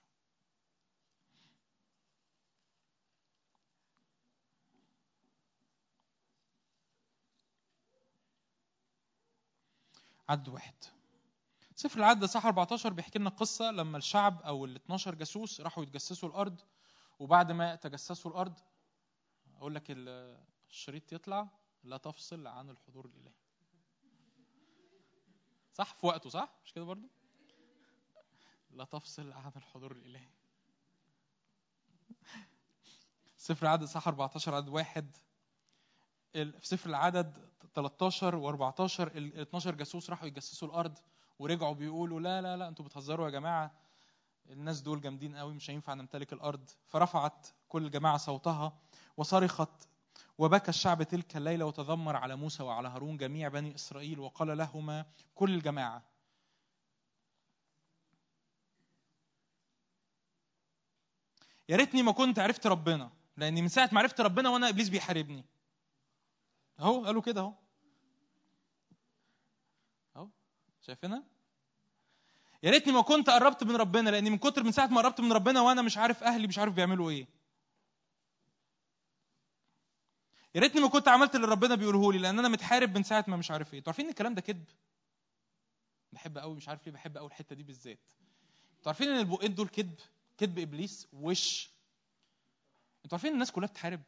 عدد واحد سفر العدد صح 14 بيحكي لنا قصة لما الشعب أو ال 12 جاسوس راحوا يتجسسوا الأرض وبعد ما تجسسوا الأرض أقول لك ال- الشريط يطلع لا تفصل عن الحضور الإلهي صح في وقته صح مش كده برضو لا تفصل عن الحضور الإلهي سفر العدد صح 14 عدد واحد ال- في سفر العدد 13 و14 ال 12 جاسوس راحوا يجسسوا الارض ورجعوا بيقولوا لا لا لا انتوا بتهزروا يا جماعه الناس دول جامدين قوي مش هينفع نمتلك الارض فرفعت كل الجماعه صوتها وصرخت وبكى الشعب تلك الليله وتذمر على موسى وعلى هارون جميع بني اسرائيل وقال لهما كل الجماعه يا ريتني ما كنت عرفت ربنا لاني من ساعه ما عرفت ربنا وانا ابليس بيحاربني اهو قالوا كده اهو اهو شايفينها يا ريتني ما كنت قربت من ربنا لاني من كتر من ساعه ما قربت من ربنا وانا مش عارف اهلي مش عارف بيعملوا ايه يا ريتني ما كنت عملت اللي ربنا بيقوله لي لان انا متحارب من ساعه ما مش عارف ايه انتوا عارفين ان الكلام ده كذب بحب قوي مش عارف ليه بحب قوي الحته دي بالذات انتوا عارفين ان البقين دول كذب كذب ابليس وش انتوا عارفين ان الناس كلها بتحارب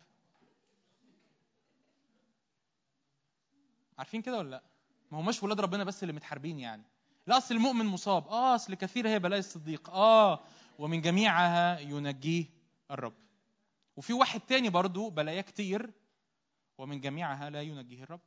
عارفين كده ولا لا ما هماش ولاد ربنا بس اللي متحاربين يعني لا اصل المؤمن مصاب اه اصل كثير هي بلاء الصديق اه ومن جميعها ينجيه الرب وفي واحد تاني برضو بلايا كتير ومن جميعها لا ينجيه الرب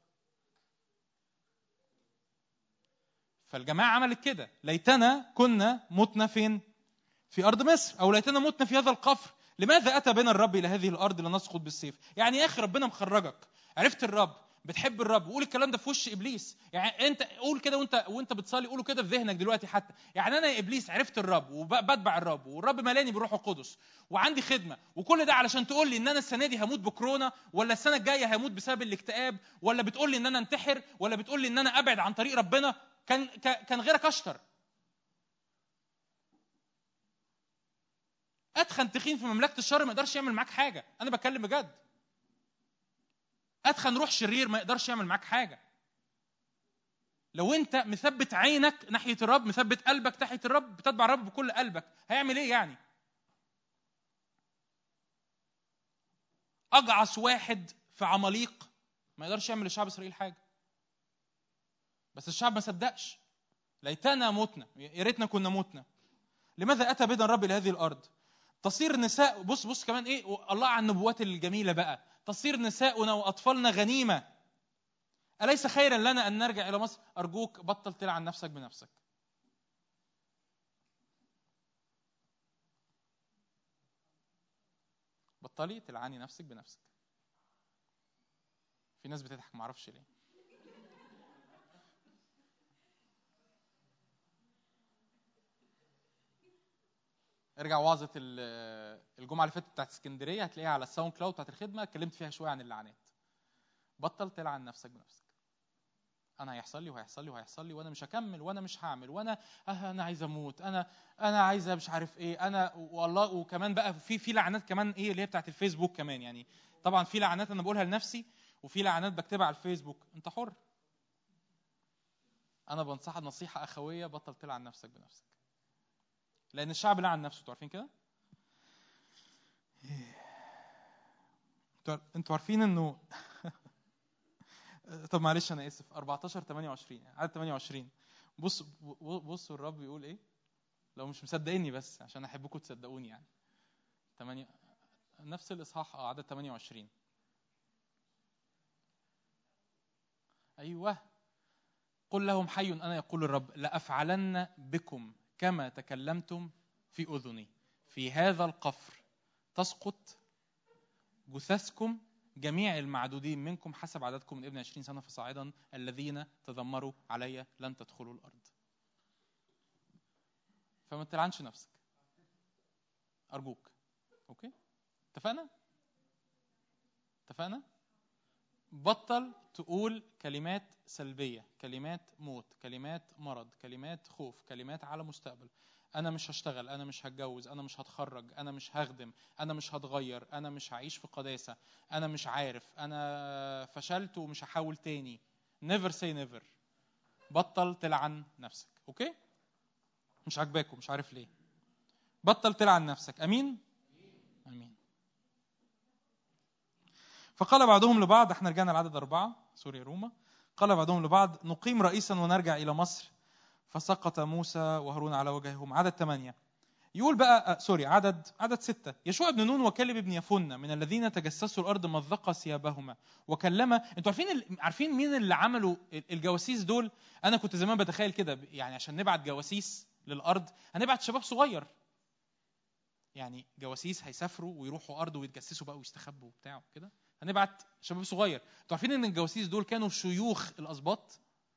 فالجماعة عملت كده ليتنا كنا متنا فين في أرض مصر أو ليتنا متنا في هذا القفر لماذا أتى بنا الرب إلى هذه الأرض لنسقط بالسيف يعني يا أخي ربنا مخرجك عرفت الرب بتحب الرب وقول الكلام ده في وش ابليس يعني انت قول كده وانت وانت بتصلي قوله كده في ذهنك دلوقتي حتى يعني انا يا ابليس عرفت الرب وبتبع الرب والرب ملاني بالروح القدس وعندي خدمه وكل ده علشان تقول لي ان انا السنه دي هموت بكورونا ولا السنه الجايه هموت بسبب الاكتئاب ولا بتقول لي ان انا انتحر ولا بتقول لي ان انا ابعد عن طريق ربنا كان كان غيرك اشطر اتخن تخين في مملكه الشر ما يقدرش يعمل معاك حاجه انا بتكلم بجد اتخن روح شرير ما يقدرش يعمل معاك حاجه لو انت مثبت عينك ناحيه الرب مثبت قلبك ناحيه الرب بتتبع الرب بكل قلبك هيعمل ايه يعني اجعص واحد في عماليق ما يقدرش يعمل لشعب اسرائيل حاجه بس الشعب ما صدقش ليتنا متنا يا ريتنا كنا متنا لماذا اتى بنا الرب الى هذه الارض تصير نساء بص بص كمان ايه الله على النبوات الجميله بقى تصير نساؤنا واطفالنا غنيمه اليس خيرا لنا ان نرجع الى مصر ارجوك بطل تلعن نفسك بنفسك بطلي تلعني نفسك بنفسك في ناس بتضحك معرفش ليه ارجع وعظة ال- الجمعة اللي فاتت بتاعت اسكندرية هتلاقيها على الساوند كلاود بتاعت الخدمة اتكلمت فيها شوية عن اللعنات بطل تلعن نفسك بنفسك انا هيحصل لي وهيحصل لي وهيحصل لي وانا مش هكمل وانا مش هعمل وانا آه انا عايز اموت انا انا عايزه مش عارف ايه انا والله وكمان بقى في في لعنات كمان ايه اللي هي بتاعت الفيسبوك كمان يعني طبعا في لعنات انا بقولها لنفسي وفي لعنات بكتبها على الفيسبوك انت حر انا بنصحك نصيحه اخويه بطل تلعن نفسك بنفسك لان الشعب لعن نفسه انتوا عارفين كده انتوا انتوا عارفين انه طب معلش انا اسف 14 28 يعني عدد 28 بص بصوا الرب بيقول ايه لو مش مصدقيني بس عشان احبكم تصدقوني يعني 8 نفس الاصحاح اه عدد 28 ايوه قل لهم حي انا يقول الرب لافعلن بكم كما تكلمتم في اذني في هذا القفر تسقط جثثكم جميع المعدودين منكم حسب عددكم من ابن عشرين سنة فصاعدا الذين تذمروا علي لن تدخلوا الأرض فما تلعنش نفسك أرجوك أوكي اتفقنا اتفقنا بطل تقول كلمات سلبية كلمات موت كلمات مرض كلمات خوف كلمات على مستقبل انا مش هشتغل انا مش هتجوز انا مش هتخرج انا مش هخدم انا مش هتغير انا مش هعيش في قداسه انا مش عارف انا فشلت ومش هحاول تاني never say never بطل تلعن نفسك اوكي مش عاجباكم مش عارف ليه بطل تلعن نفسك امين امين فقال بعضهم لبعض احنا رجعنا لعدد أربعة سوري روما قال بعضهم لبعض نقيم رئيسا ونرجع إلى مصر فسقط موسى وهارون على وجههم عدد ثمانية يقول بقى آه سوري عدد عدد ستة يشوع بن نون وكلب بن يفنة من الذين تجسسوا الأرض مزق ثيابهما وكلم انتوا عارفين ال... عارفين مين اللي عملوا الجواسيس دول انا كنت زمان بتخيل كده يعني عشان نبعت جواسيس للأرض هنبعت شباب صغير يعني جواسيس هيسافروا ويروحوا أرض ويتجسسوا بقى ويستخبوا وبتاع كده هنبعت شباب صغير انتوا عارفين ان الجواسيس دول كانوا شيوخ الاسباط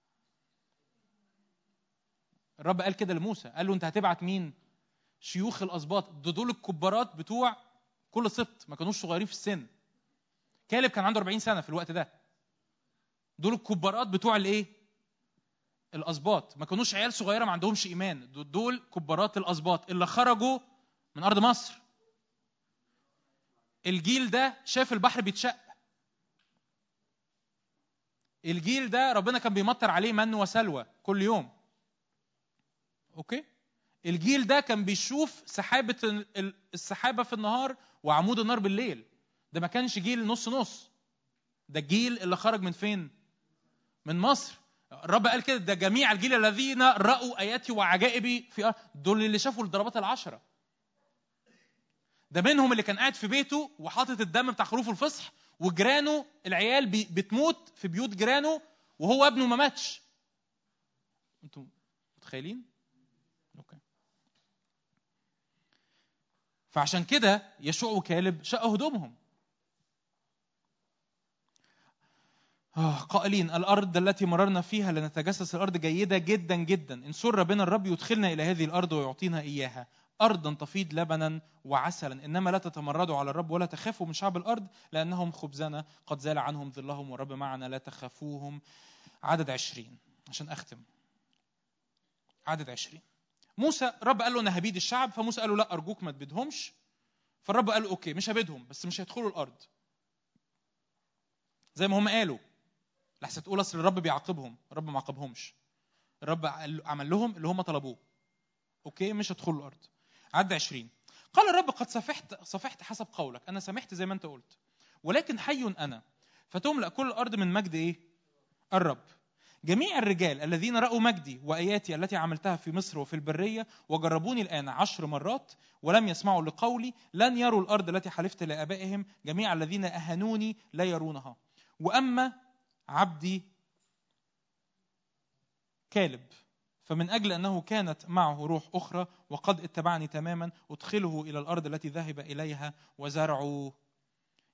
الرب قال كده لموسى قال له انت هتبعت مين شيوخ الاسباط ده دول الكبارات بتوع كل سبط ما كانوش صغيرين في السن كالب كان عنده 40 سنه في الوقت ده دول الكبارات بتوع الايه الاسباط ما كانوش عيال صغيره ما عندهمش ايمان دول كبارات الاسباط اللي خرجوا من ارض مصر الجيل ده شاف البحر بيتشق الجيل ده ربنا كان بيمطر عليه من وسلوى كل يوم اوكي الجيل ده كان بيشوف سحابة السحابة في النهار وعمود النار بالليل ده ما كانش جيل نص نص ده الجيل اللي خرج من فين من مصر الرب قال كده ده جميع الجيل الذين رأوا آياتي وعجائبي في دول اللي شافوا الضربات العشرة ده منهم اللي كان قاعد في بيته وحاطط الدم بتاع خروف الفصح وجيرانه العيال بتموت في بيوت جيرانه وهو ابنه ما ماتش انتوا متخيلين اوكي فعشان كده يشوع وكالب شقوا هدومهم آه قائلين الأرض التي مررنا فيها لنتجسس الأرض جيدة جدا جدا إن سر بنا الرب يدخلنا إلى هذه الأرض ويعطينا إياها أرضا تفيض لبنا وعسلا إنما لا تتمردوا على الرب ولا تخافوا من شعب الأرض لأنهم خبزنا قد زال عنهم ظلهم والرب معنا لا تخافوهم عدد عشرين عشان أختم عدد عشرين موسى رب قال له أنا هبيد الشعب فموسى قال له لا أرجوك ما تبيدهمش فالرب قال له أوكي مش هبيدهم بس مش هيدخلوا الأرض زي ما هم قالوا لحسن تقول أصل الرب بيعاقبهم الرب ما عاقبهمش الرب عمل لهم اللي هم طلبوه أوكي مش هيدخلوا الأرض عد عشرين قال الرب قد صفحت صفحت حسب قولك أنا سمحت زي ما أنت قلت ولكن حي أنا فتملأ كل الأرض من مجد إيه؟ الرب جميع الرجال الذين رأوا مجدي وآياتي التي عملتها في مصر وفي البرية وجربوني الآن عشر مرات ولم يسمعوا لقولي لن يروا الأرض التي حلفت لآبائهم جميع الذين أهانوني لا يرونها وأما عبدي كالب فمن أجل أنه كانت معه روح أخرى وقد اتبعني تماما أدخله إلى الأرض التي ذهب إليها وزرعوا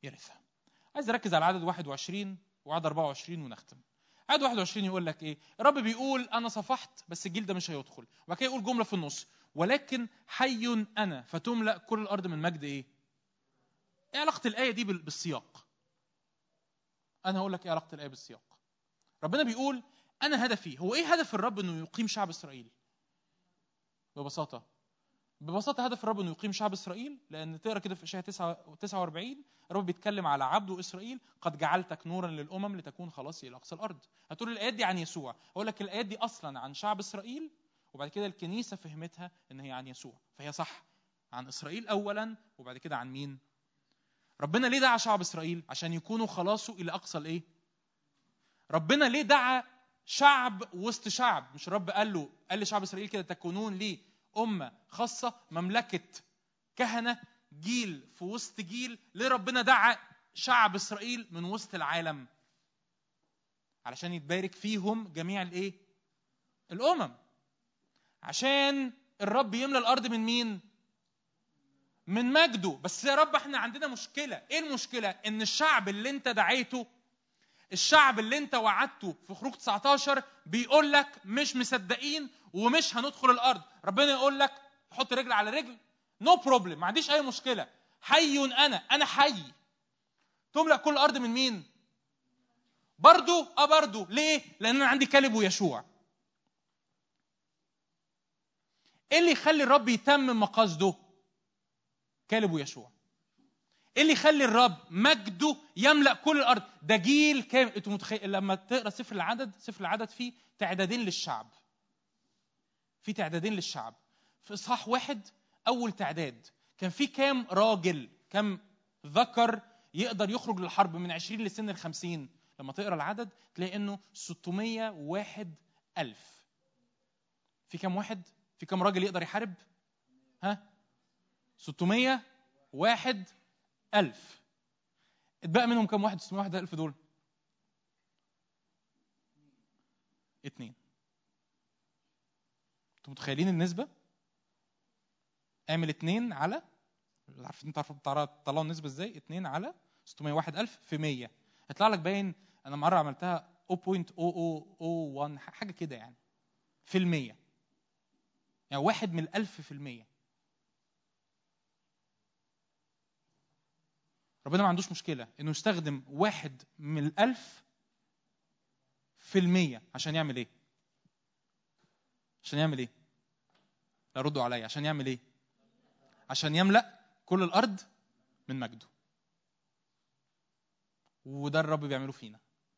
يرثها عايز اركز على عدد 21 وعدد 24 ونختم عدد 21 يقول لك ايه الرب بيقول انا صفحت بس الجيل ده مش هيدخل وبعد كده يقول جمله في النص ولكن حي انا فتملا كل الارض من مجد ايه ايه علاقه الايه دي بال- بالسياق انا هقول لك ايه علاقه الايه بالسياق ربنا بيقول انا هدفي هو ايه هدف الرب انه يقيم شعب اسرائيل ببساطه ببساطه هدف الرب انه يقيم شعب اسرائيل لان تقرا كده في اشعياء 49 الرب بيتكلم على عبده اسرائيل قد جعلتك نورا للامم لتكون خلاصي الى اقصى الارض هتقول الايات دي عن يسوع اقول لك الايات دي اصلا عن شعب اسرائيل وبعد كده الكنيسه فهمتها ان هي عن يسوع فهي صح عن اسرائيل اولا وبعد كده عن مين ربنا ليه دعا شعب اسرائيل عشان يكونوا خلاصه الى اقصى الايه ربنا ليه دعا شعب وسط شعب مش الرب قال له قال لشعب اسرائيل كده تكونون لي امه خاصه مملكه كهنه جيل في وسط جيل ليه ربنا دعا شعب اسرائيل من وسط العالم علشان يتبارك فيهم جميع الايه الامم عشان الرب يملى الارض من مين من مجده بس يا رب احنا عندنا مشكله ايه المشكله ان الشعب اللي انت دعيته الشعب اللي انت وعدته في خروج 19 بيقول لك مش مصدقين ومش هندخل الارض ربنا يقول لك حط رجل على رجل نو no بروبلم ما عنديش اي مشكله حي انا انا حي تملا كل الارض من مين برضو اه برضو ليه لان انا عندي كلب ويشوع ايه اللي يخلي الرب يتمم مقاصده كالب ويشوع ايه اللي يخلي الرب مجده يملا كل الارض ده جيل كامل انتوا متخيل لما تقرا سفر العدد سفر العدد فيه تعدادين للشعب في تعدادين للشعب في اصحاح واحد اول تعداد كان في كام راجل كام ذكر يقدر يخرج للحرب من 20 لسن ال 50 لما تقرا العدد تلاقي انه 601 الف في كام واحد في كام راجل يقدر يحارب ها 601 ألف اتبقى منهم كم واحد 601 ألف دول اتنين انتوا متخيلين النسبة اعمل اتنين على عارفين تعرفوا تطلعوا النسبة ازاي اتنين على 601 ألف في 100 هيطلع لك باين انا مرة عملتها 0.0001 حاجة كده يعني في المية يعني واحد من الألف في المية ربنا ما عندوش مشكلة إنه يستخدم واحد من الألف في المية عشان يعمل إيه؟ عشان يعمل إيه؟ لا ردوا عليا عشان يعمل إيه؟ عشان يملأ كل الأرض من مجده وده الرب بيعمله فينا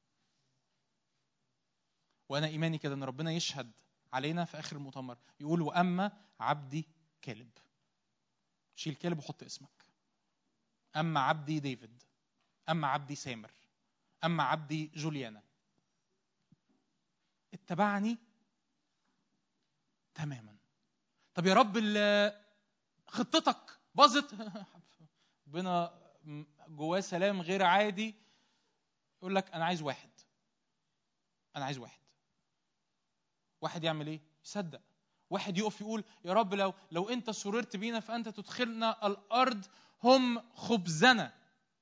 وأنا إيماني كده إن ربنا يشهد علينا في آخر المؤتمر يقول وأما عبدي كالب شيل كالب وحط اسمك أما عبدي ديفيد أما عبدي سامر أما عبدي جوليانا اتبعني تماما طب يا رب خطتك باظت ربنا جواه سلام غير عادي يقول لك انا عايز واحد انا عايز واحد واحد يعمل ايه يصدق واحد يقف يقول يا رب لو لو انت سررت بينا فانت تدخلنا الارض هم خبزنا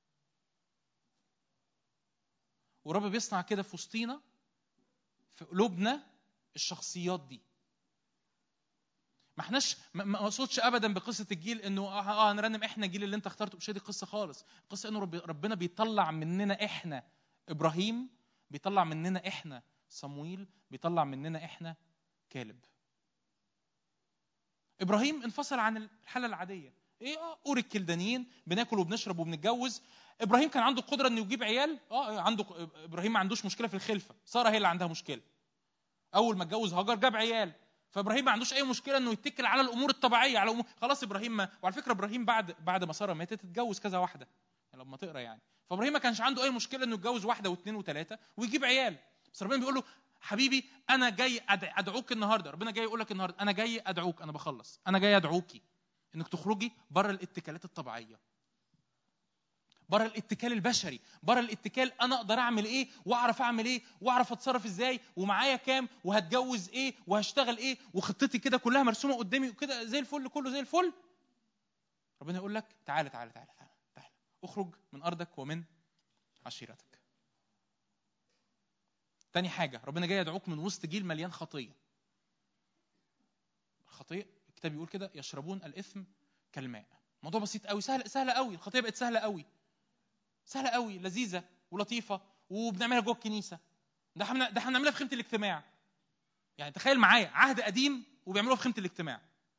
ورب بيصنع كده في وسطينا في قلوبنا الشخصيات دي ما احناش ما اقصدش ابدا بقصه الجيل انه اه, آه هنرنم احنا الجيل اللي انت اخترته مش دي القصه خالص القصه انه رب ربنا بيطلع مننا احنا ابراهيم بيطلع مننا احنا صمويل بيطلع مننا احنا كالب ابراهيم انفصل عن الحاله العاديه ايه اه اور الكلدانيين بناكل وبنشرب وبنتجوز ابراهيم كان عنده القدره انه يجيب عيال اه عنده ابراهيم ما عندوش مشكله في الخلفه ساره هي اللي عندها مشكله اول ما اتجوز هاجر جاب عيال فابراهيم ما عندوش اي مشكله انه يتكل على الامور الطبيعيه على أمور خلاص ابراهيم ما وعلى فكره ابراهيم بعد بعد ما ساره ماتت اتجوز كذا واحده يعني لما تقرا يعني فابراهيم ما كانش عنده اي مشكله انه يتجوز واحده واثنين وثلاثه ويجيب عيال بس ربنا بيقول له حبيبي انا جاي ادعوك النهارده ربنا جاي يقول لك النهارده انا جاي ادعوك انا بخلص انا جاي ادعوكي انك تخرجي بره الاتكالات الطبيعيه بره الاتكال البشري بره الاتكال انا اقدر اعمل ايه واعرف اعمل ايه واعرف اتصرف ازاي ومعايا كام وهتجوز ايه وهشتغل ايه وخطتي كده كلها مرسومه قدامي وكده زي الفل كله زي الفل ربنا يقول لك تعالى تعالى تعالى تعالى, تعالى. اخرج من ارضك ومن عشيرتك تاني حاجه ربنا جاي يدعوك من وسط جيل مليان خطيه الخطيه الكتاب بيقول كده يشربون الاثم كالماء موضوع بسيط قوي سهل سهله قوي الخطيه بقت سهله قوي سهله قوي لذيذه ولطيفه وبنعملها جوه الكنيسه ده احنا ده احنا بنعملها في خيمه الاجتماع يعني تخيل معايا عهد قديم وبيعملوها في خيمه الاجتماع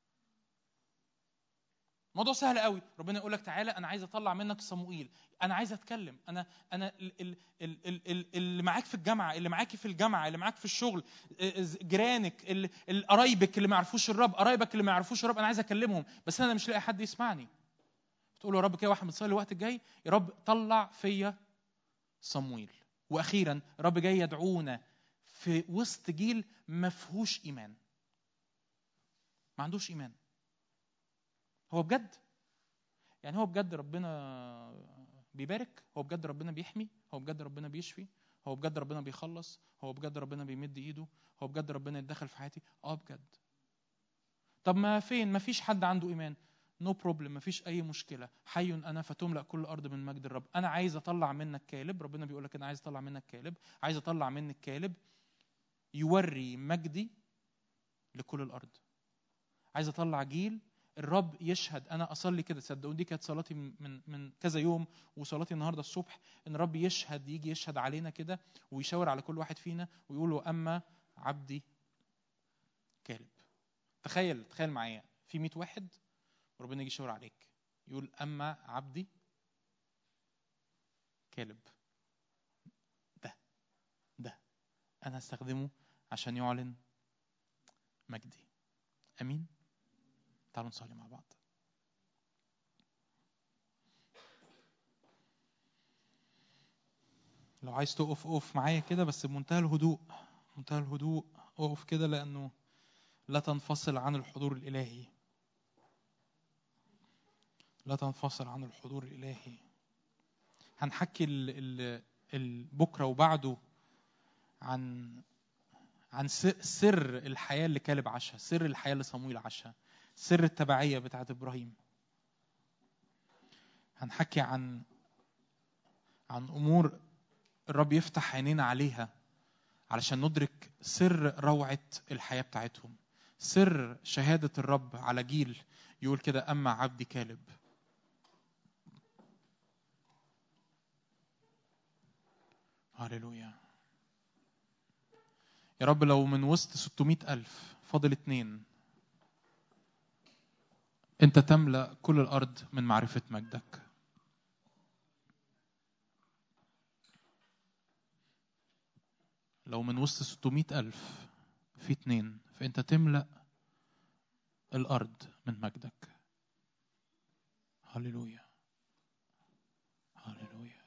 موضوع سهل قوي ربنا يقول لك تعالى انا عايز اطلع منك صموئيل انا عايز اتكلم انا انا ال- ال- ال- ال- ال- اللي معاك في الجامعه اللي معاكي في الجامعه اللي معاك في الشغل ال- جيرانك ال- ال- قرايبك اللي ما يعرفوش الرب قرايبك اللي ما يعرفوش الرب انا عايز اكلمهم بس انا مش لاقي حد يسمعني تقول له يا رب كده واحد بتصلي الوقت الجاي يا رب طلع فيا صمويل واخيرا الرب جاي يدعونا في وسط جيل ما فيهوش ايمان ما عندوش ايمان هو بجد يعني هو بجد ربنا بيبارك هو بجد ربنا بيحمي هو بجد ربنا بيشفي هو بجد ربنا بيخلص هو بجد ربنا بيمد ايده هو بجد ربنا يتدخل في حياتي اه بجد طب ما فين ما فيش حد عنده ايمان نو no بروبلم ما فيش اي مشكله حي انا فتملا كل الارض من مجد الرب انا عايز اطلع منك كالب ربنا بيقول لك انا عايز اطلع منك كالب عايز اطلع منك كالب يوري مجدي لكل الارض عايز اطلع جيل الرب يشهد انا اصلي كده صدقوني دي كانت صلاتي من من كذا يوم وصلاتي النهارده الصبح ان الرب يشهد يجي يشهد علينا كده ويشاور على كل واحد فينا ويقول له اما عبدي كالب تخيل تخيل معايا في 100 واحد وربنا يجي يشاور عليك يقول اما عبدي كالب ده ده انا هستخدمه عشان يعلن مجدي امين تعالوا نصلي مع بعض لو عايز تقف اقف معايا كده بس بمنتهى الهدوء منتهى الهدوء اقف كده لانه لا تنفصل عن الحضور الالهي لا تنفصل عن الحضور الالهي هنحكي ال ال ال بكره وبعده عن عن س- سر الحياه اللي كالب عاشها سر الحياه اللي صمويل عاشها سر التبعيه بتاعت ابراهيم هنحكي عن عن امور الرب يفتح عينينا عليها علشان ندرك سر روعه الحياه بتاعتهم سر شهاده الرب على جيل يقول كده اما عبدي كالب هللويا يا رب لو من وسط 600 ألف فاضل اتنين أنت تملأ كل الأرض من معرفة مجدك لو من وسط 600 ألف في اتنين فأنت تملأ الأرض من مجدك هللويا هللويا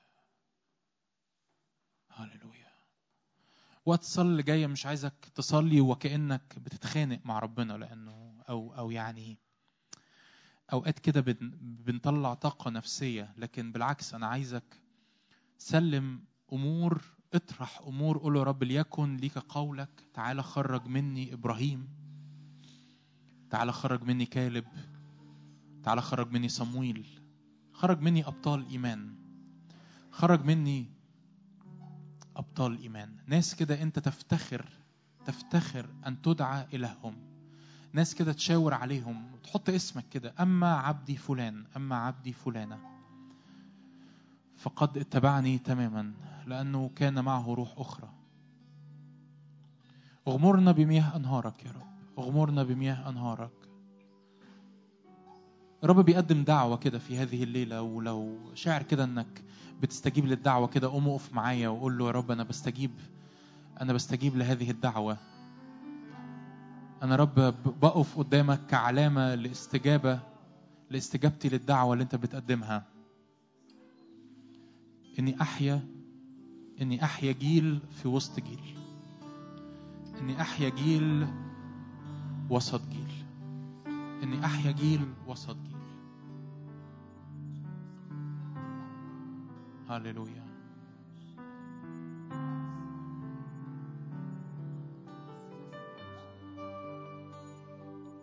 هللويا وقت الصلاة اللي جاية مش عايزك تصلي وكأنك بتتخانق مع ربنا لأنه أو أو يعني أوقات كده بن بنطلع طاقة نفسية لكن بالعكس أنا عايزك سلم أمور اطرح أمور قول يا رب ليكن ليك قولك تعالى خرج مني إبراهيم تعالى خرج مني كالب تعالى خرج مني صمويل خرج مني أبطال إيمان خرج مني أبطال إيمان ناس كده أنت تفتخر تفتخر أن تدعى إلههم ناس كده تشاور عليهم وتحط اسمك كده أما عبدي فلان أما عبدي فلانة فقد اتبعني تماما لأنه كان معه روح أخرى اغمرنا بمياه أنهارك يا رب اغمرنا بمياه أنهارك الرب بيقدم دعوة كده في هذه الليلة ولو شاعر كده انك بتستجيب للدعوة كده قوم اقف معايا وقول له يا رب انا بستجيب انا بستجيب لهذه الدعوة انا رب ب- بقف قدامك كعلامة لاستجابة لاستجابتي للدعوة اللي انت بتقدمها اني احيا اني احيا جيل في وسط جيل اني احيا جيل وسط جيل اني احيا جيل وسط جيل هللويا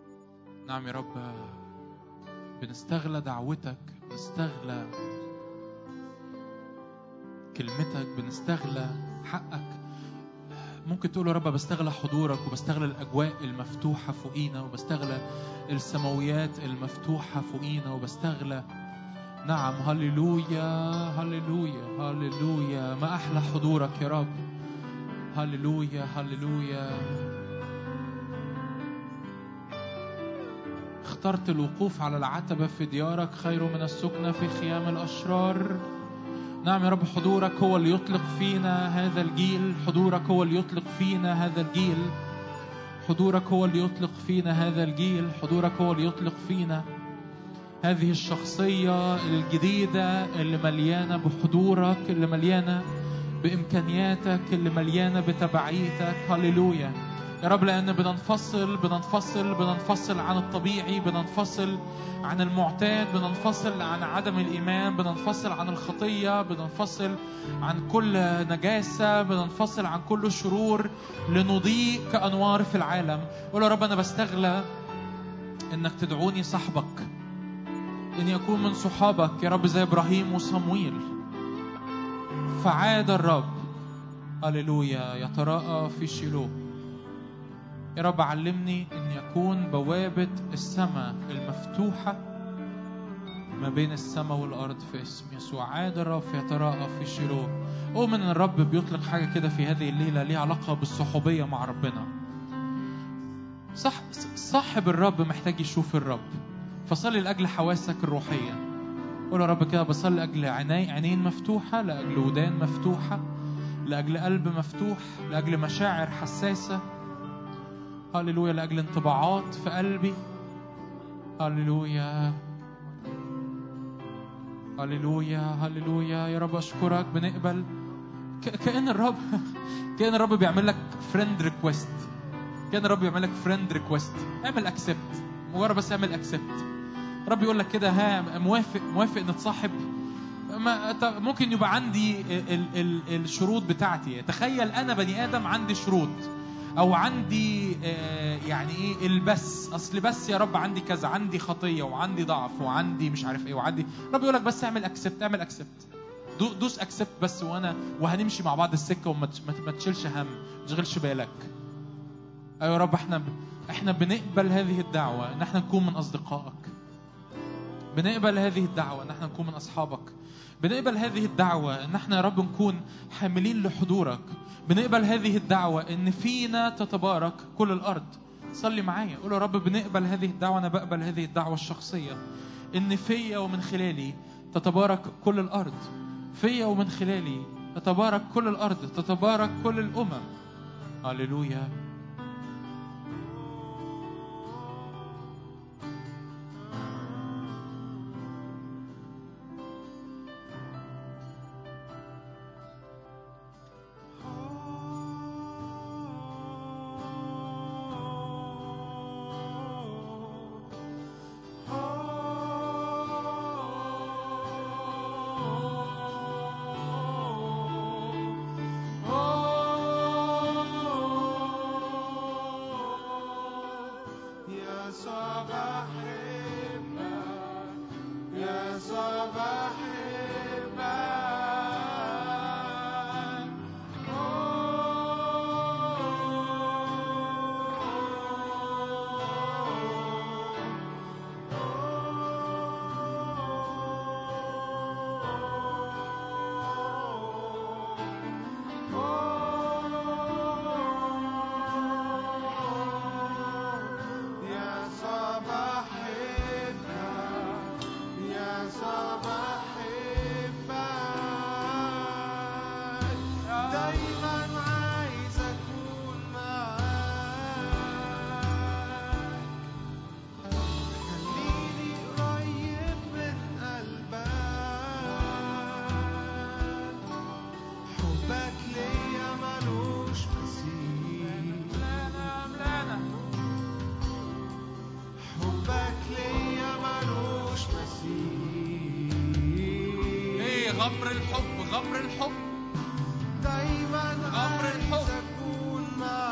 نعم يا رب بنستغلى دعوتك بنستغلى كلمتك بنستغلى حقك ممكن تقول يا رب بستغلى حضورك وبستغلى الأجواء المفتوحة فوقينا وبستغلى السماويات المفتوحة فوقينا وبستغلى نعم هللويا هللويا هللويا ما أحلى حضورك يا رب هللويا هللويا اخترت الوقوف على العتبة في ديارك خير من السكنة في خيام الأشرار نعم يا رب حضورك هو اللي يطلق فينا هذا الجيل حضورك هو اللي يطلق فينا هذا الجيل حضورك هو اللي يطلق فينا هذا الجيل حضورك هو اللي يطلق فينا هذه الشخصية الجديدة اللي مليانة بحضورك اللي مليانة بإمكانياتك اللي مليانة بتبعيتك هللويا يا رب لأن بننفصل بننفصل بننفصل عن الطبيعي بننفصل عن المعتاد بننفصل عن عدم الإيمان بننفصل عن الخطية بننفصل عن كل نجاسة بننفصل عن كل شرور لنضيء كأنوار في العالم قول يا رب أنا بستغلى إنك تدعوني صاحبك إني أكون من صحابك يا رب زي إبراهيم وصمويل فعاد الرب هللويا يتراءى في شيلوه يا رب علمني اني اكون بوابة السماء المفتوحة ما بين السماء والارض في اسم يسوع عاد الرب يتراءى في شيلوه اؤمن ان الرب بيطلق حاجة كده في هذه الليلة ليها علاقة بالصحوبية مع ربنا صح صاحب الرب محتاج يشوف الرب فصلي لاجل حواسك الروحية قول يا رب كده بصلي لاجل عيني عينين مفتوحة لاجل ودان مفتوحة لاجل قلب مفتوح لاجل مشاعر حساسه هللويا لأجل انطباعات في قلبي هللويا هللويا هللويا يا رب أشكرك بنقبل ك- كأن الرب كأن الرب بيعمل لك فريند ريكويست كأن الرب بيعمل لك فريند ريكويست اعمل اكسبت مجرد بس اعمل اكسبت الرب يقول لك كده ها موافق موافق نتصاحب ما ط- ممكن يبقى عندي ال ال ال الشروط بتاعتي تخيل انا بني ادم عندي شروط او عندي آه، يعني ايه البس اصل بس يا رب عندي كذا عندي خطيه وعندي ضعف وعندي مش عارف ايه وعندي رب يقول لك بس اعمل اكسبت اعمل اكسبت دوس اكسبت بس وانا وهنمشي مع بعض السكه وما تش- ما ت- ما تشيلش هم ما تشغلش بالك ايوه يا رب احنا ب... احنا بنقبل هذه الدعوه ان احنا نكون من اصدقائك بنقبل هذه الدعوه ان احنا نكون من اصحابك بنقبل هذه الدعوة إن احنا يا رب نكون حاملين لحضورك بنقبل هذه الدعوة إن فينا تتبارك كل الأرض صلي معايا قول يا رب بنقبل هذه الدعوة أنا بقبل هذه الدعوة الشخصية إن فيا ومن خلالي تتبارك كل الأرض فيا ومن خلالي تتبارك كل الأرض تتبارك كل الأمم هللويا يا صباح الباب يا صباح الباب يا صباح الباب يا صباح الباب دايما عايز اكون معاك خليني قريب من قلبك حبك ليا ملوش مثيل حبك ليا ملوش مثيل ايه غمر الحب غمر الحب دايما غمر عايز الحب. اكون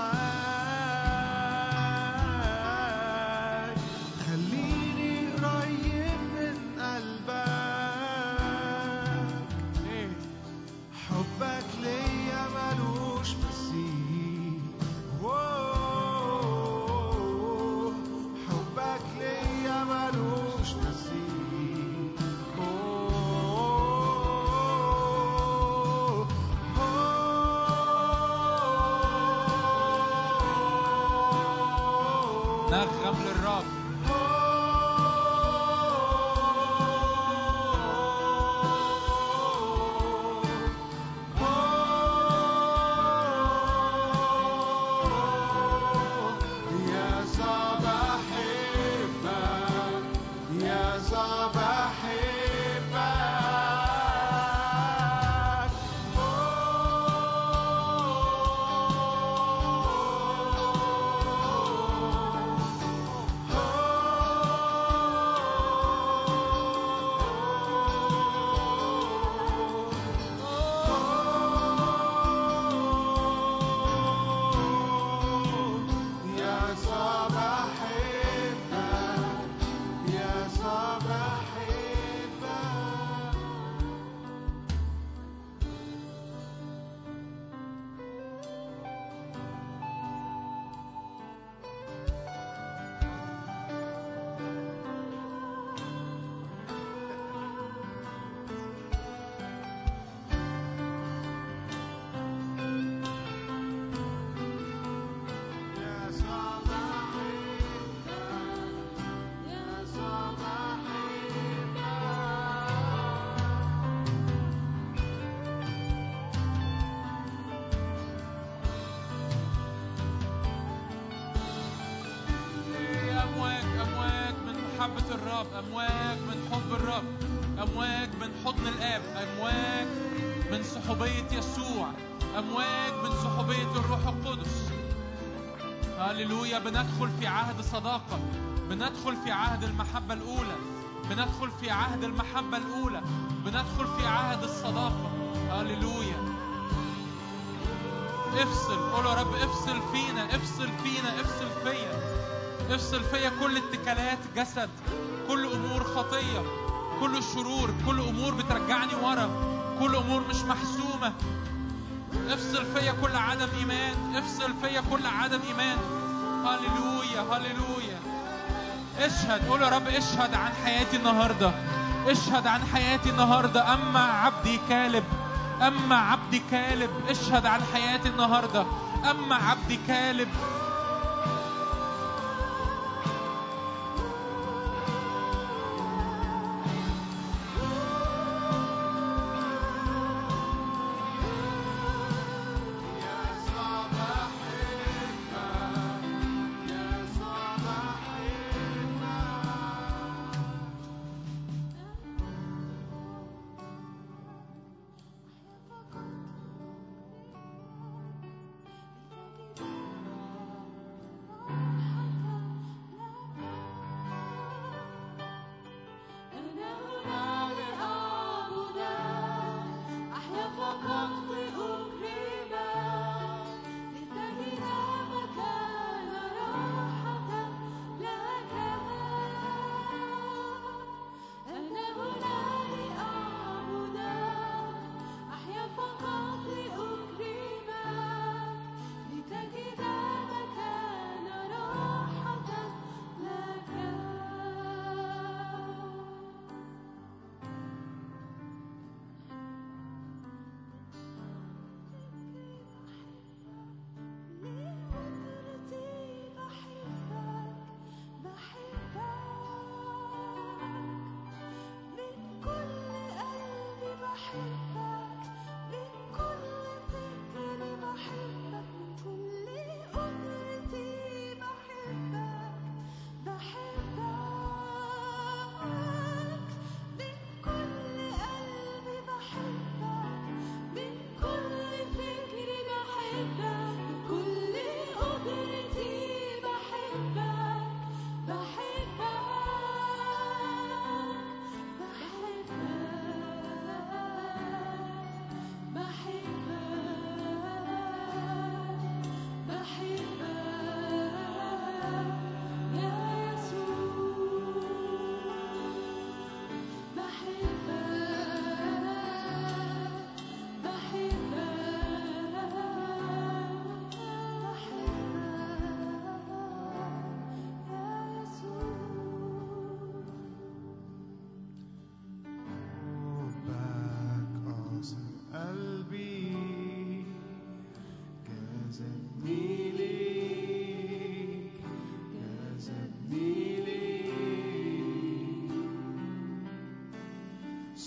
معاك خليني قريب من قلبك ايه الرب يا صعب أحبك يا صعب أحبك يا صعب أحبك يا صعب أحبك يا صعب أحبك يا صعب أحبك أمواج أمواج من محبة الرب أمواج من حب الرب أمواج من حضن الآب أمواج من صحوبية يسوع أمواج من صحوبية الروح القدس هللويا بندخل في عهد صداقة بندخل في عهد المحبة الأولى بندخل في عهد المحبة الأولى بندخل في عهد الصداقة هللويا افصل قول يا رب افصل فينا افصل فينا افصل فيا افصل فيا كل اتكالات جسد كل امور خطيه كل شرور كل امور بترجعني ورا كل امور مش محسومه افصل فيا كل عدم ايمان افصل فيا كل عدم ايمان هللويا هللويا اشهد قول يا رب اشهد عن حياتي النهارده اشهد عن حياتي النهارده اما عبدي كالب اما عبدي كالب اشهد عن حياتي النهارده اما عبدي كالب يا صعب أحبك يا صعب أحبك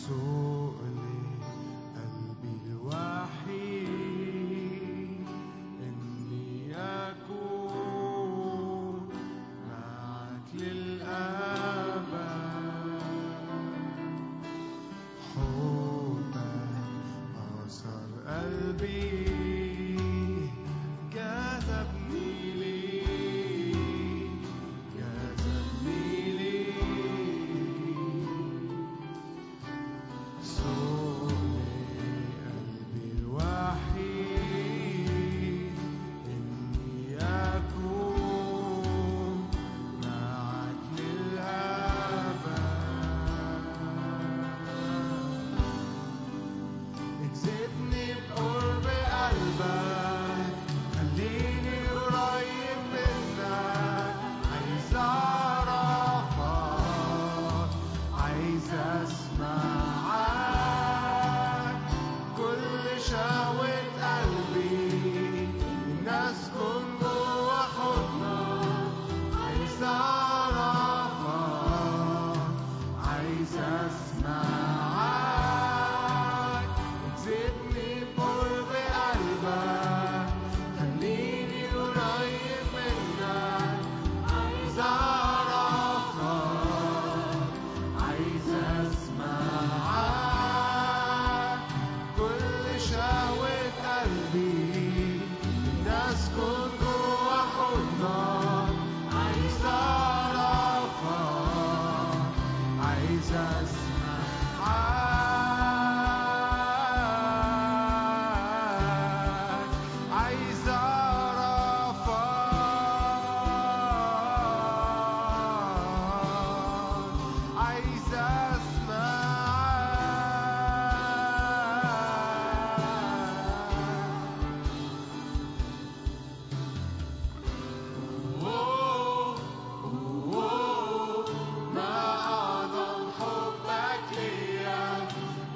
سؤلي قلبي الوحيد إني أكون معك للأبد حبك أثر قلبي جذبني ليك جذبني ليك صوني قلبي الوحيد إني أكون معك للأبد اجذبني بقرب قلبك خليني قريب منك عايز اعرفك عايز اسمعك كل شهوة قلبي إن اسكن جوا حضنك عايز اعرفك عايز اسمعك تزيدني بقرب قلبك خليني قريب منك عايز اعرفك عايز اسمعك كل شهوة قلبي تسكن جوا حضنك عايز اعرفك عايز اسمعك عايز اعرفك عايز اسمعك ما أعظم حبك ليا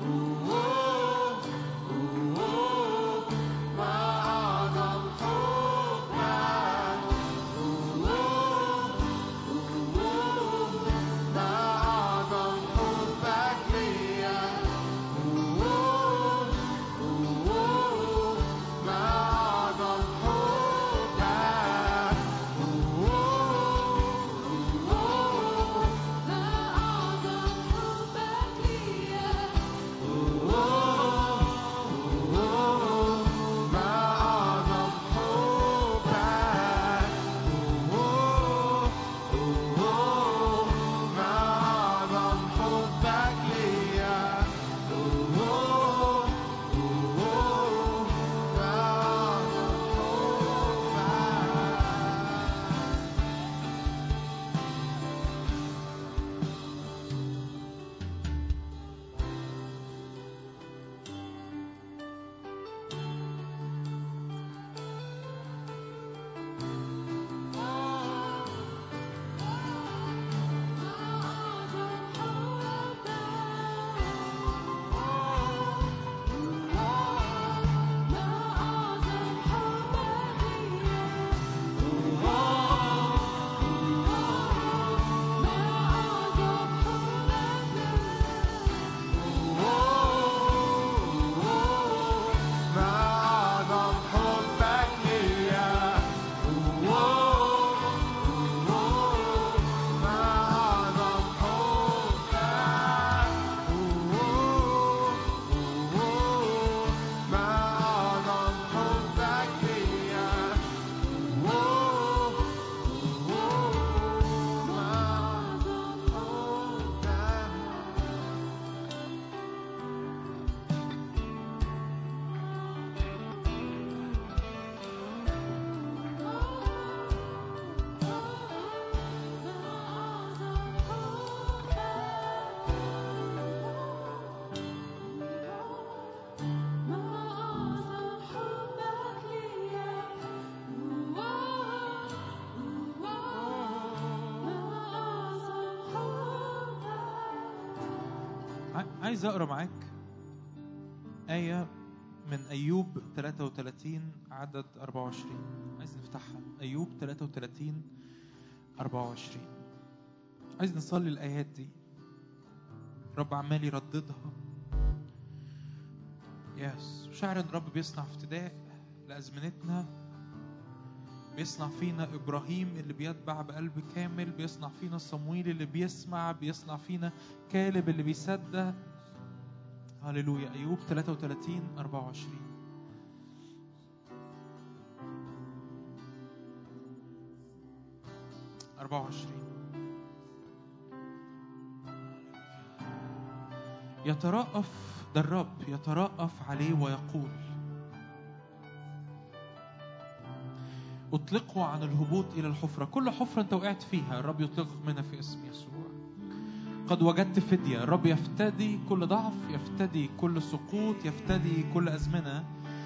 ما أعظم حبك ما أعظم حبك ليا ما أعظم حبك ما أعظم حبك ما أعظم حبك ليا ما أعظم حبك ما أعظم حبك ليا ما أعظم حبك ما أعظم حبك ليا ما أعظم حبك ع- عايز اقرا معاك آية من أيوب 33 عدد 24 عايز نفتحها أيوب 33 24 عايز نصلي الآيات دي رب عمال يرددها يس شعر ان الرب بيصنع افتداء لازمنتنا بيصنع فينا ابراهيم اللي بيتبع بقلب كامل بيصنع فينا صمويل اللي بيسمع بيصنع فينا كالب اللي بيصدق هللويا ايوب 33 24 24 يترأف ده الرب يترأف عليه ويقول اطلقوا عن الهبوط الى الحفره كل حفره انت وقعت فيها الرب يطلقك منها في اسم يسوع قد وجدت فديه الرب يفتدي كل ضعف يفتدي كل سقوط يفتدي كل ازمنه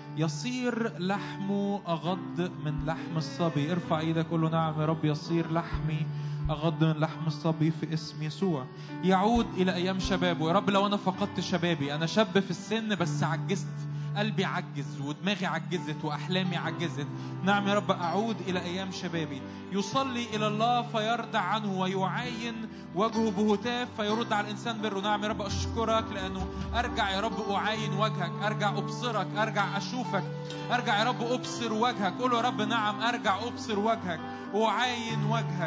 يصير لحمه اغض من لحم الصبي ارفع ايدك قول له نعم يا رب يصير لحمي اغض من لحم الصبي في اسم يسوع يعود الى ايام شبابه يا رب لو انا فقدت شبابي انا شاب في السن بس عجزت قلبي عجز ودماغي عجزت واحلامي عجزت نعم يا رب اعود الى ايام شبابي يصلي الى الله فيرضع عنه ويعاين وجهه بهتاف فيرد على الانسان بره نعم يا رب اشكرك لانه ارجع يا رب اعاين وجهك ارجع ابصرك ارجع اشوفك ارجع يا رب ابصر وجهك قول يا رب نعم ارجع ابصر وجهك اعاين وجهك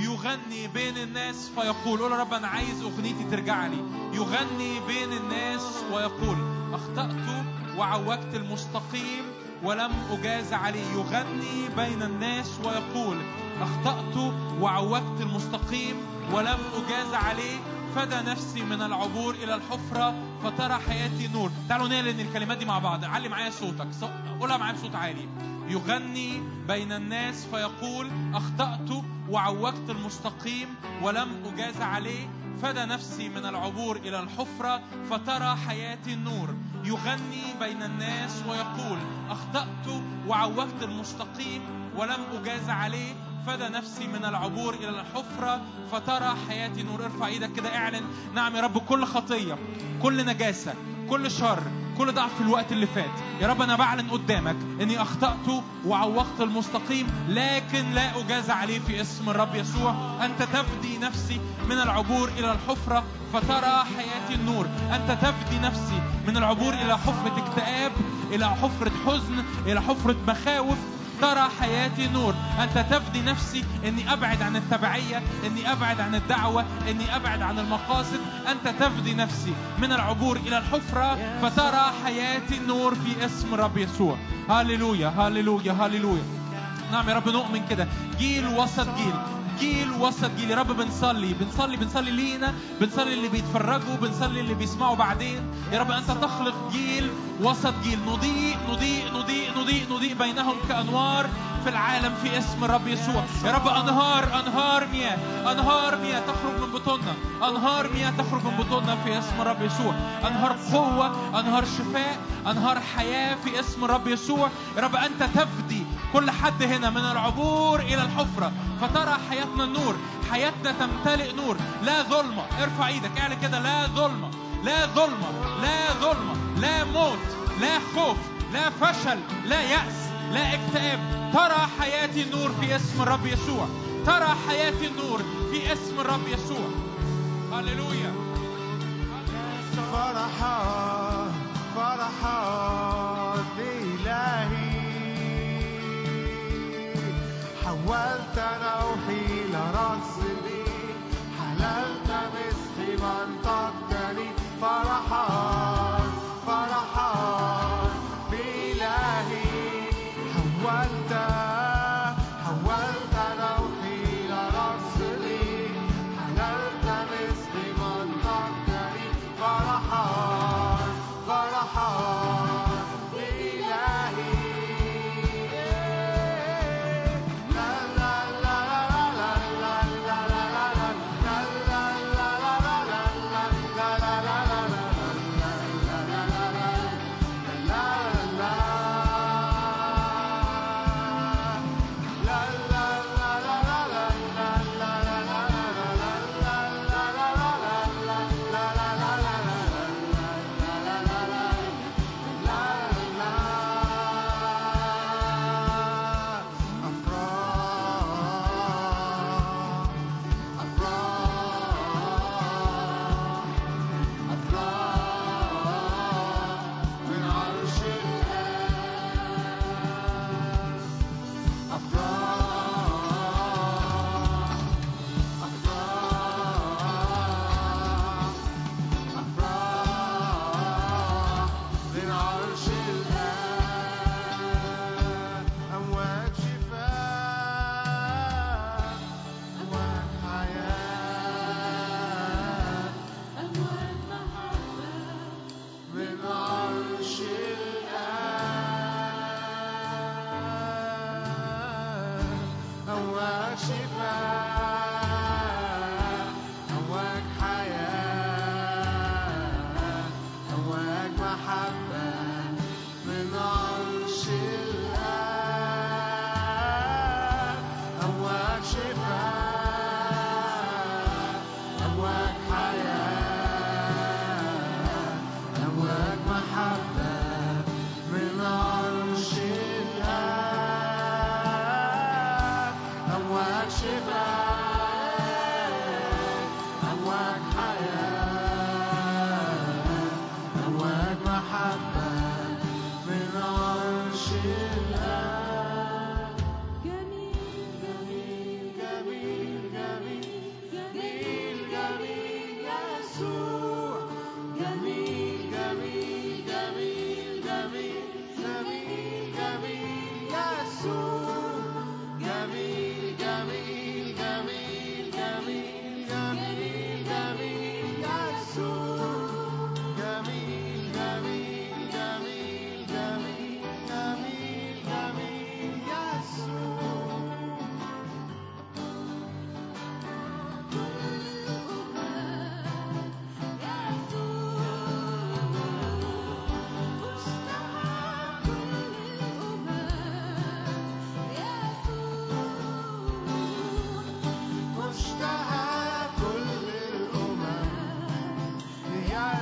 يغني بين الناس فيقول قول يا رب انا عايز اغنيتي ترجع لي يغني بين الناس ويقول اخطات وعوجت المستقيم ولم اجاز عليه يغني بين الناس ويقول اخطات وعوجت المستقيم ولم اجاز عليه فدى نفسي من العبور الى الحفره فترى حياتي نور تعالوا نعلن الكلمات دي مع بعض علي معايا صوتك ص- قولها معايا بصوت عالي يغني بين الناس فيقول اخطات وعوجت المستقيم ولم اجاز عليه فدى نفسي من العبور الى الحفره فترى حياتي النور يغني بين الناس ويقول اخطات وعوجت المستقيم ولم اجاز عليه فدى نفسي من العبور الى الحفره فترى حياتي نور ارفع ايدك كده اعلن نعم يا رب كل خطيه كل نجاسه كل شر كل ضعف في الوقت اللي فات يا رب انا بعلن قدامك اني اخطات وعوقت المستقيم لكن لا اجاز عليه في اسم الرب يسوع انت تفدي نفسي من العبور الى الحفره فترى حياتي النور انت تفدي نفسي من العبور الى حفره اكتئاب الى حفره حزن الى حفره مخاوف ترى حياتي نور أنت تفدي نفسي أني أبعد عن التبعية أني أبعد عن الدعوة أني أبعد عن المقاصد أنت تفدي نفسي من العبور إلى الحفرة فترى حياتي النور في اسم الرب يسوع هاليلويا هاليلويا هاليلويا نعم يا رب نؤمن كده جيل وسط جيل جيل وسط جيل يا رب بنصلي بنصلي بنصلي لينا بنصلي اللي بيتفرجوا بنصلي اللي بيسمعوا بعدين يا رب انت تخلق جيل وسط جيل نضيء نضيء نضيء نضيء نضيء بينهم كانوار في العالم في اسم الرب يسوع يا رب انهار انهار مياه انهار مياه تخرج من بطوننا انهار مياه تخرج من بطوننا في اسم الرب يسوع انهار قوه انهار شفاء انهار حياه في اسم الرب يسوع يا رب انت تفدي كل حد هنا من العبور الى الحفره فترى حياتنا النور حياتنا تمتلئ نور لا ظلمه ارفع ايدك اعلن كده لا ظلمه لا ظلمه لا ظلمه لا موت لا خوف لا فشل لا يأس لا اكتئاب ترى حياتي النور في اسم الرب يسوع ترى حياتي النور في اسم الرب يسوع هللويا فرحان فرحان بإلهي حولت روحي لرسمي حللت مسحي منطقتني فرحان فرحان بإلهي حولت حولت روحي لرسمي حللت مسحي منطقتني فرحان فرحان بإلهي لا لا لا لا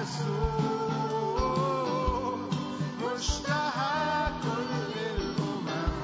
يسوع مشتهى كل الأمم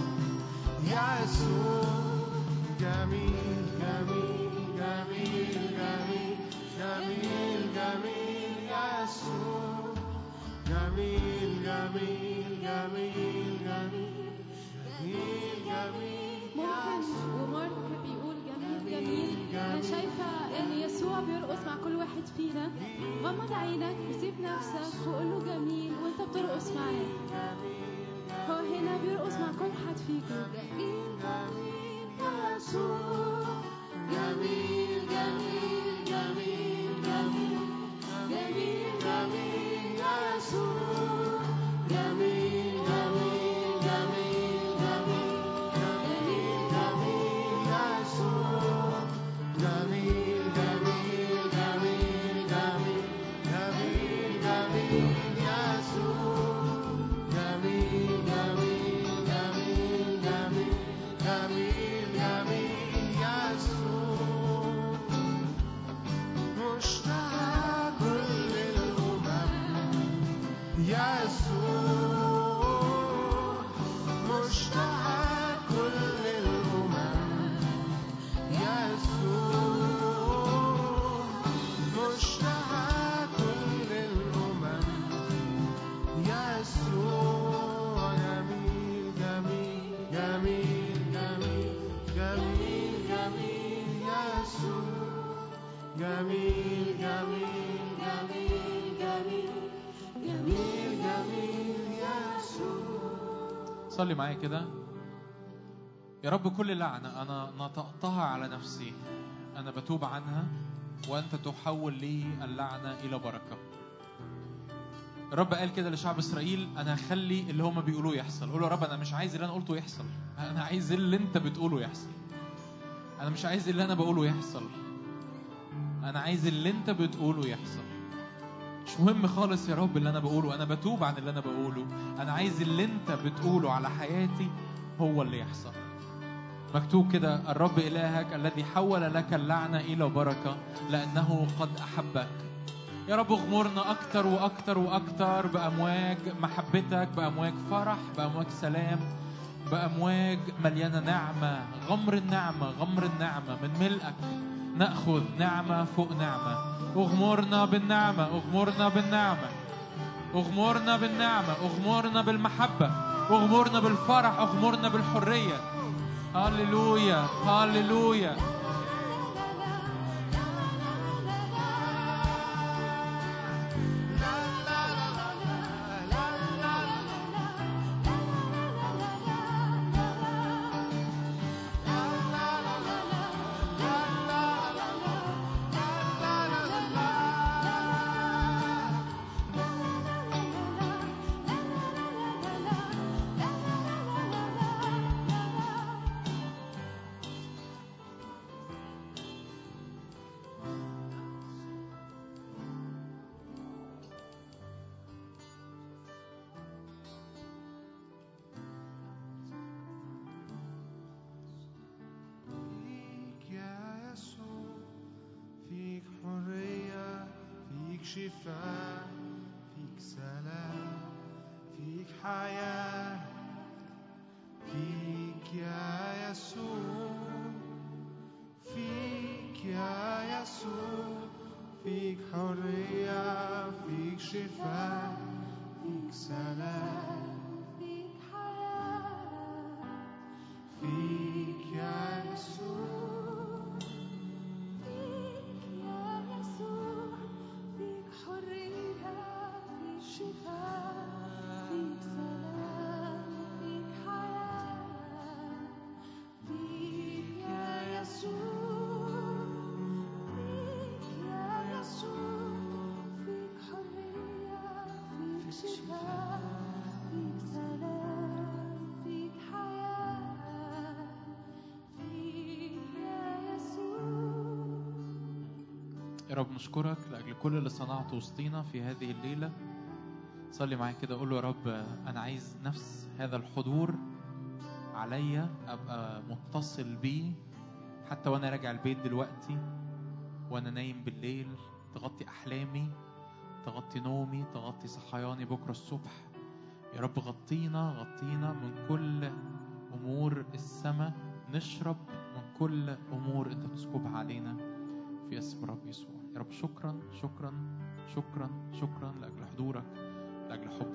يسوع جميل جميل جميل جميل جميل جميل يسوع جميل جميل جميل جميل جميل جميل ممكن ومارك بيقول جميل جميل انا شايفه ان يسوع بيرقص مع كل واحد فينا غمض عينك وسيب نفسك وقول له جميل وانت بترقص معاه هو هنا بيرقص مع كل حد فيكم جميل جميل يسوع جميل جميل جميل جميل جميل جميل يسوع جميل جميل جميل جميل جميل جميل يسوع جميل جميل جميل جميل جميل جميل يسوع جميل جميل جميل جميل جميل جميل يسوع مشتاق كل الأمم يسوع مشتاق كل الأمم يسوع مشتهى كل الأمم يسوع جميل جميل جميل جميل جميل جميل يسوع جميل جميل جميل جميل جميل جميل يسوع صلي معايا كده يا رب كل لعنة أنا نطقتها على نفسي أنا بتوب عنها وأنت تحول لي اللعنة إلى بركة الرب قال كده لشعب إسرائيل أنا هخلي اللي هما بيقولوه يحصل قولوا يا رب أنا مش عايز اللي أنا قلته يحصل أنا عايز اللي أنت بتقوله يحصل أنا مش عايز اللي أنا بقوله يحصل أنا عايز اللي أنت بتقوله يحصل مش مهم خالص يا رب اللي انا بقوله انا بتوب عن اللي انا بقوله انا عايز اللي انت بتقوله على حياتي هو اللي يحصل مكتوب كده الرب إلهك الذي حول لك اللعنة إلى بركة لأنه قد أحبك يا رب اغمرنا أكتر وأكتر وأكتر بأمواج محبتك بأمواج فرح بأمواج سلام بأمواج مليانة نعمة غمر النعمة غمر النعمة من ملئك نأخذ نعمة فوق نعمة اغمرنا بالنعمة اغمرنا بالنعمة اغمرنا بالنعمة اغمرنا بالمحبة اغمرنا بالفرح اغمرنا بالحرية هللويا هللويا فيك يا يسوع فيك حرية فيك شفاء فيك سلام فيك حياة فيك يا يسوع فيك يا يسوع فيك حرية فيك شفاء فيك سلام فيك حياة فيك يا يسوع فيك يا يسوع فيك حرية فيك شفاء فيك سلام فيك حياة فيك يا يسوع فيك يا يسوع فيك حرية فيك شفاء فيك سلام فيك حياة فيك يا يسوع يا رب نشكرك لأجل كل اللي صنعته وسطينا في هذه الليلة صلي معايا كده قول له يا رب أنا عايز نفس هذا الحضور عليا أبقى متصل بيه حتى وأنا راجع البيت دلوقتي وأنا نايم بالليل تغطي أحلامي تغطي نومي تغطي صحياني بكرة الصبح يا رب غطينا غطينا من كل أمور السماء نشرب من كل أمور أنت تسكبها علينا في اسم رب يسوع يا رب شكرا شكرا شكرا شكرا لأجل حضورك لأجل حبك